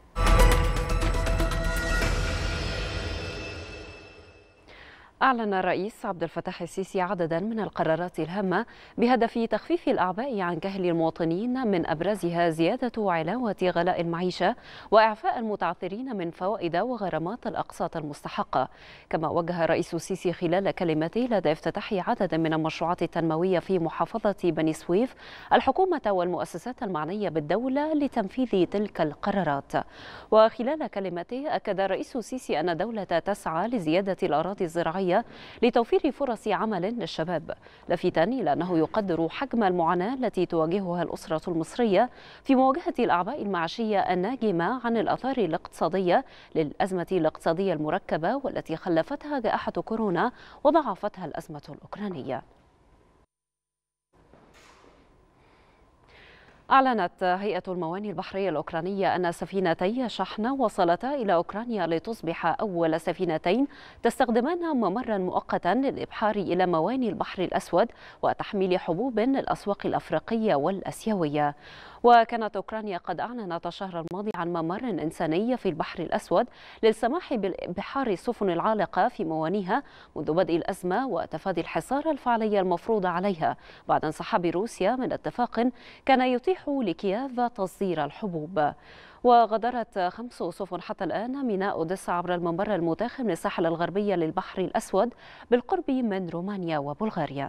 أعلن الرئيس عبد الفتاح السيسي عددا من القرارات الهامة بهدف تخفيف الأعباء عن كاهل المواطنين من أبرزها زيادة علاوة غلاء المعيشة وإعفاء المتعثرين من فوائد وغرامات الأقساط المستحقة كما وجه الرئيس السيسي خلال كلمته لدى افتتاح عدد من المشروعات التنموية في محافظة بني سويف الحكومة والمؤسسات المعنية بالدولة لتنفيذ تلك القرارات وخلال كلمته أكد الرئيس السيسي أن الدولة تسعى لزيادة الأراضي الزراعية لتوفير فرص عمل للشباب لافتا إلى أنه يقدر حجم المعاناة التي تواجهها الأسرة المصرية في مواجهة الأعباء المعيشية الناجمة عن الآثار الاقتصادية للأزمة الاقتصادية المركبة والتي خلفتها جائحة كورونا وضاعفتها الأزمة الأوكرانية أعلنت هيئة المواني البحرية الأوكرانية أن سفينتي شحن وصلتا إلى أوكرانيا لتصبح أول سفينتين تستخدمان ممرا مؤقتا للإبحار إلى مواني البحر الأسود وتحميل حبوب للأسواق الأفريقية والأسيوية وكانت أوكرانيا قد أعلنت الشهر الماضي عن ممر إنساني في البحر الأسود للسماح بإبحار السفن العالقة في موانيها منذ بدء الأزمة وتفادي الحصار الفعلي المفروض عليها بعد انسحاب روسيا من اتفاق كان يتيح لكييف تصدير الحبوب وغادرت خمس سفن حتى الآن ميناء أوديسا عبر الممر المتاخم من الساحل الغربية للبحر الأسود بالقرب من رومانيا وبلغاريا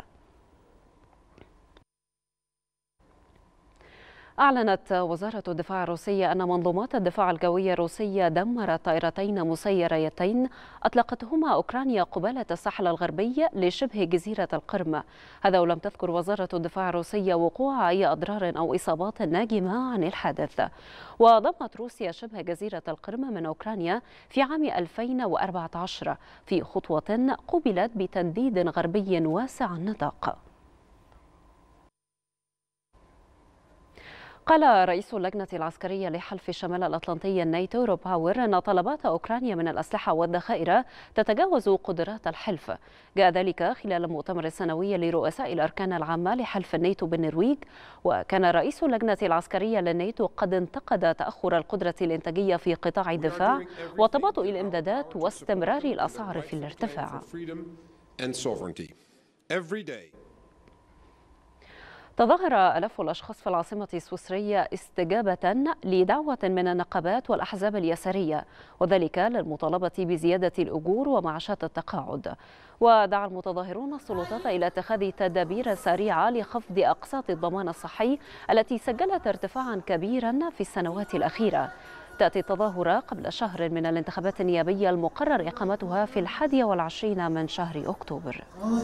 أعلنت وزارة الدفاع الروسية أن منظومات الدفاع الجوي الروسية دمرت طائرتين مسيرتين أطلقتهما أوكرانيا قبالة الساحل الغربي لشبه جزيرة القرم هذا ولم تذكر وزارة الدفاع الروسية وقوع أي أضرار أو إصابات ناجمة عن الحادث وضمت روسيا شبه جزيرة القرم من أوكرانيا في عام 2014 في خطوة قبلت بتنديد غربي واسع النطاق قال رئيس اللجنة العسكرية لحلف الشمال الأطلنطي الناتو روب هاور أن طلبات أوكرانيا من الأسلحة والذخائر تتجاوز قدرات الحلف جاء ذلك خلال المؤتمر السنوي لرؤساء الأركان العامة لحلف الناتو بالنرويج وكان رئيس اللجنة العسكرية للناتو قد انتقد تأخر القدرة الإنتاجية في قطاع الدفاع وتباطؤ الإمدادات واستمرار الأسعار في الارتفاع and sovereignty. Every day, تظاهر آلاف الأشخاص في العاصمة السويسرية استجابة لدعوة من النقابات والأحزاب اليسارية وذلك للمطالبة بزيادة الأجور ومعاشات التقاعد ودعا المتظاهرون السلطات إلى اتخاذ تدابير سريعة لخفض أقساط الضمان الصحي التي سجلت ارتفاعا كبيرا في السنوات الأخيرة تأتي التظاهرة قبل شهر من الانتخابات النيابية المقرر إقامتها في الحادية والعشرين من شهر أكتوبر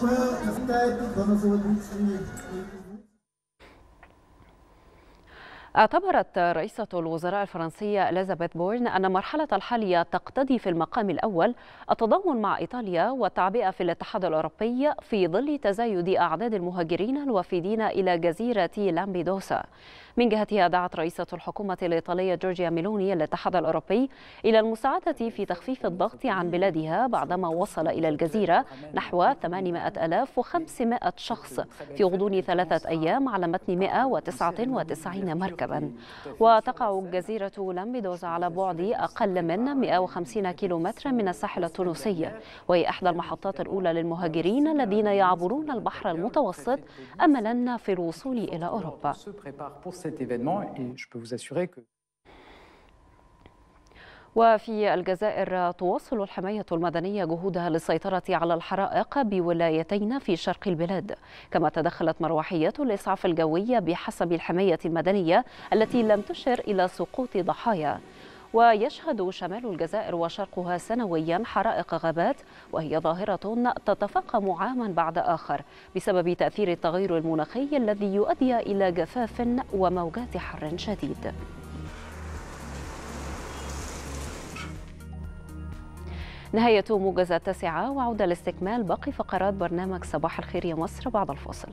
اعتبرت رئيسة الوزراء الفرنسية إليزابيث بورن أن المرحلة الحالية تقتضي في المقام الأول التضامن مع إيطاليا والتعبئة في الاتحاد الأوروبي في ظل تزايد أعداد المهاجرين الوافدين إلى جزيرة لامبيدوسا من جهتها دعت رئيسة الحكومة الإيطالية جورجيا ميلوني الاتحاد الأوروبي إلى المساعدة في تخفيف الضغط عن بلادها بعدما وصل إلى الجزيرة نحو 8500 شخص في غضون ثلاثة أيام على متن 199 مركبا وتقع جزيرة لامبيدوزا على بعد أقل من 150 كيلومترا من الساحل التونسي وهي إحدى المحطات الأولى للمهاجرين الذين يعبرون البحر المتوسط أملا في الوصول إلى أوروبا cet événement et je peux vous assurer que وفي الجزائر تواصل الحماية المدنية جهودها للسيطرة على الحرائق بولايتين في شرق البلاد كما تدخلت مروحيات الإسعاف الجوية بحسب الحماية المدنية التي لم تشر إلى سقوط ضحايا ويشهد شمال الجزائر وشرقها سنويا حرائق غابات وهي ظاهرة تتفاقم عاما بعد آخر بسبب تأثير التغير المناخي الذي يؤدي إلى جفاف وموجات حر شديد نهاية موجز التاسعة وعودة لاستكمال باقي فقرات برنامج صباح الخير يا مصر بعد الفاصل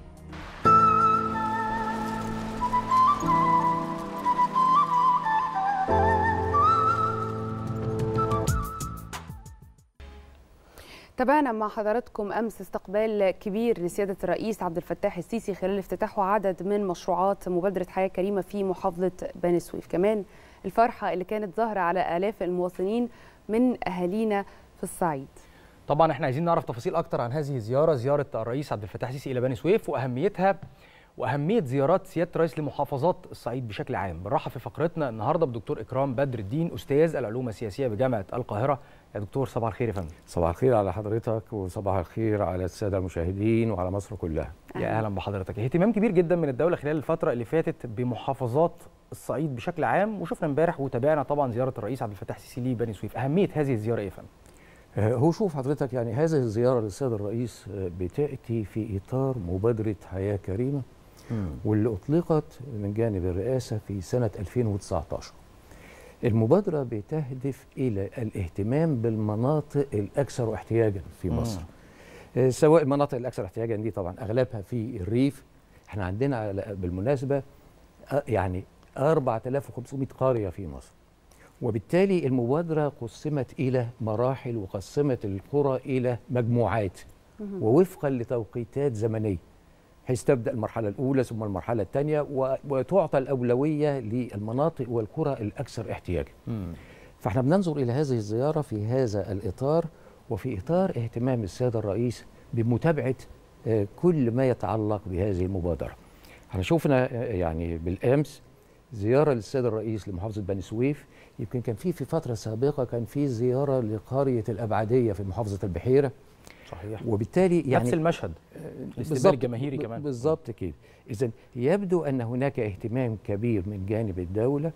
تابعنا مع حضراتكم امس استقبال كبير لسياده الرئيس عبد الفتاح السيسي خلال افتتاحه عدد من مشروعات مبادره حياه كريمه في محافظه بني سويف كمان الفرحه اللي كانت ظاهره على الاف المواطنين من اهالينا في الصعيد طبعا احنا عايزين نعرف تفاصيل اكتر عن هذه الزياره زياره الرئيس عبد الفتاح السيسي الى بني سويف واهميتها واهميه زيارات سياده الرئيس لمحافظات الصعيد بشكل عام بنرحب في فقرتنا النهارده بدكتور اكرام بدر الدين استاذ العلوم السياسيه بجامعه القاهره يا دكتور صباح الخير يا فندم صباح الخير على حضرتك وصباح الخير على الساده المشاهدين وعلى مصر كلها يا اهلا بحضرتك اهتمام كبير جدا من الدوله خلال الفتره اللي فاتت بمحافظات الصعيد بشكل عام وشفنا امبارح وتابعنا طبعا زياره الرئيس عبد الفتاح السيسي لبني سويف اهميه هذه الزياره ايه يا فندم هو شوف حضرتك يعني هذه الزياره للسيد الرئيس بتاتي في اطار مبادره حياه كريمه مم. واللي اطلقت من جانب الرئاسه في سنه 2019 المبادرة بتهدف إلى الاهتمام بالمناطق الأكثر احتياجا في مصر مم. سواء المناطق الأكثر احتياجا دي طبعا أغلبها في الريف احنا عندنا بالمناسبة يعني 4500 قرية في مصر وبالتالي المبادرة قسمت إلى مراحل وقسمت القرى إلى مجموعات مم. ووفقا لتوقيتات زمنيه حيث تبدا المرحله الاولى ثم المرحله الثانيه وتعطى الاولويه للمناطق والقرى الاكثر احتياجا. فاحنا بننظر الى هذه الزياره في هذا الاطار وفي اطار اهتمام السيد الرئيس بمتابعه كل ما يتعلق بهذه المبادره. احنا شفنا يعني بالامس زياره للسيد الرئيس لمحافظه بني سويف يمكن كان في في فتره سابقه كان في زياره لقريه الابعديه في محافظه البحيره صحيح وبالتالي يعني نفس المشهد الاستقبال الجماهيري كمان بالظبط كده اذا يبدو ان هناك اهتمام كبير من جانب الدوله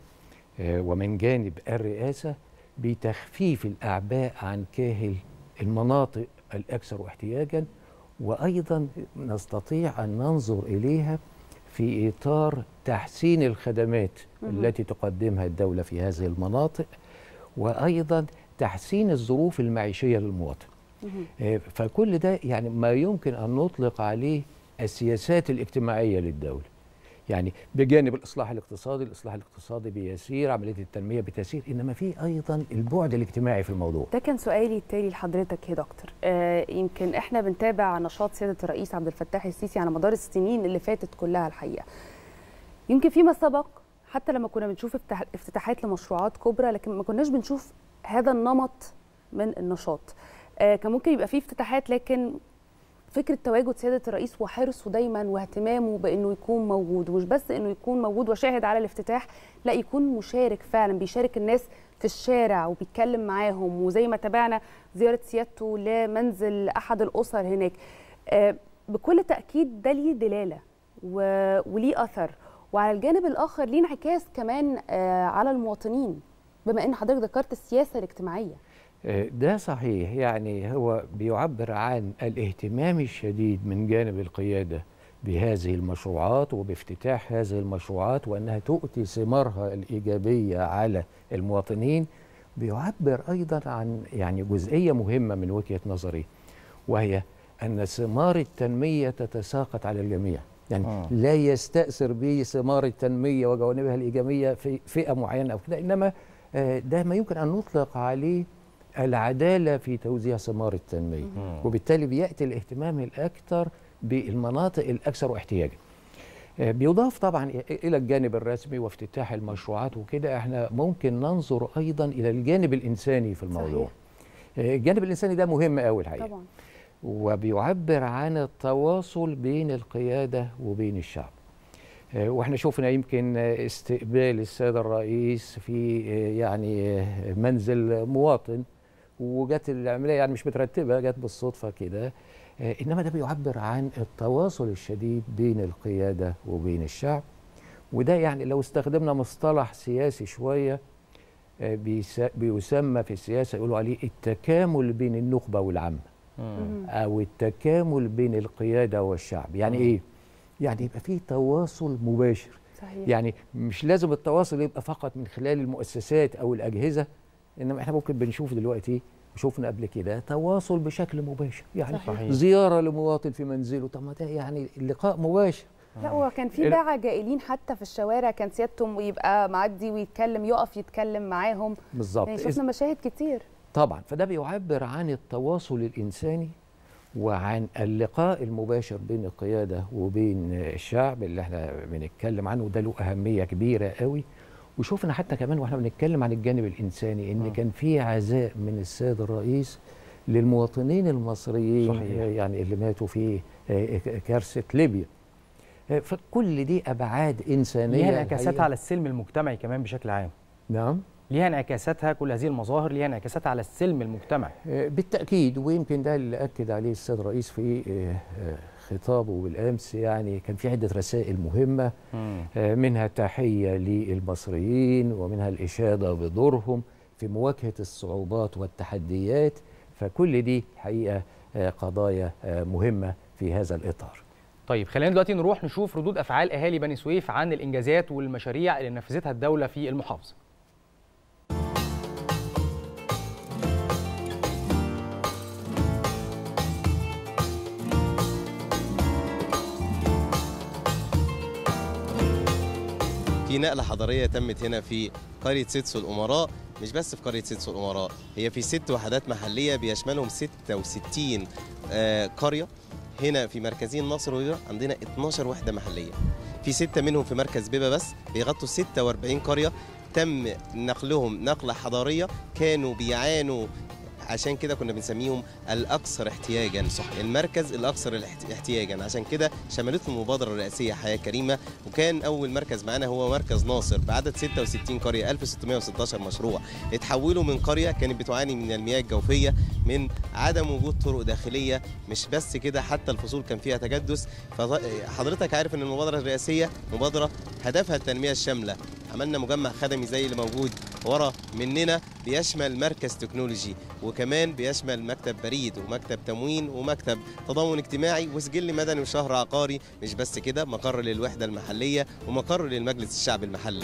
ومن جانب الرئاسه بتخفيف الاعباء عن كاهل المناطق الاكثر احتياجا وايضا نستطيع ان ننظر اليها في اطار تحسين الخدمات التي تقدمها الدوله في هذه المناطق وايضا تحسين الظروف المعيشيه للمواطن فكل ده يعني ما يمكن ان نطلق عليه السياسات الاجتماعيه للدوله يعني بجانب الاصلاح الاقتصادي الاصلاح الاقتصادي بيسير عمليه التنميه بتسير انما في ايضا البعد الاجتماعي في الموضوع ده كان سؤالي التالي لحضرتك يا دكتور آه يمكن احنا بنتابع نشاط سياده الرئيس عبد الفتاح السيسي على مدار السنين اللي فاتت كلها الحقيقه يمكن فيما سبق حتى لما كنا بنشوف افتتاحات لمشروعات كبرى لكن ما كناش بنشوف هذا النمط من النشاط آه كان ممكن يبقى فيه افتتاحات لكن فكره تواجد سياده الرئيس وحرصه دايما واهتمامه بانه يكون موجود ومش بس انه يكون موجود وشاهد على الافتتاح لا يكون مشارك فعلا بيشارك الناس في الشارع وبيتكلم معاهم وزي ما تابعنا زياره سيادته لمنزل احد الاسر هناك آه، بكل تاكيد ده ليه دلاله و- وليه اثر وعلى الجانب الاخر ليه انعكاس كمان آه، على المواطنين بما ان حضرتك ذكرت السياسه الاجتماعيه ده صحيح يعني هو بيعبر عن الاهتمام الشديد من جانب القيادة بهذه المشروعات وبافتتاح هذه المشروعات وأنها تؤتي ثمارها الإيجابية على المواطنين بيعبر أيضا عن يعني جزئية مهمة من وجهة نظري وهي أن ثمار التنمية تتساقط على الجميع يعني آه. لا يستأثر به ثمار التنمية وجوانبها الإيجابية في فئة معينة أو كده إنما آه، ده ما يمكن أن نطلق عليه العدالة في توزيع ثمار التنمية مم. وبالتالي بيأتي الاهتمام الأكثر بالمناطق الأكثر احتياجا آه، بيضاف طبعا إ- إلى الجانب الرسمي وافتتاح المشروعات وكده احنا ممكن ننظر أيضا إلى الجانب الإنساني في الموضوع آه، الجانب الإنساني ده مهم قوي الحقيقة طبعا وبيعبر عن التواصل بين القيادة وبين الشعب آه، واحنا شفنا يمكن آه، استقبال السيد الرئيس في آه، يعني آه، منزل مواطن وجت العمليه يعني مش مترتبه جت بالصدفه كده آه، انما ده بيعبر عن التواصل الشديد بين القياده وبين الشعب وده يعني لو استخدمنا مصطلح سياسي شويه آه، بيس- بيسمى في السياسه يقولوا عليه التكامل بين النخبه والعامه او التكامل بين القياده والشعب يعني ايه يعني يبقى فيه تواصل مباشر صحيح يعني مش لازم التواصل يبقى فقط من خلال المؤسسات او الاجهزه انما احنا ممكن بنشوف دلوقتي وشوفنا قبل كده تواصل بشكل مباشر يعني صحيح. زياره لمواطن في منزله طب ما ده يعني اللقاء مباشر لا هو كان في ال- باعة جائلين حتى في الشوارع كان سيادتهم يبقى معدي ويتكلم يقف يتكلم معاهم بالظبط يعني إذ- شفنا مشاهد كتير طبعا فده بيعبر عن التواصل الإنساني وعن اللقاء المباشر بين القيادة وبين الشعب اللي احنا بنتكلم عنه وده له أهمية كبيرة قوي وشوفنا حتى كمان واحنا بنتكلم عن الجانب الإنساني إن كان في عزاء من السيد الرئيس للمواطنين المصريين صحيح. يعني اللي ماتوا في كارثة ليبيا فكل دي أبعاد إنسانية ليها انعكاساتها الحقيقة. على السلم المجتمعي كمان بشكل عام نعم ليها انعكاساتها كل هذه المظاهر ليها انعكاساتها على السلم المجتمعي آه، بالتأكيد ويمكن ده اللي أكد عليه السيد الرئيس في آه، آه، خطابه بالأمس يعني كان في عدة رسائل مهمة آه، منها تحية للمصريين ومنها الإشادة بدورهم في مواجهة الصعوبات والتحديات فكل دي حقيقة آه، قضايا آه، مهمة في هذا الإطار طيب خلينا دلوقتي نروح نشوف ردود افعال اهالي بني سويف عن الانجازات والمشاريع اللي نفذتها الدوله في المحافظه في نقلة حضارية تمت هنا في قرية سيتسو الأمراء مش بس في قرية سيتسو الأمراء هي في ست وحدات محلية بيشملهم 66 آه، قرية هنا في مركزين مصر وبيبة عندنا 12 وحدة محلية في ستة منهم في مركز بيبة بس بيغطوا 46 قرية تم نقلهم نقلة حضارية كانوا بيعانوا عشان كده كنا بنسميهم الاكثر احتياجا صح المركز الاكثر الاحت- احتياجا عشان كده شملته المبادره الرئاسيه حياه كريمه وكان اول مركز معانا هو مركز ناصر بعدد 66 قريه 1616 مشروع اتحولوا من قريه كانت بتعاني من المياه الجوفيه من عدم وجود طرق داخليه مش بس كده حتى الفصول كان فيها تجدس فحضرتك عارف ان المبادره الرئاسيه مبادره هدفها التنميه الشامله عملنا مجمع خدمي زي اللي موجود ورا مننا بيشمل مركز تكنولوجي وكمان بيشمل مكتب بريد ومكتب تموين ومكتب تضامن اجتماعي وسجل مدني وشهر عقاري مش بس كده مقر للوحده المحليه ومقر للمجلس الشعب المحلي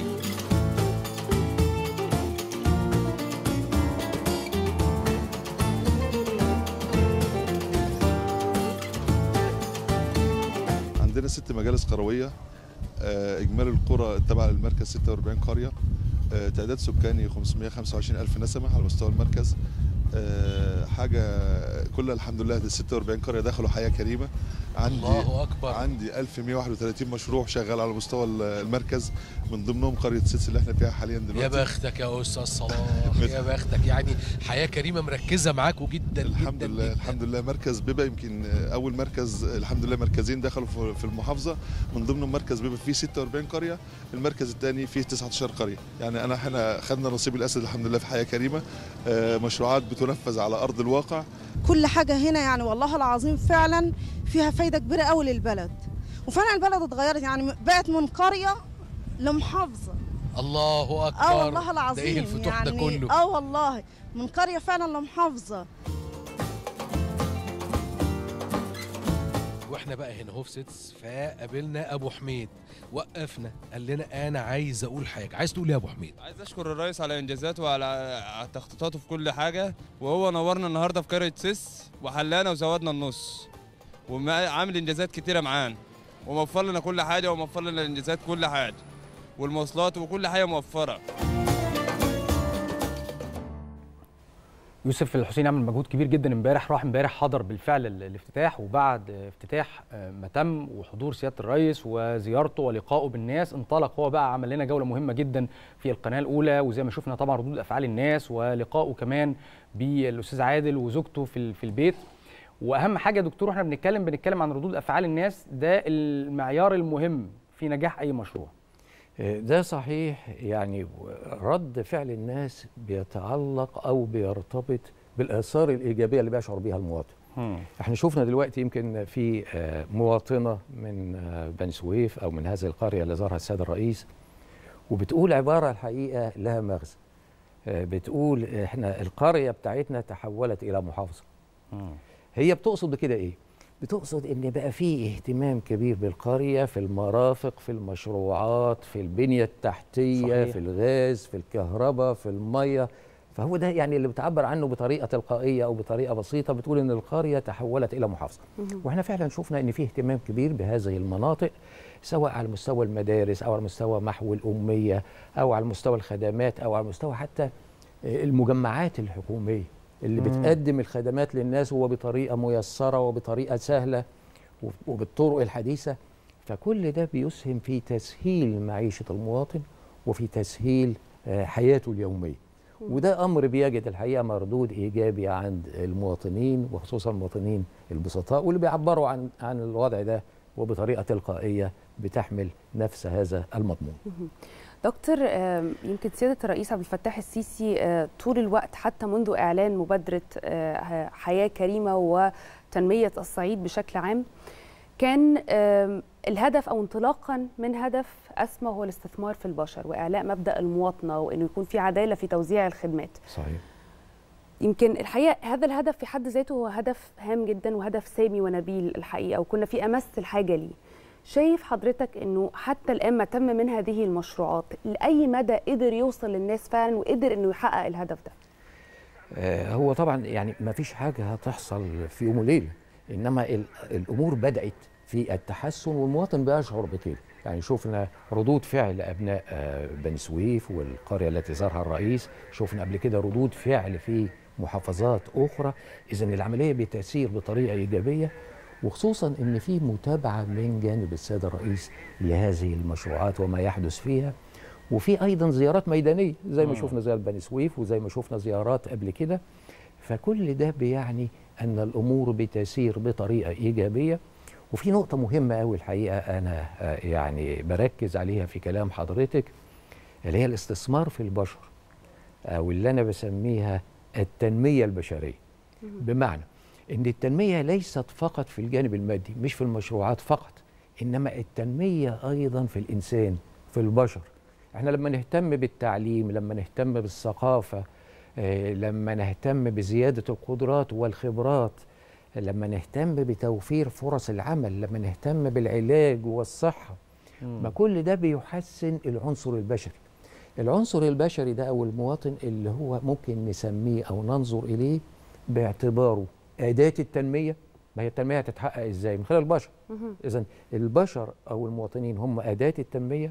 عندنا ست مجالس قرويه آه، اجمالي القرى التابعه للمركز 46 قريه آه، تعداد سكاني 525 الف نسمه على مستوى المركز آه، حاجه كل الحمد لله دي 46 قريه دخلوا حياه كريمه عندي الله أكبر. عندي 1131 مشروع شغال على مستوى المركز من ضمنهم قريه سيتس اللي احنا فيها حاليا دلوقتي يا بختك يا استاذ صلاح يا بختك يعني حياه كريمه مركزه معاكوا جدا الحمد جدا لله الحمد لله مركز بيبا يمكن اول مركز الحمد لله مركزين دخلوا في- في المحافظه من ضمنهم مركز بيبا فيه 46 قريه المركز الثاني فيه 19 قريه يعني انا احنا خدنا نصيب الاسد الحمد لله في حياه كريمه آه، مشروعات بتنفذ على ارض الواقع كل حاجة هنا يعني والله العظيم فعلا فيها فايدة كبيرة قوي للبلد وفعلا البلد اتغيرت يعني بقت من قرية لمحافظة الله اكبر اه والله ده العظيم ايه الفتوح يعني ده كله اه والله من قرية فعلا لمحافظة واحنا بقى هنا اهو في سيتس فقابلنا ابو حميد وقفنا قال لنا انا عايز اقول حاجه عايز تقول ايه يا ابو حميد عايز اشكر الرئيس على انجازاته وعلى على تخطيطاته في كل حاجه وهو نورنا النهارده في قريه سيس وحلانا وزودنا النص وعامل انجازات كتيره معانا وموفر لنا كل حاجه وموفر لنا الانجازات كل حاجه والمواصلات وكل حاجه موفره يوسف الحسين عمل مجهود كبير جدا امبارح راح امبارح حضر بالفعل ال- الافتتاح وبعد افتتاح آه، ما تم وحضور سياده الرئيس وزيارته ولقائه بالناس انطلق هو بقى عمل لنا جوله مهمه جدا في القناه الاولى وزي ما شفنا طبعا ردود افعال الناس ولقائه كمان بالاستاذ عادل وزوجته في ال- في البيت واهم حاجه يا دكتور واحنا بنتكلم بنتكلم عن ردود افعال الناس ده المعيار المهم في نجاح اي مشروع ده صحيح يعني رد فعل الناس بيتعلق او بيرتبط بالاثار الايجابيه اللي بيشعر بيها المواطن احنا شفنا دلوقتي يمكن في آه، مواطنه من آه، بني سويف او من هذه القريه اللي زارها السيد الرئيس وبتقول عباره الحقيقه لها مغزى آه، بتقول احنا القريه بتاعتنا تحولت الى محافظه هي بتقصد بكده ايه بتقصد ان بقى في اهتمام كبير بالقريه في المرافق في المشروعات في البنيه التحتيه صحيح. صحيح. في الغاز في الكهرباء في الميه فهو ده يعني اللي بتعبر عنه بطريقه تلقائيه او بطريقه بسيطه بتقول ان القريه تحولت الى محافظه واحنا فعلا شفنا ان في اهتمام كبير بهذه المناطق سواء على مستوى المدارس او على مستوى محو الاميه او على مستوى الخدمات او على مستوى حتى المجمعات الحكوميه اللي مم. بتقدم الخدمات للناس وبطريقه ميسره وبطريقه سهله وبالطرق الحديثه فكل ده بيسهم في تسهيل معيشه المواطن وفي تسهيل آه، حياته اليوميه وده امر بيجد الحقيقه مردود ايجابي عند المواطنين وخصوصا المواطنين البسطاء واللي بيعبروا عن عن الوضع ده وبطريقه تلقائيه بتحمل نفس هذا المضمون دكتور آم، يمكن سيادة الرئيس عبد الفتاح السيسي آه، طول الوقت حتى منذ إعلان مبادرة آه، حياة كريمة وتنمية الصعيد بشكل عام كان آم، الهدف أو انطلاقا من هدف أسمى هو الاستثمار في البشر وإعلاء مبدأ المواطنة وإنه يكون في عدالة في توزيع الخدمات صحيح يمكن الحقيقه هذا الهدف في حد ذاته هو هدف هام جدا وهدف سامي ونبيل الحقيقه وكنا في امس الحاجه ليه شايف حضرتك انه حتى الان ما تم من هذه المشروعات لاي مدى قدر يوصل للناس فعلا وقدر انه يحقق الهدف ده آه، هو طبعا يعني ما فيش حاجه هتحصل في يوم وليله انما ال- الامور بدات في التحسن والمواطن بيشعر بكده يعني شفنا ردود فعل ابناء آه، بني سويف والقريه التي زارها الرئيس شفنا قبل كده ردود فعل في محافظات اخرى اذا العمليه بتسير بطريقه ايجابيه وخصوصا ان في متابعه من جانب السيد الرئيس لهذه المشروعات وما يحدث فيها وفي ايضا زيارات ميدانيه زي ما مم. شفنا زي بني سويف وزي ما شفنا زيارات قبل كده فكل ده بيعني ان الامور بتسير بطريقه ايجابيه وفي نقطه مهمه قوي الحقيقه انا آه، يعني بركز عليها في كلام حضرتك اللي هي الاستثمار في البشر او اللي انا بسميها التنميه البشريه بمعنى ان التنميه ليست فقط في الجانب المادي مش في المشروعات فقط انما التنميه ايضا في الانسان في البشر احنا لما نهتم بالتعليم لما نهتم بالثقافه آه، لما نهتم بزياده القدرات والخبرات لما نهتم بتوفير فرص العمل لما نهتم بالعلاج والصحه ما كل ده بيحسن العنصر البشري العنصر البشري ده او المواطن اللي هو ممكن نسميه او ننظر اليه باعتباره اداه التنميه ما هي التنميه هتتحقق ازاي من خلال البشر اذا البشر او المواطنين هم اداه التنميه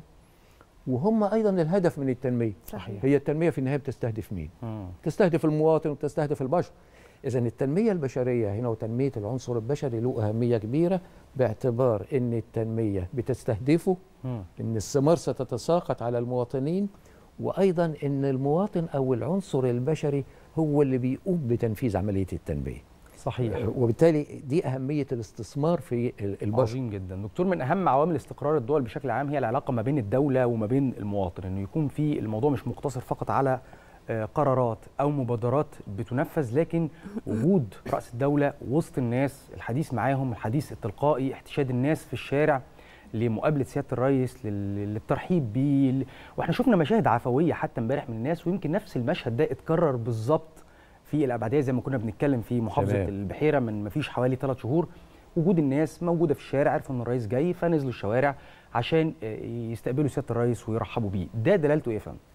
وهم ايضا الهدف من التنميه صحيح. هي التنميه في النهايه بتستهدف مين تستهدف المواطن وتستهدف البشر اذا التنميه البشريه هنا وتنميه العنصر البشري له اهميه كبيره باعتبار ان التنميه بتستهدفه ان الثمار ستتساقط على المواطنين وايضا ان المواطن او العنصر البشري هو اللي بيقوم بتنفيذ عمليه التنميه صحيح وبالتالي دي اهميه الاستثمار في البشر عظيم جدا دكتور من اهم عوامل استقرار الدول بشكل عام هي العلاقه ما بين الدوله وما بين المواطن انه يكون في الموضوع مش مقتصر فقط على قرارات او مبادرات بتنفذ لكن وجود راس الدوله وسط الناس الحديث معاهم الحديث التلقائي احتشاد الناس في الشارع لمقابله سياده الرئيس للترحيب بيه واحنا شفنا مشاهد عفويه حتى امبارح من الناس ويمكن نفس المشهد ده اتكرر بالظبط في الابعديه زي ما كنا بنتكلم في محافظه تمام. البحيره من ما فيش حوالي ثلاث شهور وجود الناس موجوده في الشارع عرفوا ان الرئيس جاي فنزلوا الشوارع عشان يستقبلوا سياده الرئيس ويرحبوا بيه ده دلالته ايه يا فندم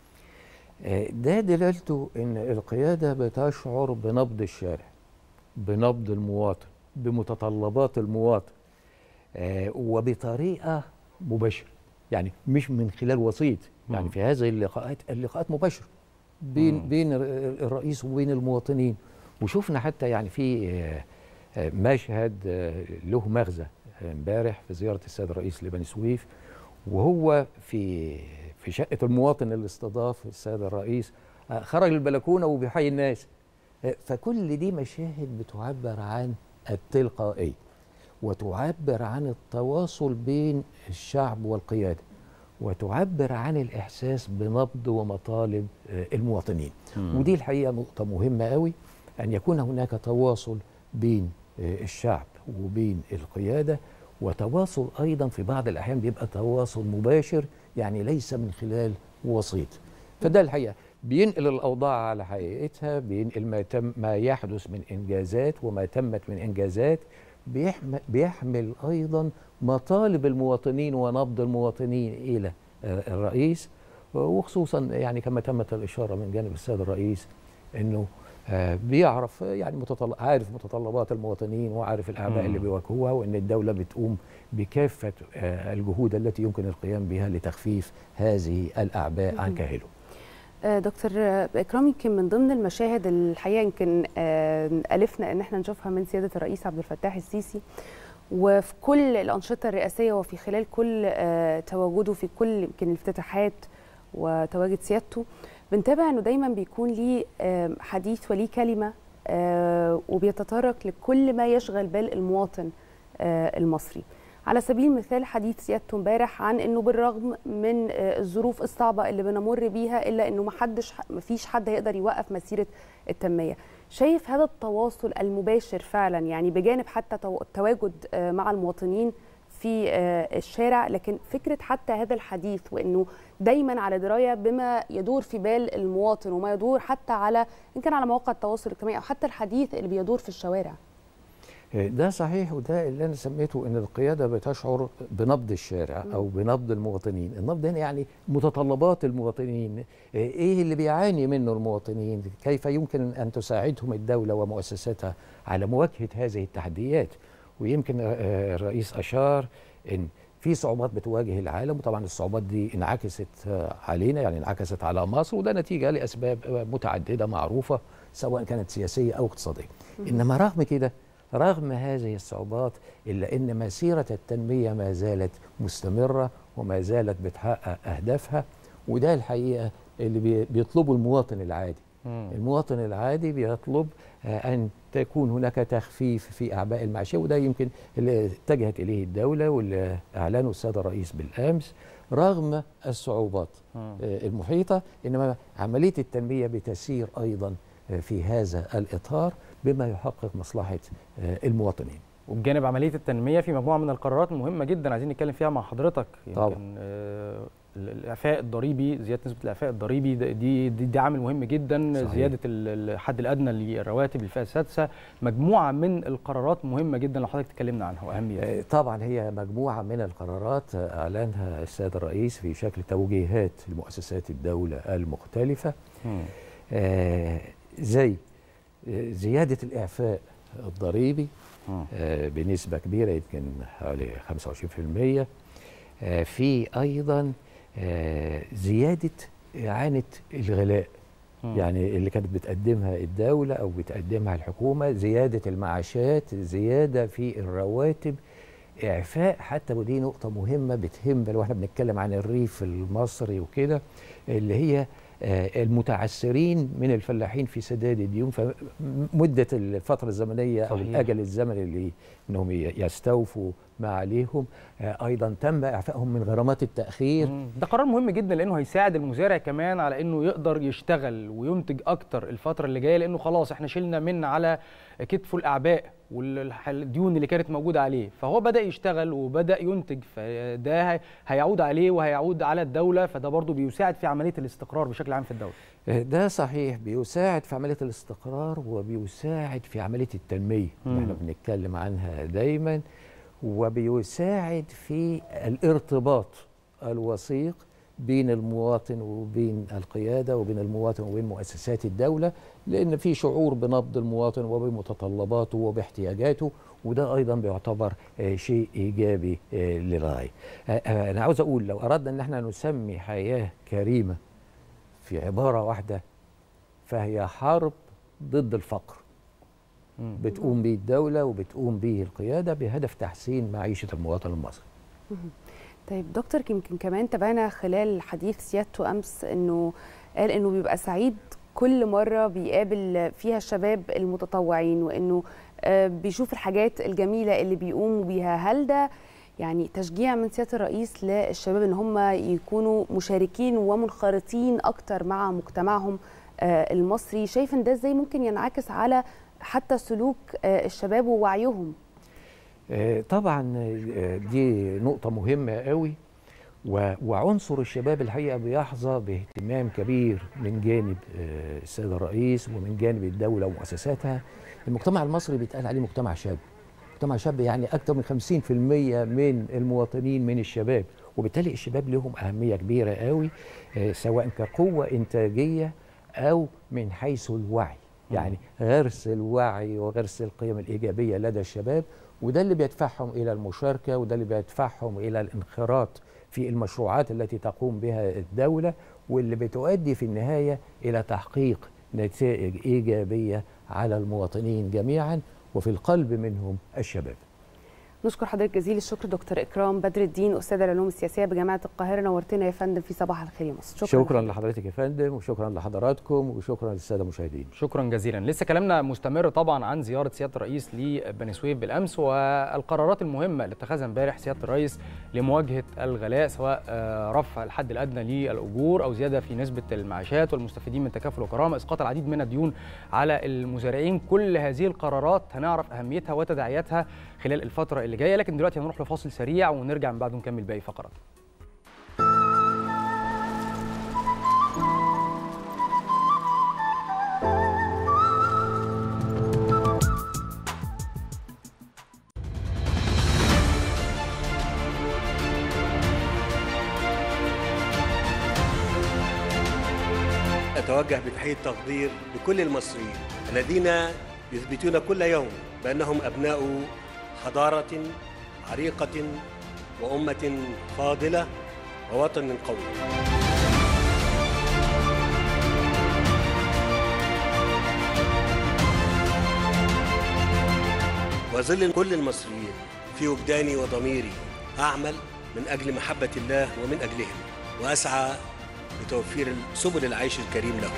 ده دلالته ان القياده بتشعر بنبض الشارع بنبض المواطن بمتطلبات المواطن آه وبطريقه مباشره يعني مش من خلال وسيط يعني في هذه اللقاءات اللقاءات مباشره بين مم. بين الرئيس وبين المواطنين وشفنا حتى يعني في آه مشهد آه له مغزى امبارح في زياره السيد الرئيس لبني سويف وهو في في شقه المواطن اللي استضاف السيد الرئيس خرج البلكونه وبيحيي الناس فكل دي مشاهد بتعبر عن التلقائيه وتعبر عن التواصل بين الشعب والقياده وتعبر عن الاحساس بنبض ومطالب المواطنين مم. ودي الحقيقه نقطه مهمه قوي ان يكون هناك تواصل بين الشعب وبين القياده وتواصل ايضا في بعض الاحيان بيبقى تواصل مباشر يعني ليس من خلال وسيط فده الحقيقه بينقل الاوضاع على حقيقتها بينقل ما تم ما يحدث من انجازات وما تمت من انجازات بيحمل, بيحمل ايضا مطالب المواطنين ونبض المواطنين الى الرئيس وخصوصا يعني كما تمت الاشاره من جانب السيد الرئيس انه بيعرف يعني متطلب عارف متطلبات المواطنين وعارف الاعباء اللي بيواجهوها وان الدوله بتقوم بكافه الجهود التي يمكن القيام بها لتخفيف هذه الاعباء عن كاهله. دكتور اكرام يمكن من ضمن المشاهد الحقيقه يمكن الفنا ان احنا نشوفها من سياده الرئيس عبد الفتاح السيسي وفي كل الانشطه الرئاسيه وفي خلال كل تواجده في كل يمكن الافتتاحات وتواجد سيادته بنتابع انه دايما بيكون ليه حديث وليه كلمه وبيتطرق لكل ما يشغل بال المواطن المصري على سبيل المثال حديث سيادته امبارح عن انه بالرغم من الظروف الصعبه اللي بنمر بيها الا انه ما حدش ما فيش حد هيقدر يوقف مسيره التنميه شايف هذا التواصل المباشر فعلا يعني بجانب حتى التواجد مع المواطنين في الشارع لكن فكره حتى هذا الحديث وانه دايما على درايه بما يدور في بال المواطن وما يدور حتى على ان كان على مواقع التواصل الاجتماعي او حتى الحديث اللي بيدور في الشوارع ده صحيح وده اللي انا سميته ان القياده بتشعر بنبض الشارع او بنبض المواطنين النبض هنا يعني متطلبات المواطنين ايه اللي بيعاني منه المواطنين كيف يمكن ان تساعدهم الدوله ومؤسساتها على مواجهه هذه التحديات ويمكن الرئيس اشار ان في صعوبات بتواجه العالم وطبعا الصعوبات دي انعكست علينا يعني انعكست على مصر وده نتيجه لاسباب متعدده معروفه سواء كانت سياسيه او اقتصاديه انما رغم كده رغم هذه الصعوبات الا ان مسيره التنميه ما زالت مستمره وما زالت بتحقق اهدافها وده الحقيقه اللي بيطلبه المواطن العادي مم. المواطن العادي بيطلب ان تكون هناك تخفيف في اعباء المعيشه وده يمكن اللي اتجهت اليه الدوله واللي اعلنه السيد الرئيس بالامس رغم الصعوبات مم. المحيطه انما عمليه التنميه بتسير ايضا في هذا الاطار بما يحقق مصلحه المواطنين وبجانب عمليه التنميه في مجموعه من القرارات مهمه جدا عايزين نتكلم فيها مع حضرتك طبعا الاعفاء الضريبي زياده نسبه الاعفاء الضريبي دي دي, دي عامل مهم جدا صحيح. زياده الحد الادنى للرواتب الفئه السادسه مجموعه من القرارات مهمه جدا لو حضرتك تكلمنا عنها واهميتها طبعا هي مجموعه من القرارات اعلنها السيد الرئيس في شكل توجيهات لمؤسسات الدوله المختلفه آه زي زياده الاعفاء الضريبي آه بنسبه كبيره يمكن حوالي 25% آه في ايضا آه زياده اعانه الغلاء يعني اللي كانت بتقدمها الدولة أو بتقدمها الحكومة زيادة المعاشات زيادة في الرواتب إعفاء حتى ودي نقطة مهمة بتهم لو احنا بنتكلم عن الريف المصري وكده اللي هي آه، المتعسرين من الفلاحين في سداد الديون فمدة الفترة الزمنية أو صحيح. الأجل الزمني اللي إنهم ي- يستوفوا ما عليهم آه، أيضا تم إعفائهم من غرامات التأخير ده قرار مهم جدا لانه هيساعد المزارع كمان على انه يقدر يشتغل وينتج اكتر الفتره اللي جايه لانه خلاص احنا شلنا من على كتفه الاعباء والديون اللي كانت موجوده عليه فهو بدا يشتغل وبدا ينتج فده هي- هيعود عليه وهيعود على الدوله فده برضو بيساعد في عمليه الاستقرار بشكل عام في الدوله ده صحيح بيساعد في عملية الاستقرار وبيساعد في عملية التنمية اللي احنا مم. بنتكلم عنها دايما وبيساعد في الارتباط الوثيق بين المواطن وبين القيادة وبين المواطن وبين مؤسسات الدولة لأن في شعور بنبض المواطن وبمتطلباته وباحتياجاته وده أيضا بيعتبر آه، شيء إيجابي آه، للغاية آه، آه، أنا عاوز أقول لو أردنا أن احنا نسمي حياة كريمة في عبارة واحدة فهي حرب ضد الفقر بتقوم به الدولة وبتقوم به القيادة بهدف تحسين معيشة المواطن المصري مهم. طيب دكتور يمكن كمان تابعنا خلال حديث سيادته امس انه قال انه بيبقى سعيد كل مره بيقابل فيها الشباب المتطوعين وانه آه، بيشوف الحاجات الجميله اللي بيقوموا بيها هل ده يعني تشجيع من سياده الرئيس للشباب ان هم يكونوا مشاركين ومنخرطين اكتر مع مجتمعهم آه، المصري شايف ان ده ازاي ممكن ينعكس على حتى سلوك آه، الشباب ووعيهم آه، طبعا آه، دي نقطة مهمة قوي و- وعنصر الشباب الحقيقة بيحظى باهتمام كبير من جانب آه، السيد الرئيس ومن جانب الدولة ومؤسساتها المجتمع المصري بيتقال عليه مجتمع شاب مجتمع شاب يعني أكثر من 50% من المواطنين من الشباب وبالتالي الشباب لهم أهمية كبيرة قوي آه، سواء كقوة إنتاجية أو من حيث الوعي يعني غرس الوعي وغرس القيم الإيجابية لدى الشباب وده اللي بيدفعهم إلى المشاركة وده اللي بيدفعهم إلى الانخراط في المشروعات التي تقوم بها الدولة واللي بتؤدي في النهاية إلى تحقيق نتائج إيجابية على المواطنين جميعا وفي القلب منهم الشباب نشكر حضرتك جزيل الشكر دكتور اكرام بدر الدين استاذ العلوم السياسيه بجامعه القاهره نورتنا يا فندم في صباح الخير يا مصر شكرا, شكرا لحضرتك يا فندم وشكرا لحضراتكم وشكرا للساده المشاهدين شكرا جزيلا لسه كلامنا مستمر طبعا عن زياره سياده الرئيس لبني سويف بالامس والقرارات المهمه اللي اتخذها امبارح سياده الرئيس لمواجهه الغلاء سواء آه، رفع الحد الادنى للاجور او زياده في نسبه المعاشات والمستفيدين من تكافل وكرامه اسقاط العديد من الديون على المزارعين كل هذه القرارات هنعرف اهميتها وتداعياتها خلال الفتره اللي جايه لكن دلوقتي هنروح لفاصل سريع ونرجع من بعده نكمل باقي فقرات أتوجه بتحية تقدير لكل المصريين الذين يثبتون كل يوم بأنهم أبناء حضارة عريقة وأمة فاضلة ووطن قوي وظل كل المصريين في وجداني وضميري أعمل من أجل محبة الله ومن أجلهم وأسعى لتوفير سبل العيش الكريم لهم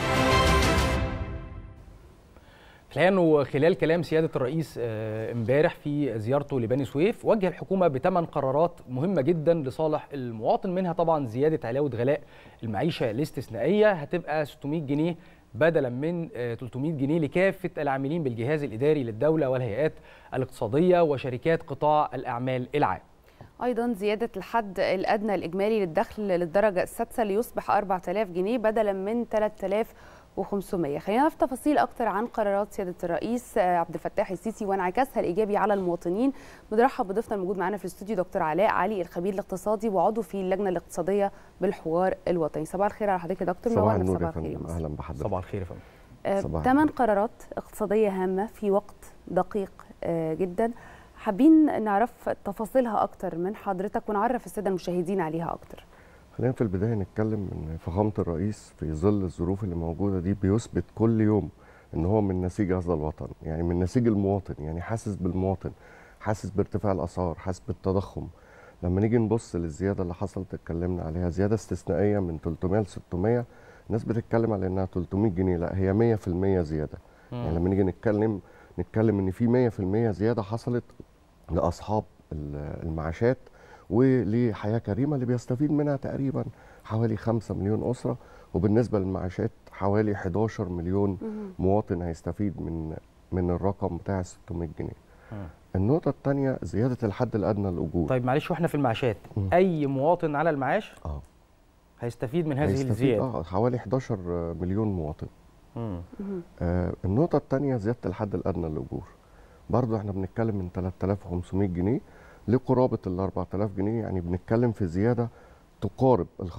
الحقيقه انه خلال كلام سياده الرئيس آه، امبارح في زيارته لبني سويف وجه الحكومه بثمان قرارات مهمه جدا لصالح المواطن منها طبعا زياده علاوه غلاء المعيشه الاستثنائيه هتبقى 600 جنيه بدلا من آه، 300 جنيه لكافه العاملين بالجهاز الاداري للدوله والهيئات الاقتصاديه وشركات قطاع الاعمال العام. ايضا زياده الحد الادنى الاجمالي للدخل للدرجه السادسه ليصبح 4000 جنيه بدلا من 3500 خلينا في تفاصيل اكتر عن قرارات سياده الرئيس آه، عبد الفتاح السيسي وانعكاسها الايجابي على المواطنين بنرحب بضيفنا الموجود معانا في الاستوديو دكتور علاء علي الخبير الاقتصادي وعضو في اللجنه الاقتصاديه بالحوار الوطني صباح الخير على حضرتك يا دكتور صباح منورنا في النور يا صباح الخير يا فندم مصر اهلا بحضرتك صباح الخير يا فندم آه، صباح ثمان قرارات اقتصادية هامة في وقت دقيق آه، جدا حابين نعرف تفاصيلها أكتر من حضرتك ونعرف السادة المشاهدين عليها أكتر خلينا في البدايه نتكلم ان فخامه الرئيس في ظل الظروف اللي موجوده دي بيثبت كل يوم ان هو من نسيج هذا الوطن يعني من نسيج المواطن يعني حاسس بالمواطن حاسس بارتفاع الاسعار حاسس بالتضخم لما نيجي نبص للزياده اللي حصلت اتكلمنا عليها زياده استثنائيه من 300 ل 600 الناس بتتكلم على انها 300 جنيه لا هي 100% زياده مم. يعني لما نيجي نتكلم نتكلم ان في 100% زياده حصلت لاصحاب ال- المعاشات ولحياه كريمه اللي بيستفيد منها تقريبا حوالي 5 مليون اسره وبالنسبه للمعاشات حوالي 11 مليون مهم. مواطن هيستفيد من من الرقم بتاع 600 جنيه النقطه الثانيه زياده الحد الادنى للاجور طيب معلش واحنا في المعاشات اي مواطن على المعاش اه هيستفيد من هذه هيستفيد الزياده اه حوالي 11 مليون مواطن مم. آه النقطة الثانية زيادة الحد الأدنى للأجور برضو احنا بنتكلم من 3500 جنيه لقرابة ال 4000 جنيه يعني بنتكلم في زيادة تقارب ال 15%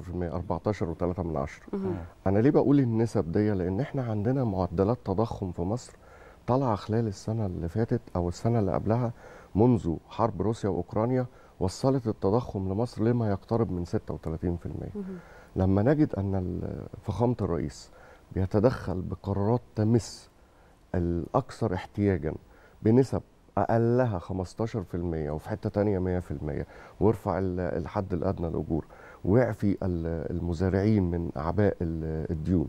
14 و3 من عشرة مهم. أنا ليه بقول النسب دي لأن احنا عندنا معدلات تضخم في مصر طالعة خلال السنة اللي فاتت أو السنة اللي قبلها منذ حرب روسيا وأوكرانيا وصلت التضخم لمصر لما يقترب من 36% لما نجد ان ال- فخامه الرئيس بيتدخل بقرارات تمس الاكثر احتياجا بنسب اقلها 15% وفي حته تانية 100% ويرفع ال- الحد الادنى للاجور ويعفي ال- المزارعين من اعباء ال- الديون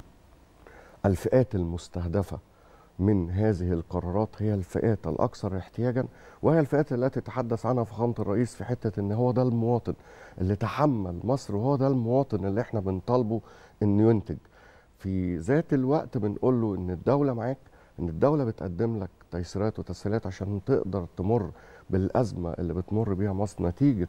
الفئات المستهدفه من هذه القرارات هي الفئات الاكثر احتياجا وهي الفئات التي تحدث عنها فخامه الرئيس في حته ان هو ده المواطن اللي تحمل مصر وهو ده المواطن اللي احنا بنطالبه انه ينتج في ذات الوقت بنقول له ان الدوله معاك ان الدوله بتقدم لك تيسيرات وتسهيلات عشان تقدر تمر بالازمه اللي بتمر بيها مصر نتيجه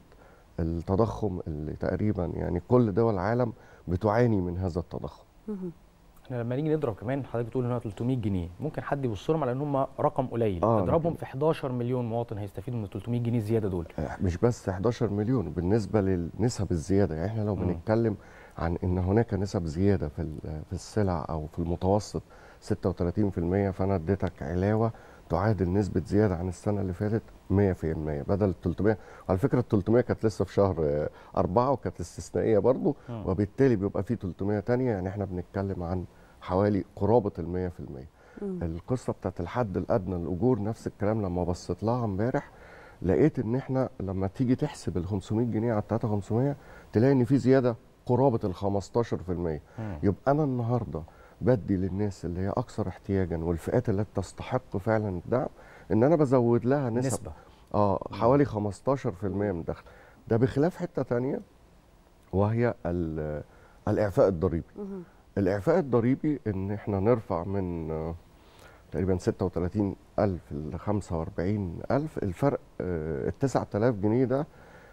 التضخم اللي تقريبا يعني كل دول العالم بتعاني من هذا التضخم احنا لما نيجي نضرب كمان حضرتك بتقول ان هو 300 جنيه ممكن حد يبص لهم على ان هم رقم قليل آه، اضربهم في 11 مليون مواطن هيستفيدوا من 300 جنيه زياده دول مش بس 11 مليون بالنسبه للنسب الزياده يعني احنا لو مم. بنتكلم عن ان هناك نسب زياده في ال- في السلع او في المتوسط 36% فانا اديتك علاوه تعادل نسبه زياده عن السنه اللي فاتت 100% بدل 300 وعلى فكره ال 300 كانت لسه في شهر آه، أربعة وكانت استثنائيه برضو مم. وبالتالي بيبقى في 300 تانية يعني احنا بنتكلم عن حوالي قرابه ال 100% مم. القصه بتاعت الحد الادنى للاجور نفس الكلام لما بصيت لها امبارح لقيت ان احنا لما تيجي تحسب ال 500 جنيه على 3500 تلاقي ان في زياده قرابه ال 15% يبقى انا النهارده بدي للناس اللي هي اكثر احتياجا والفئات التي تستحق فعلا الدعم ان انا بزود لها نسب نسبة. اه حوالي 15% من الدخل ده بخلاف حته تانية وهي ال- الاعفاء الضريبي الاعفاء الضريبي ان احنا نرفع من آه، تقريبا 36000 ل 45000 الفرق آه، ال 9000 جنيه ده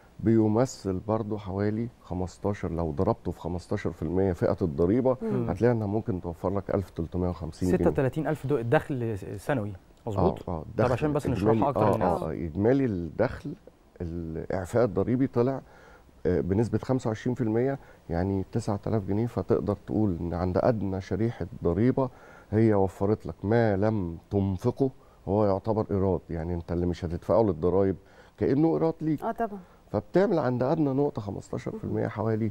بيمثل برضو حوالي 15 لو ضربته في 15% فئه الضريبه مم. هتلاقي انها ممكن توفر لك 1350 جنيه 36000 دول دخل سنوي مظبوط اه اه طب دخل عشان بس إجمالي- نشرحها اكتر اه للناس اه اجمالي الدخل الاعفاء الضريبي طلع آه، بنسبه 25% يعني 9000 جنيه فتقدر تقول ان عند ادنى شريحه ضريبه هي وفرت لك ما لم تنفقه هو يعتبر ايراد يعني انت اللي مش هتدفعه للضرايب كانه ايراد ليك اه طبعا فبتعمل عند ادنى نقطه 15% حوالي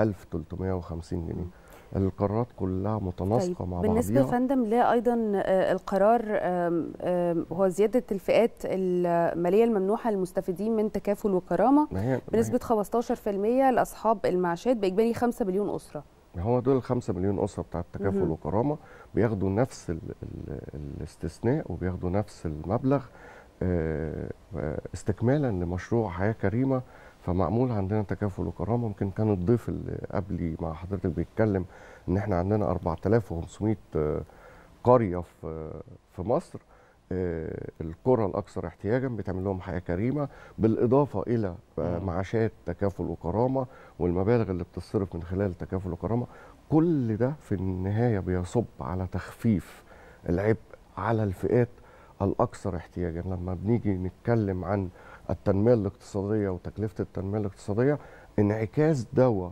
1350 جنيه القرارات كلها متناسقه مع بالنسبه يا بعضيها فندم لايضا آه، القرار آم، آم، هو زياده الفئات الماليه الممنوحه للمستفيدين من تكافل وكرامه ما هي- ما بنسبه 15% لاصحاب المعاشات باجمالي 5 مليون اسره هو دول الخمسة مليون أسرة بتاعة تكافل مهم. وكرامة بياخدوا نفس ال ال الاستثناء وبياخدوا نفس المبلغ آه، آه، استكمالا لمشروع حياة كريمة فمعمول عندنا تكافل وكرامة يمكن كان الضيف اللي قبلي مع حضرتك بيتكلم إن إحنا عندنا 4500 آه، قرية في في مصر آه، القرى الأكثر احتياجا بتعمل لهم حياة كريمة بالإضافة إلى آه، معاشات تكافل وكرامة والمبالغ اللي بتصرف من خلال تكافل وكرامة كل ده في النهاية بيصب على تخفيف العبء على الفئات الأكثر احتياجا لما بنيجي نتكلم عن التنمية الاقتصادية وتكلفة التنمية الاقتصادية انعكاس دوا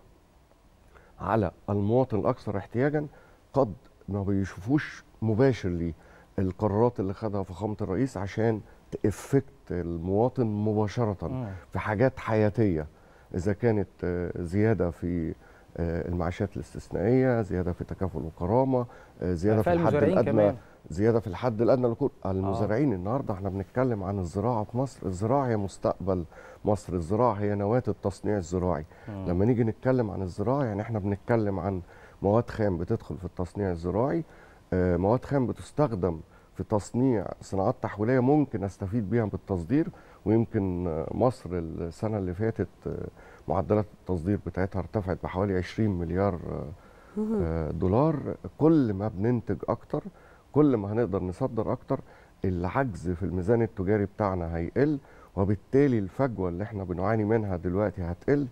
على المواطن الأكثر احتياجا قد ما بيشوفوش مباشر ليه القرارات اللي خدها فخامة الرئيس عشان تأفكت المواطن مباشرة مم. في حاجات حياتية اذا كانت آه، زياده في آه، المعاشات الاستثنائيه زياده في تكافل وكرامه آه، زياده في إعفاء الحد المزارعين الادنى كمان. زياده في الحد الادنى لكل المزارعين النهارده احنا بنتكلم عن الزراعه في مصر الزراعه هي مستقبل مصر الزراعه هي نواه التصنيع الزراعي مم. لما نيجي نتكلم عن الزراعه يعني احنا بنتكلم عن مواد خام بتدخل في التصنيع الزراعي آه، مواد خام بتستخدم في تصنيع صناعات تحويليه ممكن استفيد بيها بالتصدير ويمكن آه، مصر السنه اللي فاتت آه، معدلات التصدير بتاعتها ارتفعت بحوالي 20 مليار آه، مهم. آه، دولار كل ما بننتج اكتر كل ما هنقدر نصدر اكتر العجز في الميزان التجاري بتاعنا هيقل وبالتالي الفجوه اللي احنا بنعاني منها دلوقتي هتقل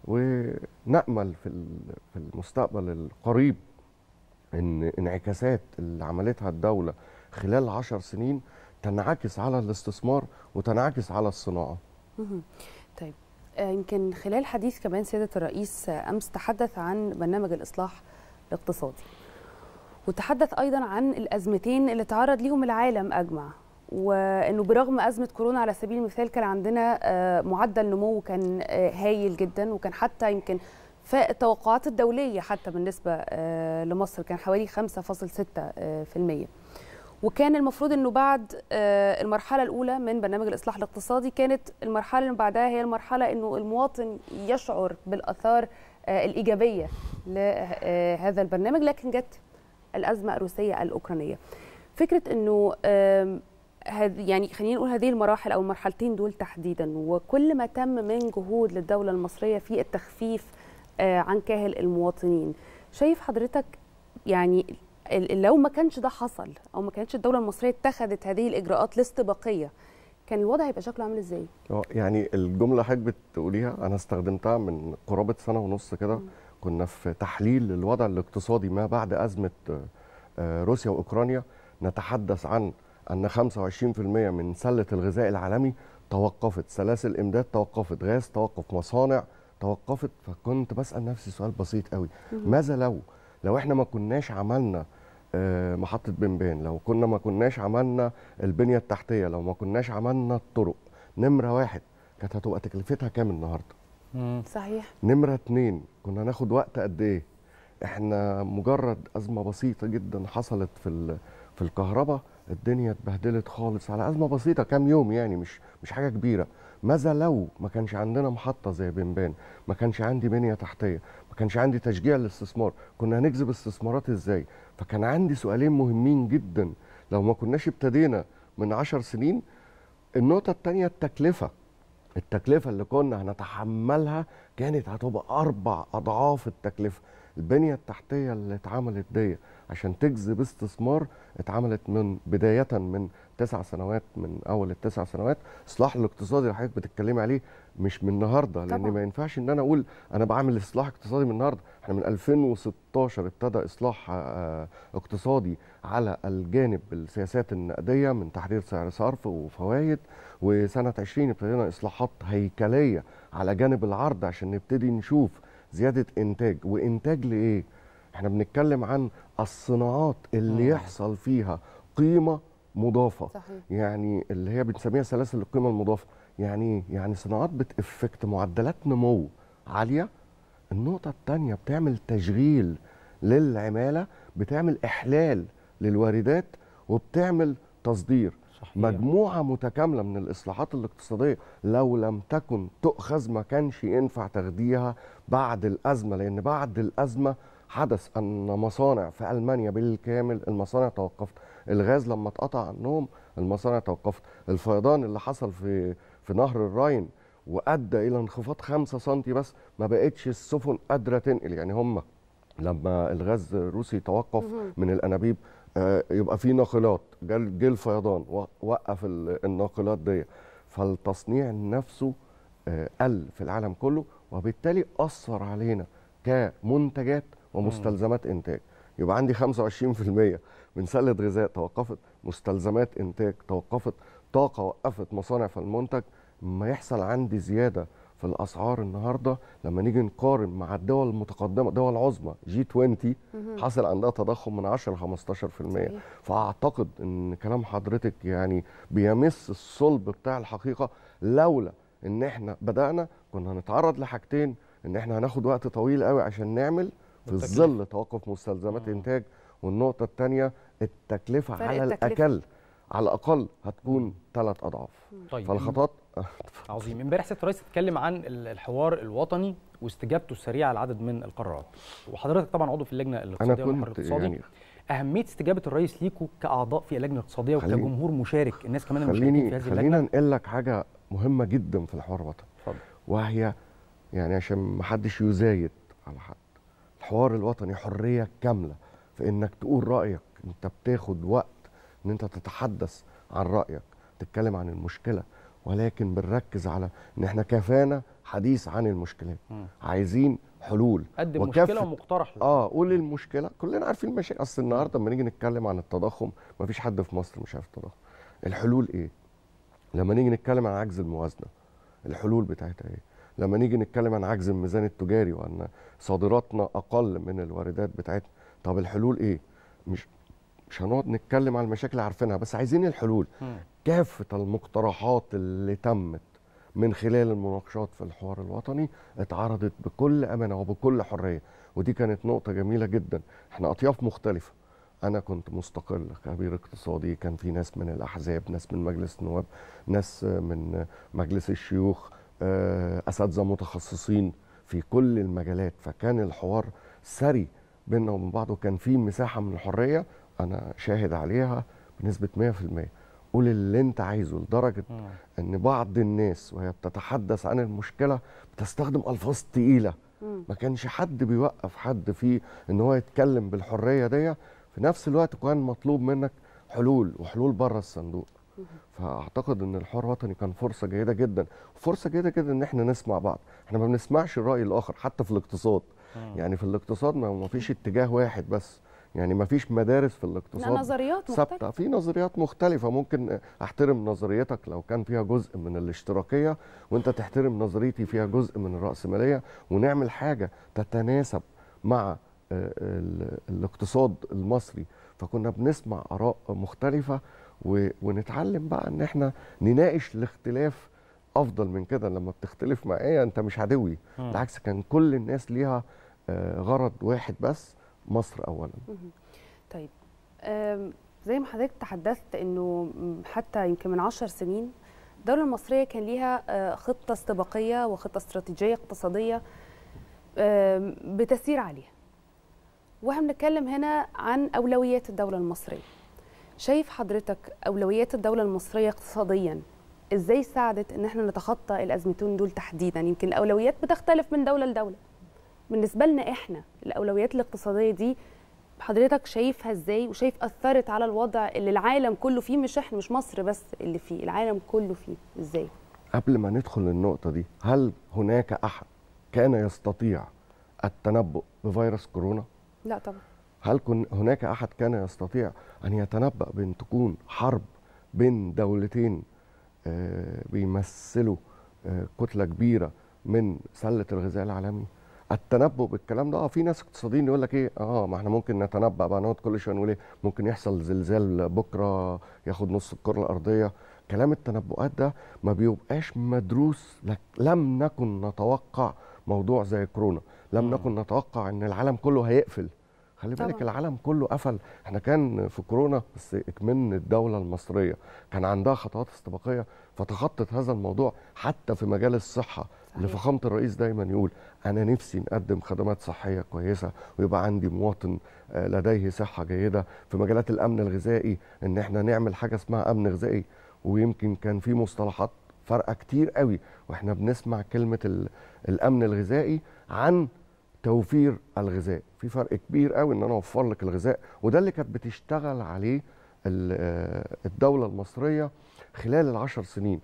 ونامل في ال- في المستقبل القريب ان انعكاسات اللي عملتها الدوله خلال عشر سنين تنعكس على الاستثمار وتنعكس على الصناعه مهم. طيب آه، يمكن خلال حديث كمان سيادة الرئيس آه، أمس تحدث عن برنامج الإصلاح الاقتصادي وتحدث أيضا عن الأزمتين اللي تعرض ليهم العالم أجمع وانه برغم ازمه كورونا على سبيل المثال كان عندنا آه، معدل نمو كان آه، هايل جدا وكان حتى يمكن فاق التوقعات الدوليه حتى بالنسبه آه، لمصر كان حوالي 5.6% وكان المفروض انه بعد آه، المرحله الاولى من برنامج الاصلاح الاقتصادي كانت المرحله اللي بعدها هي المرحله انه المواطن يشعر بالاثار آه، الايجابيه لهذا البرنامج لكن جت الازمه الروسيه الاوكرانيه فكره انه آم، هذ يعني خلينا نقول هذه المراحل او المرحلتين دول تحديدا وكل ما تم من جهود للدوله المصريه في التخفيف آه، عن كاهل المواطنين شايف حضرتك يعني ال- لو ما كانش ده حصل او ما كانتش الدوله المصريه اتخذت هذه الاجراءات الاستباقيه كان الوضع هيبقى شكله عامل ازاي اه يعني الجمله اللي حضرتك بتقوليها انا استخدمتها من قرابه سنه ونص كده كنا في تحليل للوضع الاقتصادي ما بعد ازمه آه، روسيا واوكرانيا نتحدث عن ان 25% من سله الغذاء العالمي توقفت سلاسل امداد توقفت غاز توقف مصانع توقفت فكنت بسال نفسي سؤال بسيط قوي مهم. ماذا لو لو احنا ما كناش عملنا آه، محطة بنبان لو كنا ما كناش عملنا البنية التحتية لو ما كناش عملنا الطرق نمرة واحد كانت هتبقى تكلفتها كام النهاردة صحيح نمرة اتنين كنا هناخد وقت قد ايه احنا مجرد أزمة بسيطة جدا حصلت في ال- في الكهرباء الدنيا اتبهدلت خالص على أزمة بسيطة كام يوم يعني مش مش حاجة كبيرة ماذا لو ما كانش عندنا محطة زي بنبان ما كانش عندي بنية تحتية ما كانش عندي تشجيع للاستثمار كنا هنجذب استثمارات ازاي فكان عندي سؤالين مهمين جدا لو ما كناش ابتدينا من عشر سنين النقطة التانية التكلفة التكلفة اللي كنا هنتحملها كانت هتبقى أربع أضعاف التكلفة البنية التحتية اللي اتعملت دي عشان تجذب استثمار اتعملت من بداية من تسع سنوات من أول التسع سنوات إصلاح الاقتصادي اللي حضرتك بتتكلمي عليه مش من النهارده لأن طبعاً. ما ينفعش إن أنا أقول أنا بعمل إصلاح اقتصادي من النهارده احنا من 2016 ابتدى إصلاح آه، اقتصادي على الجانب السياسات النقدية من تحرير سعر صرف وفوائد وسنة 20 ابتدينا إصلاحات هيكلية على جانب العرض عشان نبتدي نشوف زيادة إنتاج وإنتاج لإيه؟ احنا بنتكلم عن الصناعات اللي مم. يحصل فيها قيمة مضافة صحيح. يعني اللي هي بنسميها سلاسل القيمة المضافة يعني ايه؟ يعني صناعات بتأفكت معدلات نمو عالية النقطة التانية بتعمل تشغيل للعمالة بتعمل إحلال للواردات وبتعمل تصدير صحيح. مجموعة متكاملة من الإصلاحات الاقتصادية لو لم تكن تؤخذ ما كانش ينفع تاخديها بعد الأزمة لأن بعد الأزمة حدث أن مصانع في ألمانيا بالكامل المصانع توقفت الغاز لما اتقطع عنهم المصانع توقفت الفيضان اللي حصل في في نهر الراين وادى الى انخفاض 5 سم بس ما بقتش السفن قادره تنقل يعني هم لما الغاز الروسي توقف مهم. من الانابيب آه، يبقى في ناقلات جال جه الفيضان و- وقف ال- الناقلات دي فالتصنيع نفسه آه، قل في العالم كله وبالتالي اثر علينا كمنتجات ومستلزمات انتاج يبقى عندي 25% من سله غذاء توقفت مستلزمات انتاج توقفت طاقه وقفت مصانع في المنتج ما يحصل عندي زياده في الاسعار النهارده لما نيجي نقارن مع الدول المتقدمه دول عظمى جي 20 مهم. حصل عندها تضخم من 10 ل 15% فاعتقد ان كلام حضرتك يعني بيمس الصلب بتاع الحقيقه لولا ان احنا بدانا كنا كنا هنتعرض لحاجتين ان احنا هناخد وقت طويل قوي عشان نعمل في والتكلفة. ظل توقف مستلزمات انتاج والنقطه الثانيه التكلفه فرق على التكلفة. الاقل على الاقل هتكون ثلاث اضعاف طيب. فالخطوات عظيم امبارح سياده الرئيس اتكلم عن ال- الحوار الوطني واستجابته السريعه لعدد من القرارات وحضرتك طبعا عضو في اللجنه الاقتصاديه والمحور كنت الاقتصادي يعني- اهميه استجابه الرئيس ليكوا كاعضاء في اللجنه الاقتصاديه خليني- وكجمهور مشارك الناس كمان المشاركين في خليني هذه خلينا اللجنه نقول لك حاجه مهمه جدا في الحوار الوطني اتفضل وهي يعني عشان ما حدش يزايد على حد الحوار الوطني حريه كامله في انك تقول رايك انت بتاخد وقت ان انت تتحدث عن رايك تتكلم عن المشكله ولكن بنركز على ان احنا كفانا حديث عن المشكلات مم. عايزين حلول قدم وكافة- مشكله ومقترح اه قول المشكله كلنا عارفين المشاكل اصل النهارده لما نيجي نتكلم عن التضخم مفيش حد في مصر مش عارف التضخم الحلول ايه لما نيجي نتكلم عن عجز الموازنه الحلول بتاعتها ايه لما نيجي نتكلم عن عجز الميزان التجاري وان صادراتنا اقل من الواردات بتاعتنا طب الحلول ايه مش مش هنقعد نتكلم على المشاكل اللي عارفينها بس عايزين الحلول كافه المقترحات اللي تمت من خلال المناقشات في الحوار الوطني اتعرضت بكل امانه وبكل حريه ودي كانت نقطه جميله جدا احنا اطياف مختلفه انا كنت مستقل خبير اقتصادي كان في ناس من الاحزاب ناس من مجلس النواب ناس من مجلس الشيوخ آه، اساتذه متخصصين في كل المجالات فكان الحوار سري بيننا وبين بعض وكان في مساحه من الحريه انا شاهد عليها بنسبه 100% قول اللي انت عايزه لدرجه ان بعض الناس وهي بتتحدث عن المشكله بتستخدم الفاظ تقيله ما كانش حد بيوقف حد فيه ان هو يتكلم بالحريه دي في نفس الوقت كان مطلوب منك حلول وحلول بره الصندوق فاعتقد ان الحوار الوطني كان فرصه جيده جدا وفرصه جيده جدا ان احنا نسمع بعض احنا ما بنسمعش الراي الاخر حتى في الاقتصاد يعني في الاقتصاد ما ما فيش اتجاه واحد بس يعني ما فيش مدارس في الاقتصاد نظريات ثابته مختلفة. في نظريات مختلفه ممكن احترم نظريتك لو كان فيها جزء من الاشتراكيه وانت تحترم نظريتي فيها جزء من الراسماليه ونعمل حاجه تتناسب مع آه، ال- الاقتصاد المصري فكنا بنسمع اراء مختلفه و- ونتعلم بقى ان احنا نناقش الاختلاف افضل من كده لما بتختلف معايا انت مش عدوي مم. بالعكس كان كل الناس ليها آه، غرض واحد بس مصر اولا مهم. طيب آم، زي ما حضرتك تحدثت انه م، حتى يمكن من عشر سنين الدولة المصرية كان ليها آه، خطة استباقية وخطة استراتيجية اقتصادية آم، بتسير عليها واحنا بنتكلم هنا عن أولويات الدولة المصرية شايف حضرتك أولويات الدولة المصرية اقتصاديا ازاي ساعدت ان احنا نتخطى الازمتين دول تحديدا يمكن الاولويات بتختلف من دوله لدوله بالنسبه لنا احنا الاولويات الاقتصاديه دي حضرتك شايفها ازاي وشايف اثرت على الوضع اللي العالم كله فيه مش احنا مش مصر بس اللي فيه العالم كله فيه ازاي قبل ما ندخل النقطة دي هل هناك أحد كان يستطيع التنبؤ بفيروس كورونا؟ لا طبعا هل كن هناك أحد كان يستطيع أن يتنبأ بأن تكون حرب بين دولتين آه، بيمثلوا آه، كتلة كبيرة من سلة الغذاء العالمي؟ التنبؤ بالكلام ده اه في ناس اقتصاديين يقول لك ايه اه ما احنا ممكن نتنبأ بقى نقعد كل شويه نقول ايه ممكن يحصل زلزال بكره ياخد نص الكره الارضيه كلام التنبؤات ده ما بيبقاش مدروس لك لم نكن نتوقع موضوع زي كورونا لم نكن نتوقع ان العالم كله هيقفل خلي بالك طبعاً. العالم كله قفل احنا كان في كورونا بس اكمن الدوله المصريه كان عندها خطوات استباقيه فتخطت هذا الموضوع حتى في مجال الصحه اللي فخامه الرئيس دايما يقول انا نفسي نقدم خدمات صحيه كويسه ويبقى عندي مواطن آه، لديه صحه جيده في مجالات الامن الغذائي ان احنا نعمل حاجه اسمها امن غذائي ويمكن كان في مصطلحات فارقه كتير قوي واحنا بنسمع كلمه ال- الامن الغذائي عن توفير الغذاء في فرق كبير قوي ان انا اوفر لك الغذاء وده اللي كانت بتشتغل عليه ال- آه، الدوله المصريه خلال العشر سنين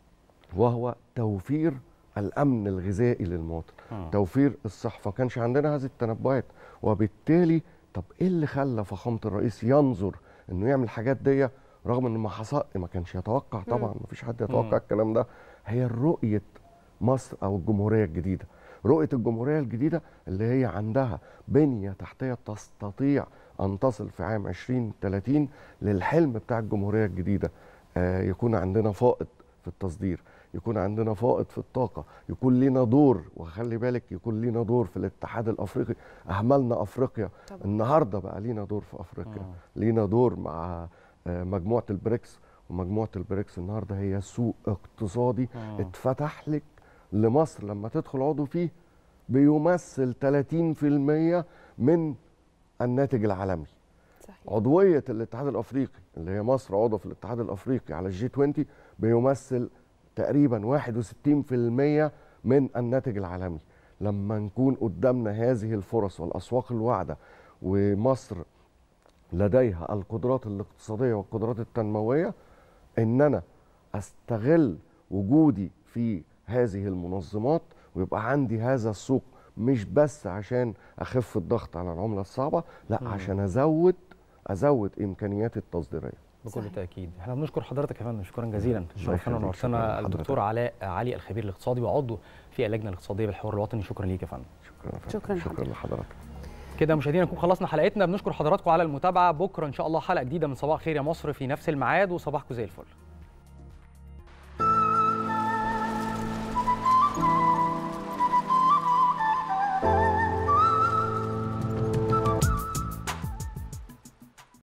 وهو توفير الامن الغذائي للمواطن مم. توفير الصحه فما كانش عندنا هذه التنبؤات وبالتالي طب ايه اللي خلى فخامه الرئيس ينظر انه يعمل الحاجات دي رغم ان ما حصل ما كانش يتوقع طبعا ما فيش حد مم. يتوقع الكلام ده هي رؤيه مصر او الجمهوريه الجديده رؤيه الجمهوريه الجديده اللي هي عندها بنيه تحتيه تستطيع ان تصل في عام 2030 للحلم بتاع الجمهوريه الجديده آه يكون عندنا فائض في التصدير يكون عندنا فائض في الطاقه يكون لينا دور وخلي بالك يكون لينا دور في الاتحاد الافريقي اهملنا افريقيا طبعا. النهارده بقى لينا دور في افريقيا لينا دور مع آه، مجموعه البريكس ومجموعه البريكس النهارده هي سوق اقتصادي مم. اتفتح لك لمصر لما تدخل عضو فيه بيمثل 30% من الناتج العالمي صحيح. عضويه الاتحاد الافريقي اللي هي مصر عضو في الاتحاد الافريقي على الجي 20 بيمثل تقريبا 61% من الناتج العالمي لما نكون قدامنا هذه الفرص والاسواق الواعده ومصر لديها القدرات الاقتصاديه والقدرات التنمويه ان انا استغل وجودي في هذه المنظمات ويبقى عندي هذا السوق مش بس عشان اخف الضغط على العمله الصعبه لا مم. عشان ازود ازود امكانياتي التصديريه بكل تاكيد احنا بنشكر حضرتك يا فندم شكرا جزيلا الله شرفنا يخليك. ونورتنا شكراً لحضرتك. الدكتور علاء علي الخبير الاقتصادي وعضو في اللجنه الاقتصاديه بالحوار الوطني شكرا ليك يا فندم شكرا شكرا لحضرتك كده مشاهدينا نكون خلصنا حلقتنا بنشكر حضراتكم على المتابعه بكره ان شاء الله حلقه جديده من صباح خير يا مصر في نفس الميعاد وصباحكم زي الفل